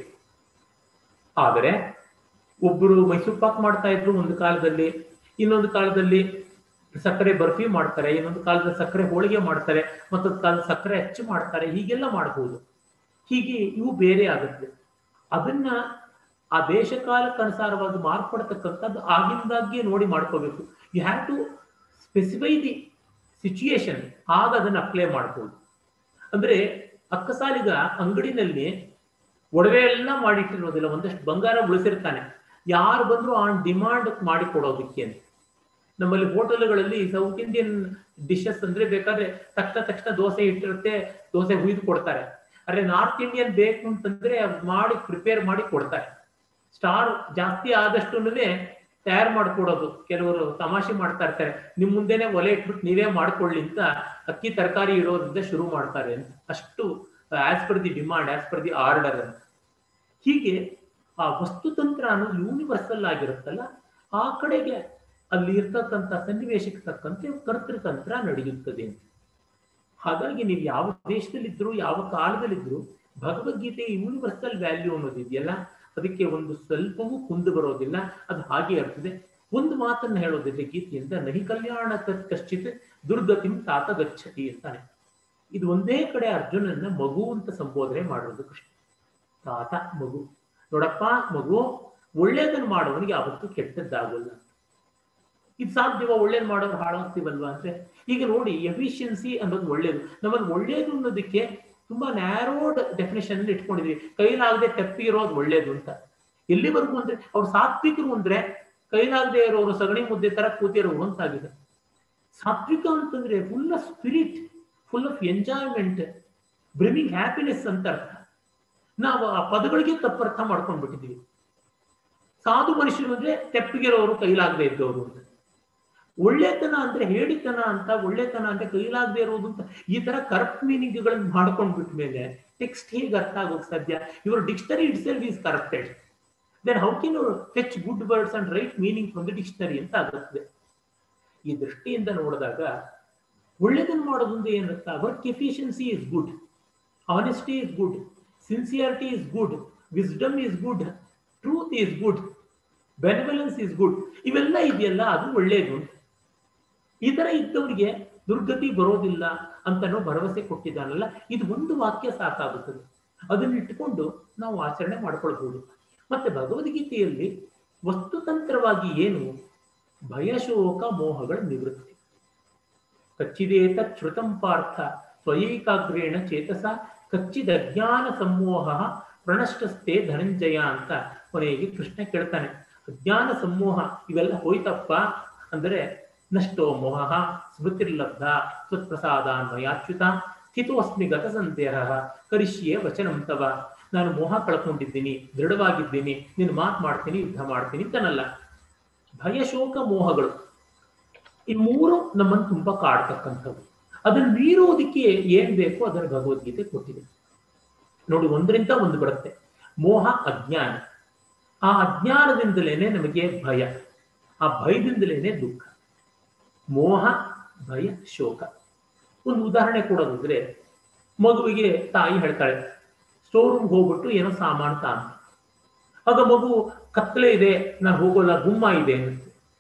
ಆದರೆ ಒಬ್ಬರು ಮೈಸೂರು ಪಾಕ್ ಮಾಡ್ತಾ ಇದ್ರು ಒಂದು ಕಾಲದಲ್ಲಿ ಇನ್ನೊಂದು ಕಾಲದಲ್ಲಿ ಸಕ್ಕರೆ ಬರ್ಫಿ ಮಾಡ್ತಾರೆ ಇನ್ನೊಂದು ಕಾಲದಲ್ಲಿ ಸಕ್ಕರೆ ಹೋಳಿಗೆ ಮಾಡ್ತಾರೆ ಮತ್ತೊಂದು ಕಾಲದ ಸಕ್ಕರೆ ಅಚ್ಚು ಮಾಡ್ತಾರೆ ಹೀಗೆಲ್ಲ ಮಾಡಬಹುದು ಹೀಗೆ ಇವು ಬೇರೆ ಆಗುತ್ತೆ ಅದನ್ನ ಆ ದೇಶ ಕಾಲಕ್ಕೆ ಅನುಸಾರವಾಗಿ ಮಾರ್ಪಡ್ತಕ್ಕಂಥದ್ದು ಆಗಿಂದಾಗ್ಗೆ ನೋಡಿ ಮಾಡ್ಕೋಬೇಕು you have to specify the situation ಆಗ ಅದನ್ನ ಅಪ್ಲೈ ಮಾಡ್ಬೋದು ಅಂದ್ರೆ ಅಕ್ಕಸಾಲಿಗ ಅಂಗಡಿನಲ್ಲಿ ಒಡವೆ ಎಲ್ಲ ಮಾಡಿಟ್ಟಿರೋದಿಲ್ಲ ಒಂದಷ್ಟು ಬಂಗಾರ ಉಳಿಸಿರ್ತಾನೆ ಯಾರು ಬಂದ್ರು ಆನ್ ಡಿಮಾಂಡ್ ಮಾಡಿ ಕೊಡೋದಕ್ಕೆ ಅಂತ ನಮ್ಮಲ್ಲಿ ಹೋಟೆಲ್ಗಳಲ್ಲಿ ಸೌತ್ ಇಂಡಿಯನ್ ಡಿಶಸ್ ಅಂದ್ರೆ ಬೇಕಾದ್ರೆ ತಕ್ಷಣ ತಕ್ಷಣ ದೋಸೆ ಇಟ್ಟಿರುತ್ತೆ ದೋಸೆ ಹುಯ್ದು ಕೊಡ್ತಾರೆ ಆದ್ರೆ ನಾರ್ತ್ ಇಂಡಿಯನ್ ಬೇಕು ಅಂತಂದ್ರೆ ಮಾಡಿ ಪ್ರಿಪೇರ್ ಮಾಡಿ ಕೊಡ್ತಾರೆ ಸ್ಟಾರ್ ಜಾಸ್ತಿ ಆದಷ್ಟು ತಯಾರು ಮಾಡ್ಕೊಡೋದು ಕೆಲವರು ತಮಾಷೆ ಮಾಡ್ತಾ ಇರ್ತಾರೆ ನಿಮ್ ಮುಂದೆನೆ ಒಲೆ ಇಟ್ಬಿಟ್ಟು ನೀವೇ ಮಾಡ್ಕೊಳ್ಳಿ ಅಂತ ಅಕ್ಕಿ ತರಕಾರಿ ಇಡೋದ್ರಿಂದ ಶುರು ಮಾಡ್ತಾರೆ ಅಂತ ಅಷ್ಟು as per the demand as per the order ಅಂತ ಹೀಗೆ ಆ ವಸ್ತುತಂತ್ರ ಅನ್ನೋದು ಯೂನಿವರ್ಸಲ್ ಆಗಿರುತ್ತಲ್ಲ ಆ ಕಡೆಗೆ ಅಲ್ಲಿ ಇರ್ತಕ್ಕಂಥ ಸನ್ನಿವೇಶಕ್ಕೆ ತಕ್ಕಂತೆ ಕರ್ತೃತಂತ್ರ ನಡೆಯುತ್ತದೆ ಅಂತ ಹಾಗಾಗಿ ನೀವು ಯಾವ ದೇಶದಲ್ಲಿದ್ರು ಯಾವ ಕಾಲದಲ್ಲಿದ್ರು ಭಗವದ್ಗೀತೆ ಯೂನಿವರ್ಸಲ್ ವ್ಯಾಲ್ಯೂ ಅನ್ನೋದು ಇದೆಯಲ್ಲ ಅದಕ್ಕೆ ಒಂದು ಸ್ವಲ್ಪವೂ ಕುಂದು ಬರೋದಿಲ್ಲ ಅದು ಹಾಗೆ ಇರ್ತದೆ ಒಂದು ಮಾತನ್ನು ಹೇಳೋದಿದೆ ಗೀತೆಯಿಂದ ನಹಿ ಕಲ್ಯಾಣ ಕಶ್ಚಿತ್ ದುರ್ಗತಿಂ ತಾತ ಗಚ್ಚತಿ ಅಂತಾನೆ ಇದು ಒಂದೇ ಕಡೆ ಅರ್ಜುನನ್ನ ಮಗು ಅಂತ ಸಂಬೋಧನೆ ಮಾಡೋದು ಕೃಷ್ಣ ತಾತ ಮಗು ನೋಡಪ್ಪ ಮಗು ಒಳ್ಳೇದನ್ನು ಮಾಡೋವನಿಗೆ ಯಾವತ್ತೂ ಕೆಟ್ಟದ್ದಾಗಲ್ಲ ಇದು ಸಾಧ್ಯವ ಒಳ್ಳೇದು ಮಾಡೋರು ಹಾಳಾಗ್ತೀವಲ್ವಾ ಅಂದ್ರೆ ಈಗ ನೋಡಿ ಎಫಿಷಿಯನ್ಸಿ ಅನ್ನೋದು ಒಳ್ಳೇದು ನಮ್ಮಲ್ಲಿ ಒಳ್ಳೇದು ಅನ್ನೋದಕ್ಕೆ ತುಂಬಾ ನ್ಯಾರೋಡ್ ಡೆಫಿನೇಷನ್ ಇಟ್ಕೊಂಡಿದೀವಿ ಕೈಲಾಗದೆ ತೆಪ್ಪಿ ಇರೋದು ಒಳ್ಳೇದು ಅಂತ ಎಲ್ಲಿವರೆಗೂ ಅಂದ್ರೆ ಅವ್ರು ಸಾತ್ವಿಕರು ಅಂದ್ರೆ ಕೈಲಾಗದೆ ಇರೋರು ಸಗಣಿ ಮುದ್ದೆ ತರ ಕೂತಿರೋರು ಅಂತಾಗಿದೆ ಸಾತ್ವಿಕ ಅಂತಂದ್ರೆ full of spirit full of enjoyment brimming happiness ಅಂತ ಅರ್ಥ ನಾವು ಆ ಪದಗಳಿಗೆ ತಪ್ಪರ್ಥ ಮಾಡ್ಕೊಂಡ್ಬಿಟ್ಟಿದೀವಿ ಸಾಧು ಮನುಷ್ಯರು ಅಂದ್ರೆ ತೆಪ್ಪಿಗಿರೋರು ಕೈಲಾಗದೆ ಇದ್ದವರು ಅಂತ ಒಳ್ಳೆತನ ಅಂದ್ರೆ ಹೇಳಿತನ ಅಂತ ಒಳ್ಳೆತನ ಅಂದ್ರೆ ಕೈಲಾಗದೆ ಇರೋದು ಅಂತ ಈ ತರ ಕರಪ್ಟ್ ಮೀನಿಂಗ್ಗಳನ್ನ ಮಾಡ್ಕೊಂಡ್ಬಿಟ್ಟ ಮೇಲೆ ಟೆಕ್ಸ್ಟ್ ಹೇಗೆ ಅರ್ಥ ಆಗೋಕ್ ಸಾಧ್ಯ ಇವರು dictionary itself is corrupted then how can fetch good words and right meaning from the dictionary ಅಂತ ಆಗುತ್ತದೆ ಈ ದೃಷ್ಟಿಯಿಂದ ನೋಡಿದಾಗ ಒಳ್ಳೆದನ್ನು ಮಾಡೋದ್ರಿಂದ ಏನಂತ work efficiency is good honesty is good sincerity is good wisdom is good truth is good benevolence is good ಇವೆಲ್ಲ ಇದೆಯಲ್ಲ ಅದು ಒಳ್ಳೆಯದು ಅಂತ ಈ ತರ ಇದ್ದವರಿಗೆ ದುರ್ಗತಿ ಬರೋದಿಲ್ಲ ಅಂತನೋ ಭರವಸೆ ಕೊಟ್ಟಿದ್ದಾನಲ್ಲ ಇದು ಒಂದು ವಾಕ್ಯ ಸಾಕಾಗುತ್ತದೆ ಅದನ್ನ ಇಟ್ಟುಕೊಂಡು ನಾವು ಆಚರಣೆ ಮಾಡ್ಕೊಳ್ಬಹುದು ಮತ್ತೆ ಭಗವದ್ಗೀತೆಯಲ್ಲಿ ವಸ್ತುತಂತ್ರವಾಗಿ ಏನು ಭಯಶೋಕ ಮೋಹಗಳ ನಿವೃತ್ತಿ ಕಚ್ಚಿದೇತ ಶ್ರುತಂ ಪಾರ್ಥ ಸ್ವಯೈಕಾಗ್ರೇಣ ಚೇತಸ ಕಚ್ಚಿದಜ್ಞಾನ ಸಮೋಹ ಪ್ರಣಷ್ಟಸ್ತೆ ಧನಂಜಯ ಅಂತ ಕೊನೆಗೆ ಕೃಷ್ಣ ಕೇಳ್ತಾನೆ ಅಜ್ಞಾನ ಸಮೂಹ ಇವೆಲ್ಲ ಹೋಯ್ತಪ್ಪ ಅಂದರೆ ನಷ್ಟೋ ಮೋಹ ಸ್ಮೃತಿರ್ಲಬ್ಧ ತ್ವತ್ಪ್ರಸಾದಾನ್ವಯಾಚ್ಯುತ ಸ್ಥಿತೋಸ್ಮಿ ಗತ ಸಂದೇಹ ಕರಿಷ್ಯೆ ವಚನಂ ತವ ನಾನು ಮೋಹ ಕಳ್ಕೊಂಡಿದ್ದೀನಿ ದೃಢವಾಗಿದ್ದೀನಿ ನೀನು ಮಾತು ಮಾಡ್ತೀನಿ ಯುದ್ಧ ಮಾಡ್ತೀನಿ ಅಂತನಲ್ಲ ಭಯಶೋಕ ಮೋಹಗಳು ಈ ಮೂರು ನಮ್ಮನ್ನು ತುಂಬಾ ಕಾಡ್ತಕ್ಕಂಥವು ಅದನ್ನು ಮೀರುವುದಕ್ಕೆ ಏನ್ ಬೇಕೋ ಅದನ್ನು ಭಗವದ್ಗೀತೆ ಕೊಟ್ಟಿದೆ ನೋಡಿ ಒಂದರಿಂದ ಒಂದು ಬರುತ್ತೆ ಮೋಹ ಅಜ್ಞಾನ ಆ ಅಜ್ಞಾನದಿಂದಲೇನೆ ನಮಗೆ ಭಯ ಆ ಭಯದಿಂದಲೇನೆ ದುಃಖ ಮೋಹ ಭಯ ಶೋಕ ಒಂದು ಉದಾಹರಣೆ ಕೊಡೋದಿದ್ರೆ ಮಗುವಿಗೆ ತಾಯಿ ಹೇಳ್ತಾಳೆ ಸ್ಟೋರ್ ರೂಮ್ಗೆ ಹೋಗ್ಬಿಟ್ಟು ಏನೋ ಸಾಮಾನು ತಾನು ಆಗ ಮಗು ಕತ್ತಲೆ ಇದೆ ನಾನು ಹೋಗೋಲ್ಲ ಗುಮ್ಮ ಇದೆ ಅಂತ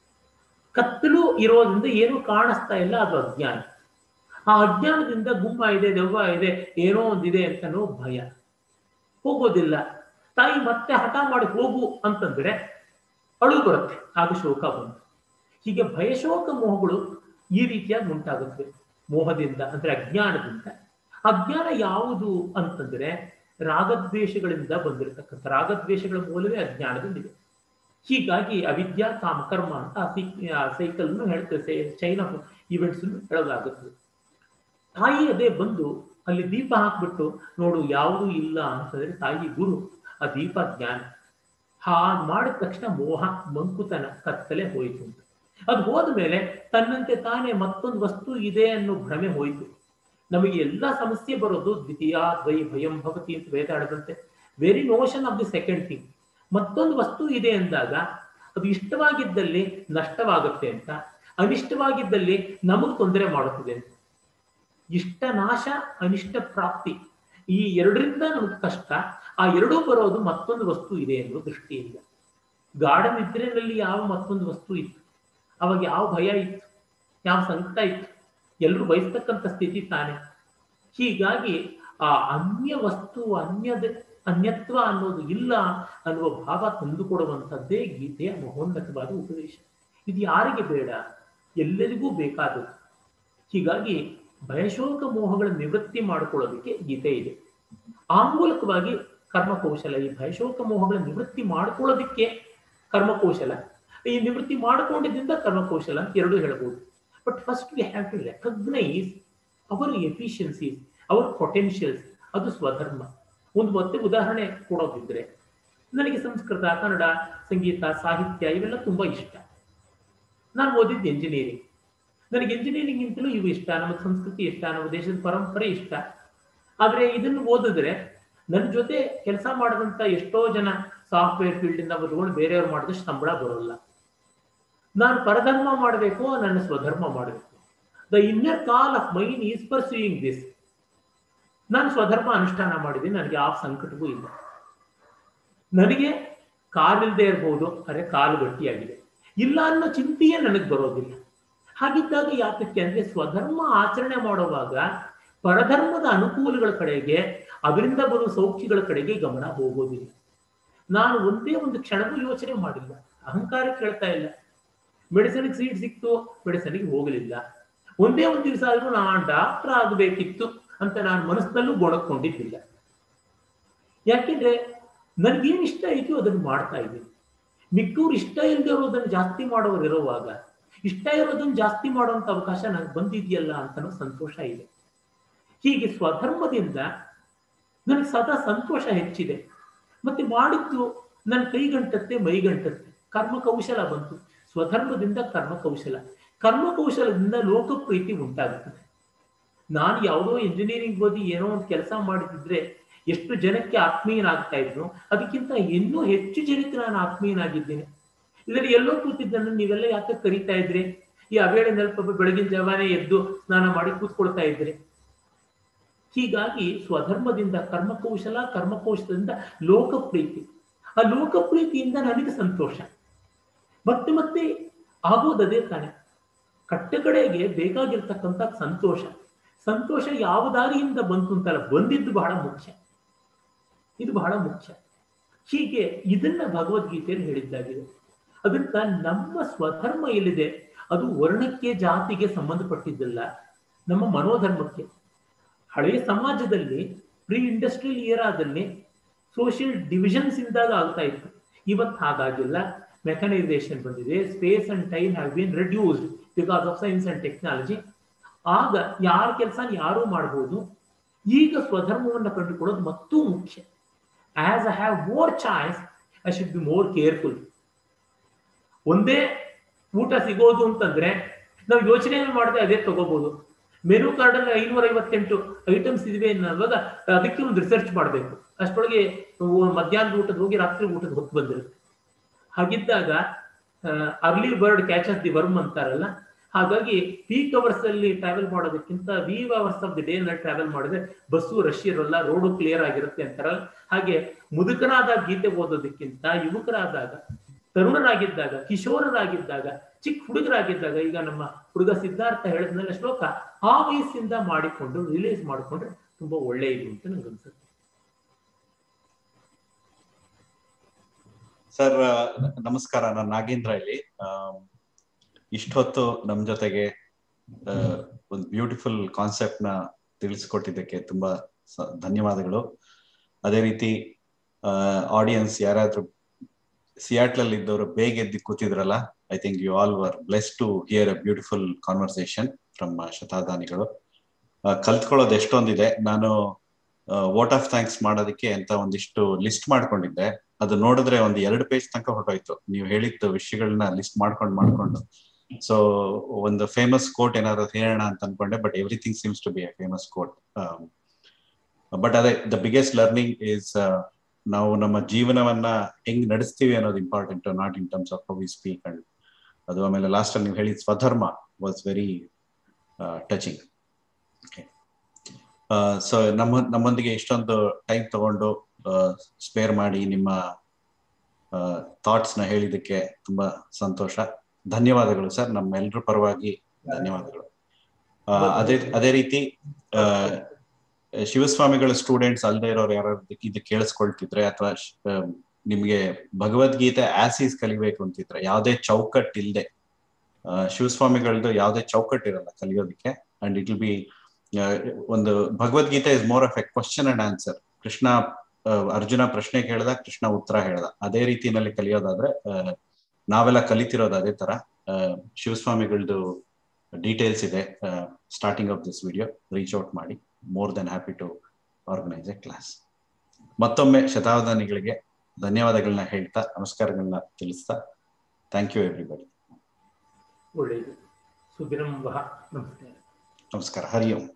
ಕತ್ತಲು ಇರೋದ್ರಿಂದ ಏನು ಕಾಣಿಸ್ತಾ ಇಲ್ಲ ಅದು ಅಜ್ಞಾನ ಆ ಅಜ್ಞಾನದಿಂದ ಗುಮ್ಮ ಇದೆ ದೆವ್ವ ಇದೆ ಏನೋ ಒಂದಿದೆ ಅಂತನೋ ಭಯ ಹೋಗೋದಿಲ್ಲ ತಾಯಿ ಮತ್ತೆ ಹಠ ಮಾಡಿ ಹೋಗು ಅಂತಂದ್ರೆ ಅಳು ಬರುತ್ತೆ ಆಗ ಶೋಕ ಬಂತು ಹೀಗೆ ಭಯಶೋಕ ಮೋಹಗಳು ಈ ರೀತಿಯಾಗಿ ಉಂಟಾಗುತ್ತವೆ ಮೋಹದಿಂದ ಅಂದ್ರೆ ಅಜ್ಞಾನದಿಂದ ಅಜ್ಞಾನ ಯಾವುದು ಅಂತಂದ್ರೆ ರಾಗದ್ವೇಷಗಳಿಂದ ಬಂದಿರತಕ್ಕಂಥ ರಾಗದ್ವೇಷಗಳ ಮೂಲವೇ ಅಜ್ಞಾನದಿಂದಿದೆ ಹೀಗಾಗಿ ಅವಿದ್ಯಾ ಕಾಮಕರ್ಮ ಅಂತ ಆ ಸೈಕಲ್ ಹೇಳ್ತೇವೆ ಚೈನ್ ಆಫ್ ಇವೆಂಟ್ಸ್ ಹೇಳೋದಾಗುತ್ತದೆ ತಾಯಿ ಅದೇ ಬಂದು ಅಲ್ಲಿ ದೀಪ ಹಾಕ್ಬಿಟ್ಟು ನೋಡು ಯಾವುದೂ ಇಲ್ಲ ಅಂತಂದ್ರೆ ತಾಯಿ ಗುರು ಆ ದೀಪ ಜ್ಞಾನ ಹಾಗೆ ಮಾಡಿದ ತಕ್ಷಣ ಮೋಹ ಮಂಕುತನ ಕತ್ತಲೆ ಹೋಯಿತು ಅಂತ ಅದು ಹೋದ ಮೇಲೆ ತನ್ನಂತೆ ತಾನೇ ಮತ್ತೊಂದು ವಸ್ತು ಇದೆ ಅನ್ನೋ ಭ್ರಮೆ ಹೋಯಿತು ನಮಗೆ ಎಲ್ಲ ಸಮಸ್ಯೆ ಬರೋದು ದ್ವಿತೀಯ ದ್ವೈ ಭಯಂ ಭವತಿ ಅಂತ ವೇದಾಡದಂತೆ very notion of the second thing ಮತ್ತೊಂದು ವಸ್ತು ಇದೆ ಅಂದಾಗ ಅದು ಇಷ್ಟವಾಗಿದ್ದಲ್ಲಿ ನಷ್ಟವಾಗುತ್ತೆ ಅಂತ ಅನಿಷ್ಟವಾಗಿದ್ದಲ್ಲಿ ನಮಗೆ ತೊಂದರೆ ಮಾಡುತ್ತದೆ ಅಂತ ಇಷ್ಟ ನಾಶ ಅನಿಷ್ಟ ಪ್ರಾಪ್ತಿ ಈ ಎರಡರಿಂದ ನಮಗೆ ಕಷ್ಟ ಆ ಎರಡೂ ಬರೋದು ಮತ್ತೊಂದು ವಸ್ತು ಇದೆ ಅನ್ನೋ ದೃಷ್ಟಿಯಿಂದ ಗಾಢ ನಿದ್ರೆಯಲ್ಲಿ ಯಾವ ಮತ್ತೊಂದು ವಸ್ತು ಇತ್ತು ಅವಾಗ ಯಾವ ಭಯ ಇತ್ತು ಯಾವ ಸಂಕಟ ಇತ್ತು ಎಲ್ಲರೂ ಬಯಸ್ತಕ್ಕಂಥ ಸ್ಥಿತಿ ತಾನೆ ಹೀಗಾಗಿ ಆ ಅನ್ಯ ವಸ್ತು ಅನ್ಯದ ಅನ್ಯತ್ವ ಅನ್ನೋದು ಇಲ್ಲ ಅನ್ನುವ ಭಾವ ತಂದುಕೊಡುವಂಥದ್ದೇ ಗೀತೆಯ ಮಹೋನ್ನತವಾದ ಉಪದೇಶ ಇದು ಯಾರಿಗೆ ಬೇಡ ಎಲ್ಲರಿಗೂ ಬೇಕಾದದ್ದು ಹೀಗಾಗಿ ಭಯಶೋಕ ಮೋಹಗಳ ನಿವೃತ್ತಿ ಮಾಡಿಕೊಳ್ಳೋದಕ್ಕೆ ಗೀತೆ ಇದೆ ಆ ಮೂಲಕವಾಗಿ ಕರ್ಮಕೌಶಲ ಈ ಭಯಶೋಕ ಮೋಹಗಳ ನಿವೃತ್ತಿ ಮಾಡ್ಕೊಳ್ಳೋದಕ್ಕೆ ಕರ್ಮಕೌಶಲ ಈ ನಿವೃತ್ತಿ ಮಾಡ್ಕೊಂಡಿದ್ದರಿಂದ ಕರ್ಮಕೌಶಲ ಅಂತ ಎರಡು ಹೇಳ್ಬೋದು but first we have to recognise our efficiencies our potentials ಅದು ಸ್ವಧರ್ಮ ಒಂದು ಮತ್ತೆ ಉದಾಹರಣೆ ಕೊಡೋದಿದ್ರೆ ನನಗೆ ಸಂಸ್ಕೃತ ಕನ್ನಡ ಸಂಗೀತ ಸಾಹಿತ್ಯ ಇವೆಲ್ಲ ತುಂಬಾ ಇಷ್ಟ ನಾನು ಓದಿದ್ದು ಎಂಜಿನಿಯರಿಂಗ್ ನನಗೆ ಎಂಜಿನಿಯರಿಂಗ್ ಇಂತಲೂ ಇವು ಇಷ್ಟ ನಮಗೆ ಸಂಸ್ಕೃತಿ ಇಷ್ಟ ನಮ್ಮ ದೇಶದ ಪರಂಪರೆ ಇಷ್ಟ ಆದ್ರೆ ಇದನ್ನು ಓದಿದ್ರೆ ನನ್ನ ಜೊತೆ ಕೆಲಸ ಮಾಡಿದಂತ ಎಷ್ಟೋ ಜನ ಸಾಫ್ಟ್ವೇರ್ ಫೀಲ್ಡ್ ಇಂದ ಬದುಕೊಂಡು ಬೇರೆಯವ್ರು ಮಾಡಿದಷ್ಟು ಸಂಬಳ ಬರೋಲ್ಲ ನಾನು ಪರಧರ್ಮ ಮಾಡಬೇಕು ನನ್ನ ಸ್ವಧರ್ಮ ಮಾಡಬೇಕು the inner call of mine is pursuing this ನಾನು ಸ್ವಧರ್ಮ ಅನುಷ್ಠಾನ ಮಾಡಿದ್ದೀನಿ ನನಗೆ ಆ ಸಂಕಟವೂ ಇಲ್ಲ ನನಗೆ ಕಾಲಿಲ್ಲದೆ ಇರಬಹುದು ಅರೆ ಕಾಲು ಗಟ್ಟಿಯಾಗಿದೆ ಇಲ್ಲ ಅನ್ನೋ ಚಿಂತೆಯೇ ನನಗೆ ಬರೋದಿಲ್ಲ ಹಾಗಿದ್ದಾಗ ಯಾತಕ್ಕೆ ಅಂದ್ರೆ ಸ್ವಧರ್ಮ ಆಚರಣೆ ಮಾಡುವಾಗ ಪರಧರ್ಮದ ಅನುಕೂಲಗಳ ಕಡೆಗೆ ಅದರಿಂದ ಬರುವ ಸೌಖ್ಯಗಳ ಕಡೆಗೆ ಗಮನ ಹೋಗೋದಿಲ್ಲ ನಾನು ಒಂದೇ ಒಂದು ಕ್ಷಣವೂ ಯೋಚನೆ ಮಾಡಿಲ್ಲ ಅಹಂಕಾರ ಕೇಳ್ತಾ ಇಲ್ಲ ಮೆಡಿಸನ್ಗೆ ಸೀಟ್ ಸಿಕ್ತು ಮೆಡಿಸನ್ಗೆ ಹೋಗಲಿಲ್ಲ ಒಂದೇ ಒಂದು ದಿವಸ ಆದ್ರೂ ನಾನು ಡಾಕ್ಟರ್ ಆಗಬೇಕಿತ್ತು ಅಂತ ನಾನು ಮನಸ್ಸಿನಲ್ಲೂ ಗೊಣಕೊಂಡಿದ್ದಿಲ್ಲ ಯಾಕೆಂದ್ರೆ ನನ್ಗೇನ್ ಇಷ್ಟ ಆಯ್ತು ಅದನ್ನು ಮಾಡ್ತಾ ಇದ್ದೀನಿ ಮಿಕ್ಕವ್ರು ಇಷ್ಟ ಇಲ್ಲದೆ ಇರೋದನ್ನು ಜಾಸ್ತಿ ಮಾಡೋರು ಇರುವಾಗ ಇಷ್ಟ ಇರೋದನ್ನು ಜಾಸ್ತಿ ಮಾಡುವಂತ ಅವಕಾಶ ನನಗೆ ಬಂದಿದೆಯಲ್ಲ ಅಂತ ಸಂತೋಷ ಇದೆ ಹೀಗೆ ಸ್ವಧರ್ಮದಿಂದ ನನಗೆ ಸದಾ ಸಂತೋಷ ಹೆಚ್ಚಿದೆ ಮತ್ತೆ ಮಾಡಿದ್ದು ನನ್ನ ಕೈಗಂಟತ್ತೆ ಮೈಗಂಟತ್ತೆ ಕರ್ಮ ಕೌಶಲ ಬಂತು ಸ್ವಧರ್ಮದಿಂದ ಕರ್ಮ ಕೌಶಲ ಕರ್ಮ ಕೌಶಲದಿಂದ ಲೋಕಪ್ರೀತಿ ಉಂಟಾಗುತ್ತದೆ ನಾನು ಯಾವುದೋ ಇಂಜಿನಿಯರಿಂಗ್ ಓದಿ ಏನೋ ಒಂದು ಕೆಲಸ ಮಾಡಿದ್ರೆ ಎಷ್ಟು ಜನಕ್ಕೆ ಆತ್ಮೀಯನಾಗ್ತಾ ಇದ್ರು ಅದಕ್ಕಿಂತ ಇನ್ನೂ ಹೆಚ್ಚು ಜನಕ್ಕೆ ನಾನು ಆತ್ಮೀಯನಾಗಿದ್ದೇನೆ ಇದರಲ್ಲಿ ಎಲ್ಲೋ ಕೂತಿದ್ದನ್ನು ನೀವೆಲ್ಲ ಯಾಕೆ ಕರಿತಾ ಇದ್ರಿ ಈ ಅವೇಳೆ ನೆಲ್ಪ ಬೆಳಗಿನ ಜಾವಾನೆ ಎದ್ದು ಸ್ನಾನ ಮಾಡಿ ಕೂತ್ಕೊಳ್ತಾ ಇದ್ರಿ ಹೀಗಾಗಿ ಸ್ವಧರ್ಮದಿಂದ ಕರ್ಮಕೌಶಲ ಕರ್ಮಕೌಶಲದಿಂದ ಲೋಕಪ್ರೀತಿ ಆ ಲೋಕಪ್ರೀತಿಯಿಂದ ನನಗೆ ಸಂತೋಷ ಮತ್ತೆ ಮತ್ತೆ ಆಗೋದದೇ ತಾನೆ ಕಟ್ಟ ಕಡೆಗೆ ಬೇಕಾಗಿರ್ತಕ್ಕಂಥ ಸಂತೋಷ ಸಂತೋಷ ಯಾವ ದಾರಿಯಿಂದ ಬಂತು ಅಂತಲ್ಲ ಬಂದಿದ್ದು ಬಹಳ ಮುಖ್ಯ ಇದು ಬಹಳ ಮುಖ್ಯ ಹೀಗೆ ಇದನ್ನ ಭಗವದ್ಗೀತೆಯಲ್ಲಿ ಹೇಳಿದ್ದಾಗಿದೆ ಅದಕ್ಕ ನಮ್ಮ ಸ್ವಧರ್ಮ ಎಲ್ಲಿದೆ ಅದು ವರ್ಣಕ್ಕೆ ಜಾತಿಗೆ ಸಂಬಂಧಪಟ್ಟಿದ್ದಲ್ಲ ನಮ್ಮ ಮನೋಧರ್ಮಕ್ಕೆ ಹಳೆಯ ಸಮಾಜದಲ್ಲಿ ಪ್ರೀ ಇಂಡಸ್ಟ್ರಿಯಲ್ ಏರಾದಲ್ಲಿ ಸೋಷಿಯಲ್ ಡಿವಿಷನ್ಸ್ ಇಂದಾಗ ಆಗ್ತಾ ಇತ್ತು ಇವತ್ತು ಹಾಗಾಗಿಲ್ಲ ಮೆಕನೈಸೇಷನ್ ಬಂದಿದೆ space and time have been reduced because of science and technology ಆಗ ಯಾರ ಕೆಲಸ ಯಾರು ಮಾಡಬಹುದು ಈಗ ಸ್ವಧರ್ಮವನ್ನು ಕಂಡುಕೊಳ್ಳೋದು ಮತ್ತೂ ಮುಖ್ಯ as I have more choice I should be more careful ಒಂದೇ ಊಟ ಸಿಗೋದು ಅಂತಂದ್ರೆ ನಾವು ಯೋಚನೆ ಮಾಡಿದ್ರೆ ಅದೇ ತಗೋಬಹುದು ಮೆನು ಕಾರ್ಡ್ ಅಲ್ಲಿ ಐನೂರ ಐವತ್ತೆಂಟು ಐಟಮ್ಸ್ ಇದಿವೆ ಅನ್ನುವಾಗ ಅದಕ್ಕೆ ಒಂದು ರಿಸರ್ಚ್ ಮಾಡಬೇಕು ಅಷ್ಟೊಳಗೆ ಮಧ್ಯಾಹ್ನದ ಊಟದ ಹೋಗಿ ರಾತ್ರಿ ಊಟದ ಹೊತ್ತು ಬಂದಿರುತ್ತೆ ಹಾಗಿದ್ದಾಗ early bird catches the worm ಅಂತಾರಲ್ಲ ಹಾಗಾಗಿ ಪೀಕ್ ಅವರ್ಸ್ ಅಲ್ಲಿ ಟ್ರಾವೆಲ್ ಮಾಡೋದಕ್ಕಿಂತ weave hours of the day ನಲ್ಲಿ ಟ್ರಾವೆಲ್ ಮಾಡಿದ್ರೆ ಬಸ್ಸು ರಶ್ ಇರಲ್ಲ ರೋಡು ಕ್ಲಿಯರ್ ಆಗಿರುತ್ತೆ ಅಂತಾರಲ್ಲ ಹಾಗೆ ಮುದುಕರಾದಾಗ ಗೀತೆ ಓದೋದಕ್ಕಿಂತ ಯುವಕರಾದಾಗ ತರುಣರಾಗಿದ್ದಾಗ ಕಿಶೋರರಾಗಿದ್ದಾಗ ಚಿಕ್ಕ ಹುಡುಗರಾಗಿದ್ದಾಗ ಈಗ ನಮ್ಮ ಹುಡುಗ ಸಿದ್ಧಾರ್ಥ ಹೇಳಿದ್ಮೇಲೆ ಶ್ಲೋಕ ಆ ವಯಸ್ಸಿಂದ ಮಾಡಿಕೊಂಡು ರಿಲೀಸ್ ಮಾಡಿಕೊಂಡ್ರೆ ತುಂಬಾ ಒಳ್ಳೆಯದು ಅಂತ ನಂಗೆ ಅನ್ಸುತ್ತೆ ಸರ್ ನಮಸ್ಕಾರ ನಾನು ನಾಗೇಂದ್ರ ಇಲ್ಲಿ ಇಷ್ಟೊತ್ತು ನಮ್ ಜೊತೆಗೆ ಒಂದು ಬ್ಯೂಟಿಫುಲ್ ಕಾನ್ಸೆಪ್ಟ್ ನ ತಿಳಿಸ್ಕೊಟ್ಟಿದ್ದಕ್ಕೆ ತುಂಬಾ ಧನ್ಯವಾದಗಳು ಅದೇ ರೀತಿ ಆಡಿಯನ್ಸ್ ಯಾರಾದ್ರೂ ಸಿಯಾಟ್ಲ್ ಅಲ್ಲಿ ಇದ್ದವರು ಬೇಗ ಎದ್ದು ಕೂತಿದ್ರಲ್ಲ I think you all were blessed to hear a beautiful conversation from ಶತಾಧಾನಿಗಳು ಕಲ್ತ್ಕೊಳ್ಳೋದು ಎಷ್ಟೊಂದಿದೆ ನಾನು ವೋಟ್ ಆಫ್ ಥ್ಯಾಂಕ್ಸ್ ಮಾಡೋದಕ್ಕೆ ಅಂತ ಒಂದಿಷ್ಟು ಲಿಸ್ಟ್ ಮಾಡ್ಕೊಂಡಿದ್ದೆ ಅದು ನೋಡಿದ್ರೆ ಒಂದು ಎರಡು ಪೇಜ್ ತನಕ ಹೊರಟೋಯ್ತು ನೀವು ಹೇಳಿದ್ದು ವಿಷಯಗಳನ್ನ ಲಿಸ್ಟ್ ಮಾಡ್ಕೊಂಡು ಮಾಡ್ಕೊಂಡು ಸೊ ಒಂದು ಫೇಮಸ್ ಕೋಟ್ ಏನಾದ್ರು ಹೇಳೋಣ ಅಂತ ಅನ್ಕೊಂಡೆ but everything seems to be a famous quote but ಅದೇ ದ ಬಿಗ್ಗೆಸ್ಟ್ ಲರ್ನಿಂಗ್ ಇಸ್ ನಾವು ನಮ್ಮ ಜೀವನವನ್ನ ಹೆಂಗ್ ನಡೆಸ್ತೀವಿ ಅನ್ನೋದು important not in terms of how we speak and ಅದು ಆಮೇಲೆ ಲಾಸ್ಟ್ ಅಲ್ಲಿ ನೀವು ಹೇಳಿದ ಸ್ವಧರ್ಮ ವಾಸ್ ವೆರಿ ಟಚಿಂಗ್ ಸೊ ನಮ್ಮ ನಮ್ಮೊಂದಿಗೆ ಇಷ್ಟೊಂದು ಟೈಮ್ ತಗೊಂಡು ಸ್ಪೇರ್ ಮಾಡಿ ನಿಮ್ಮ ಥಾಟ್ಸ್ ನ ಹೇಳಿದಕ್ಕೆ ತುಂಬಾ ಸಂತೋಷ ಧನ್ಯವಾದಗಳು ಸರ್ ನಮ್ಮೆಲ್ಲರ ಪರವಾಗಿ ಧನ್ಯವಾದಗಳು ಆ, ಅದೇ ಅದೇ ರೀತಿ ಆ, ಶಿವಸ್ವಾಮಿಗಳ ಸ್ಟೂಡೆಂಟ್ಸ್ ಅಲ್ಲದೆ ಇರೋರು ಯಾರು ಇದು ಕೇಳಿಸ್ಕೊಳ್ತಿದ್ರೆ ಅಥವಾ ನಿಮ್ಗೆ ಭಗವದ್ಗೀತೆ ಆಸೀಸ್ ಕಲಿಬೇಕು ಅಂತಿದ್ರೆ ಯಾವುದೇ ಚೌಕಟ್ ಇಲ್ಲದೆ ಶಿವಸ್ವಾಮಿಗಳದ್ದು ಯಾವುದೇ ಚೌಕಟ್ ಇರಲ್ಲ ಕಲಿಯೋದಕ್ಕೆ ಅಂಡ್ ಇಟ್ ವಿಲ್ ಬಿ ಒಂದು Bhagavad Gita is more of a question and answer Krishna ಆ, ಅರ್ಜುನ ಪ್ರಶ್ನೆ ಕೇಳ್ದ ಕೃಷ್ಣ ಉತ್ತರ ಹೇಳ್ದ ಅದೇ ರೀತಿನಲ್ಲಿ ಕಲಿಯೋದಾದ್ರೆ ಆ, ನಾವೆಲ್ಲ ಕಲಿತಿರೋದು ಅದೇ ತರ ಆ, ಶಿವಸ್ವಾಮಿಗಳದ್ದು ಡೀಟೇಲ್ಸ್ ಇದೆ starting of this video reach out ಮಾಡಿ more then happy to organise a class ಮತ್ತೊಮ್ಮೆ ಶತಾವಧಾನಿಗಳಿಗೆ ಧನ್ಯವಾದಗಳನ್ನ ಹೇಳ್ತಾ ನಮಸ್ಕಾರಗಳನ್ನ ತಿಳಿಸ್ತಾ ಥ್ಯಾಂಕ್ ಯು ಎವ್ರಿಬಡಿ ಒಳ್ಳೆಯದು ಸುದಿನಂ ವಹ ನಮಸ್ಕಾರ ನಮಸ್ಕಾರ ಹರಿ ಓಂ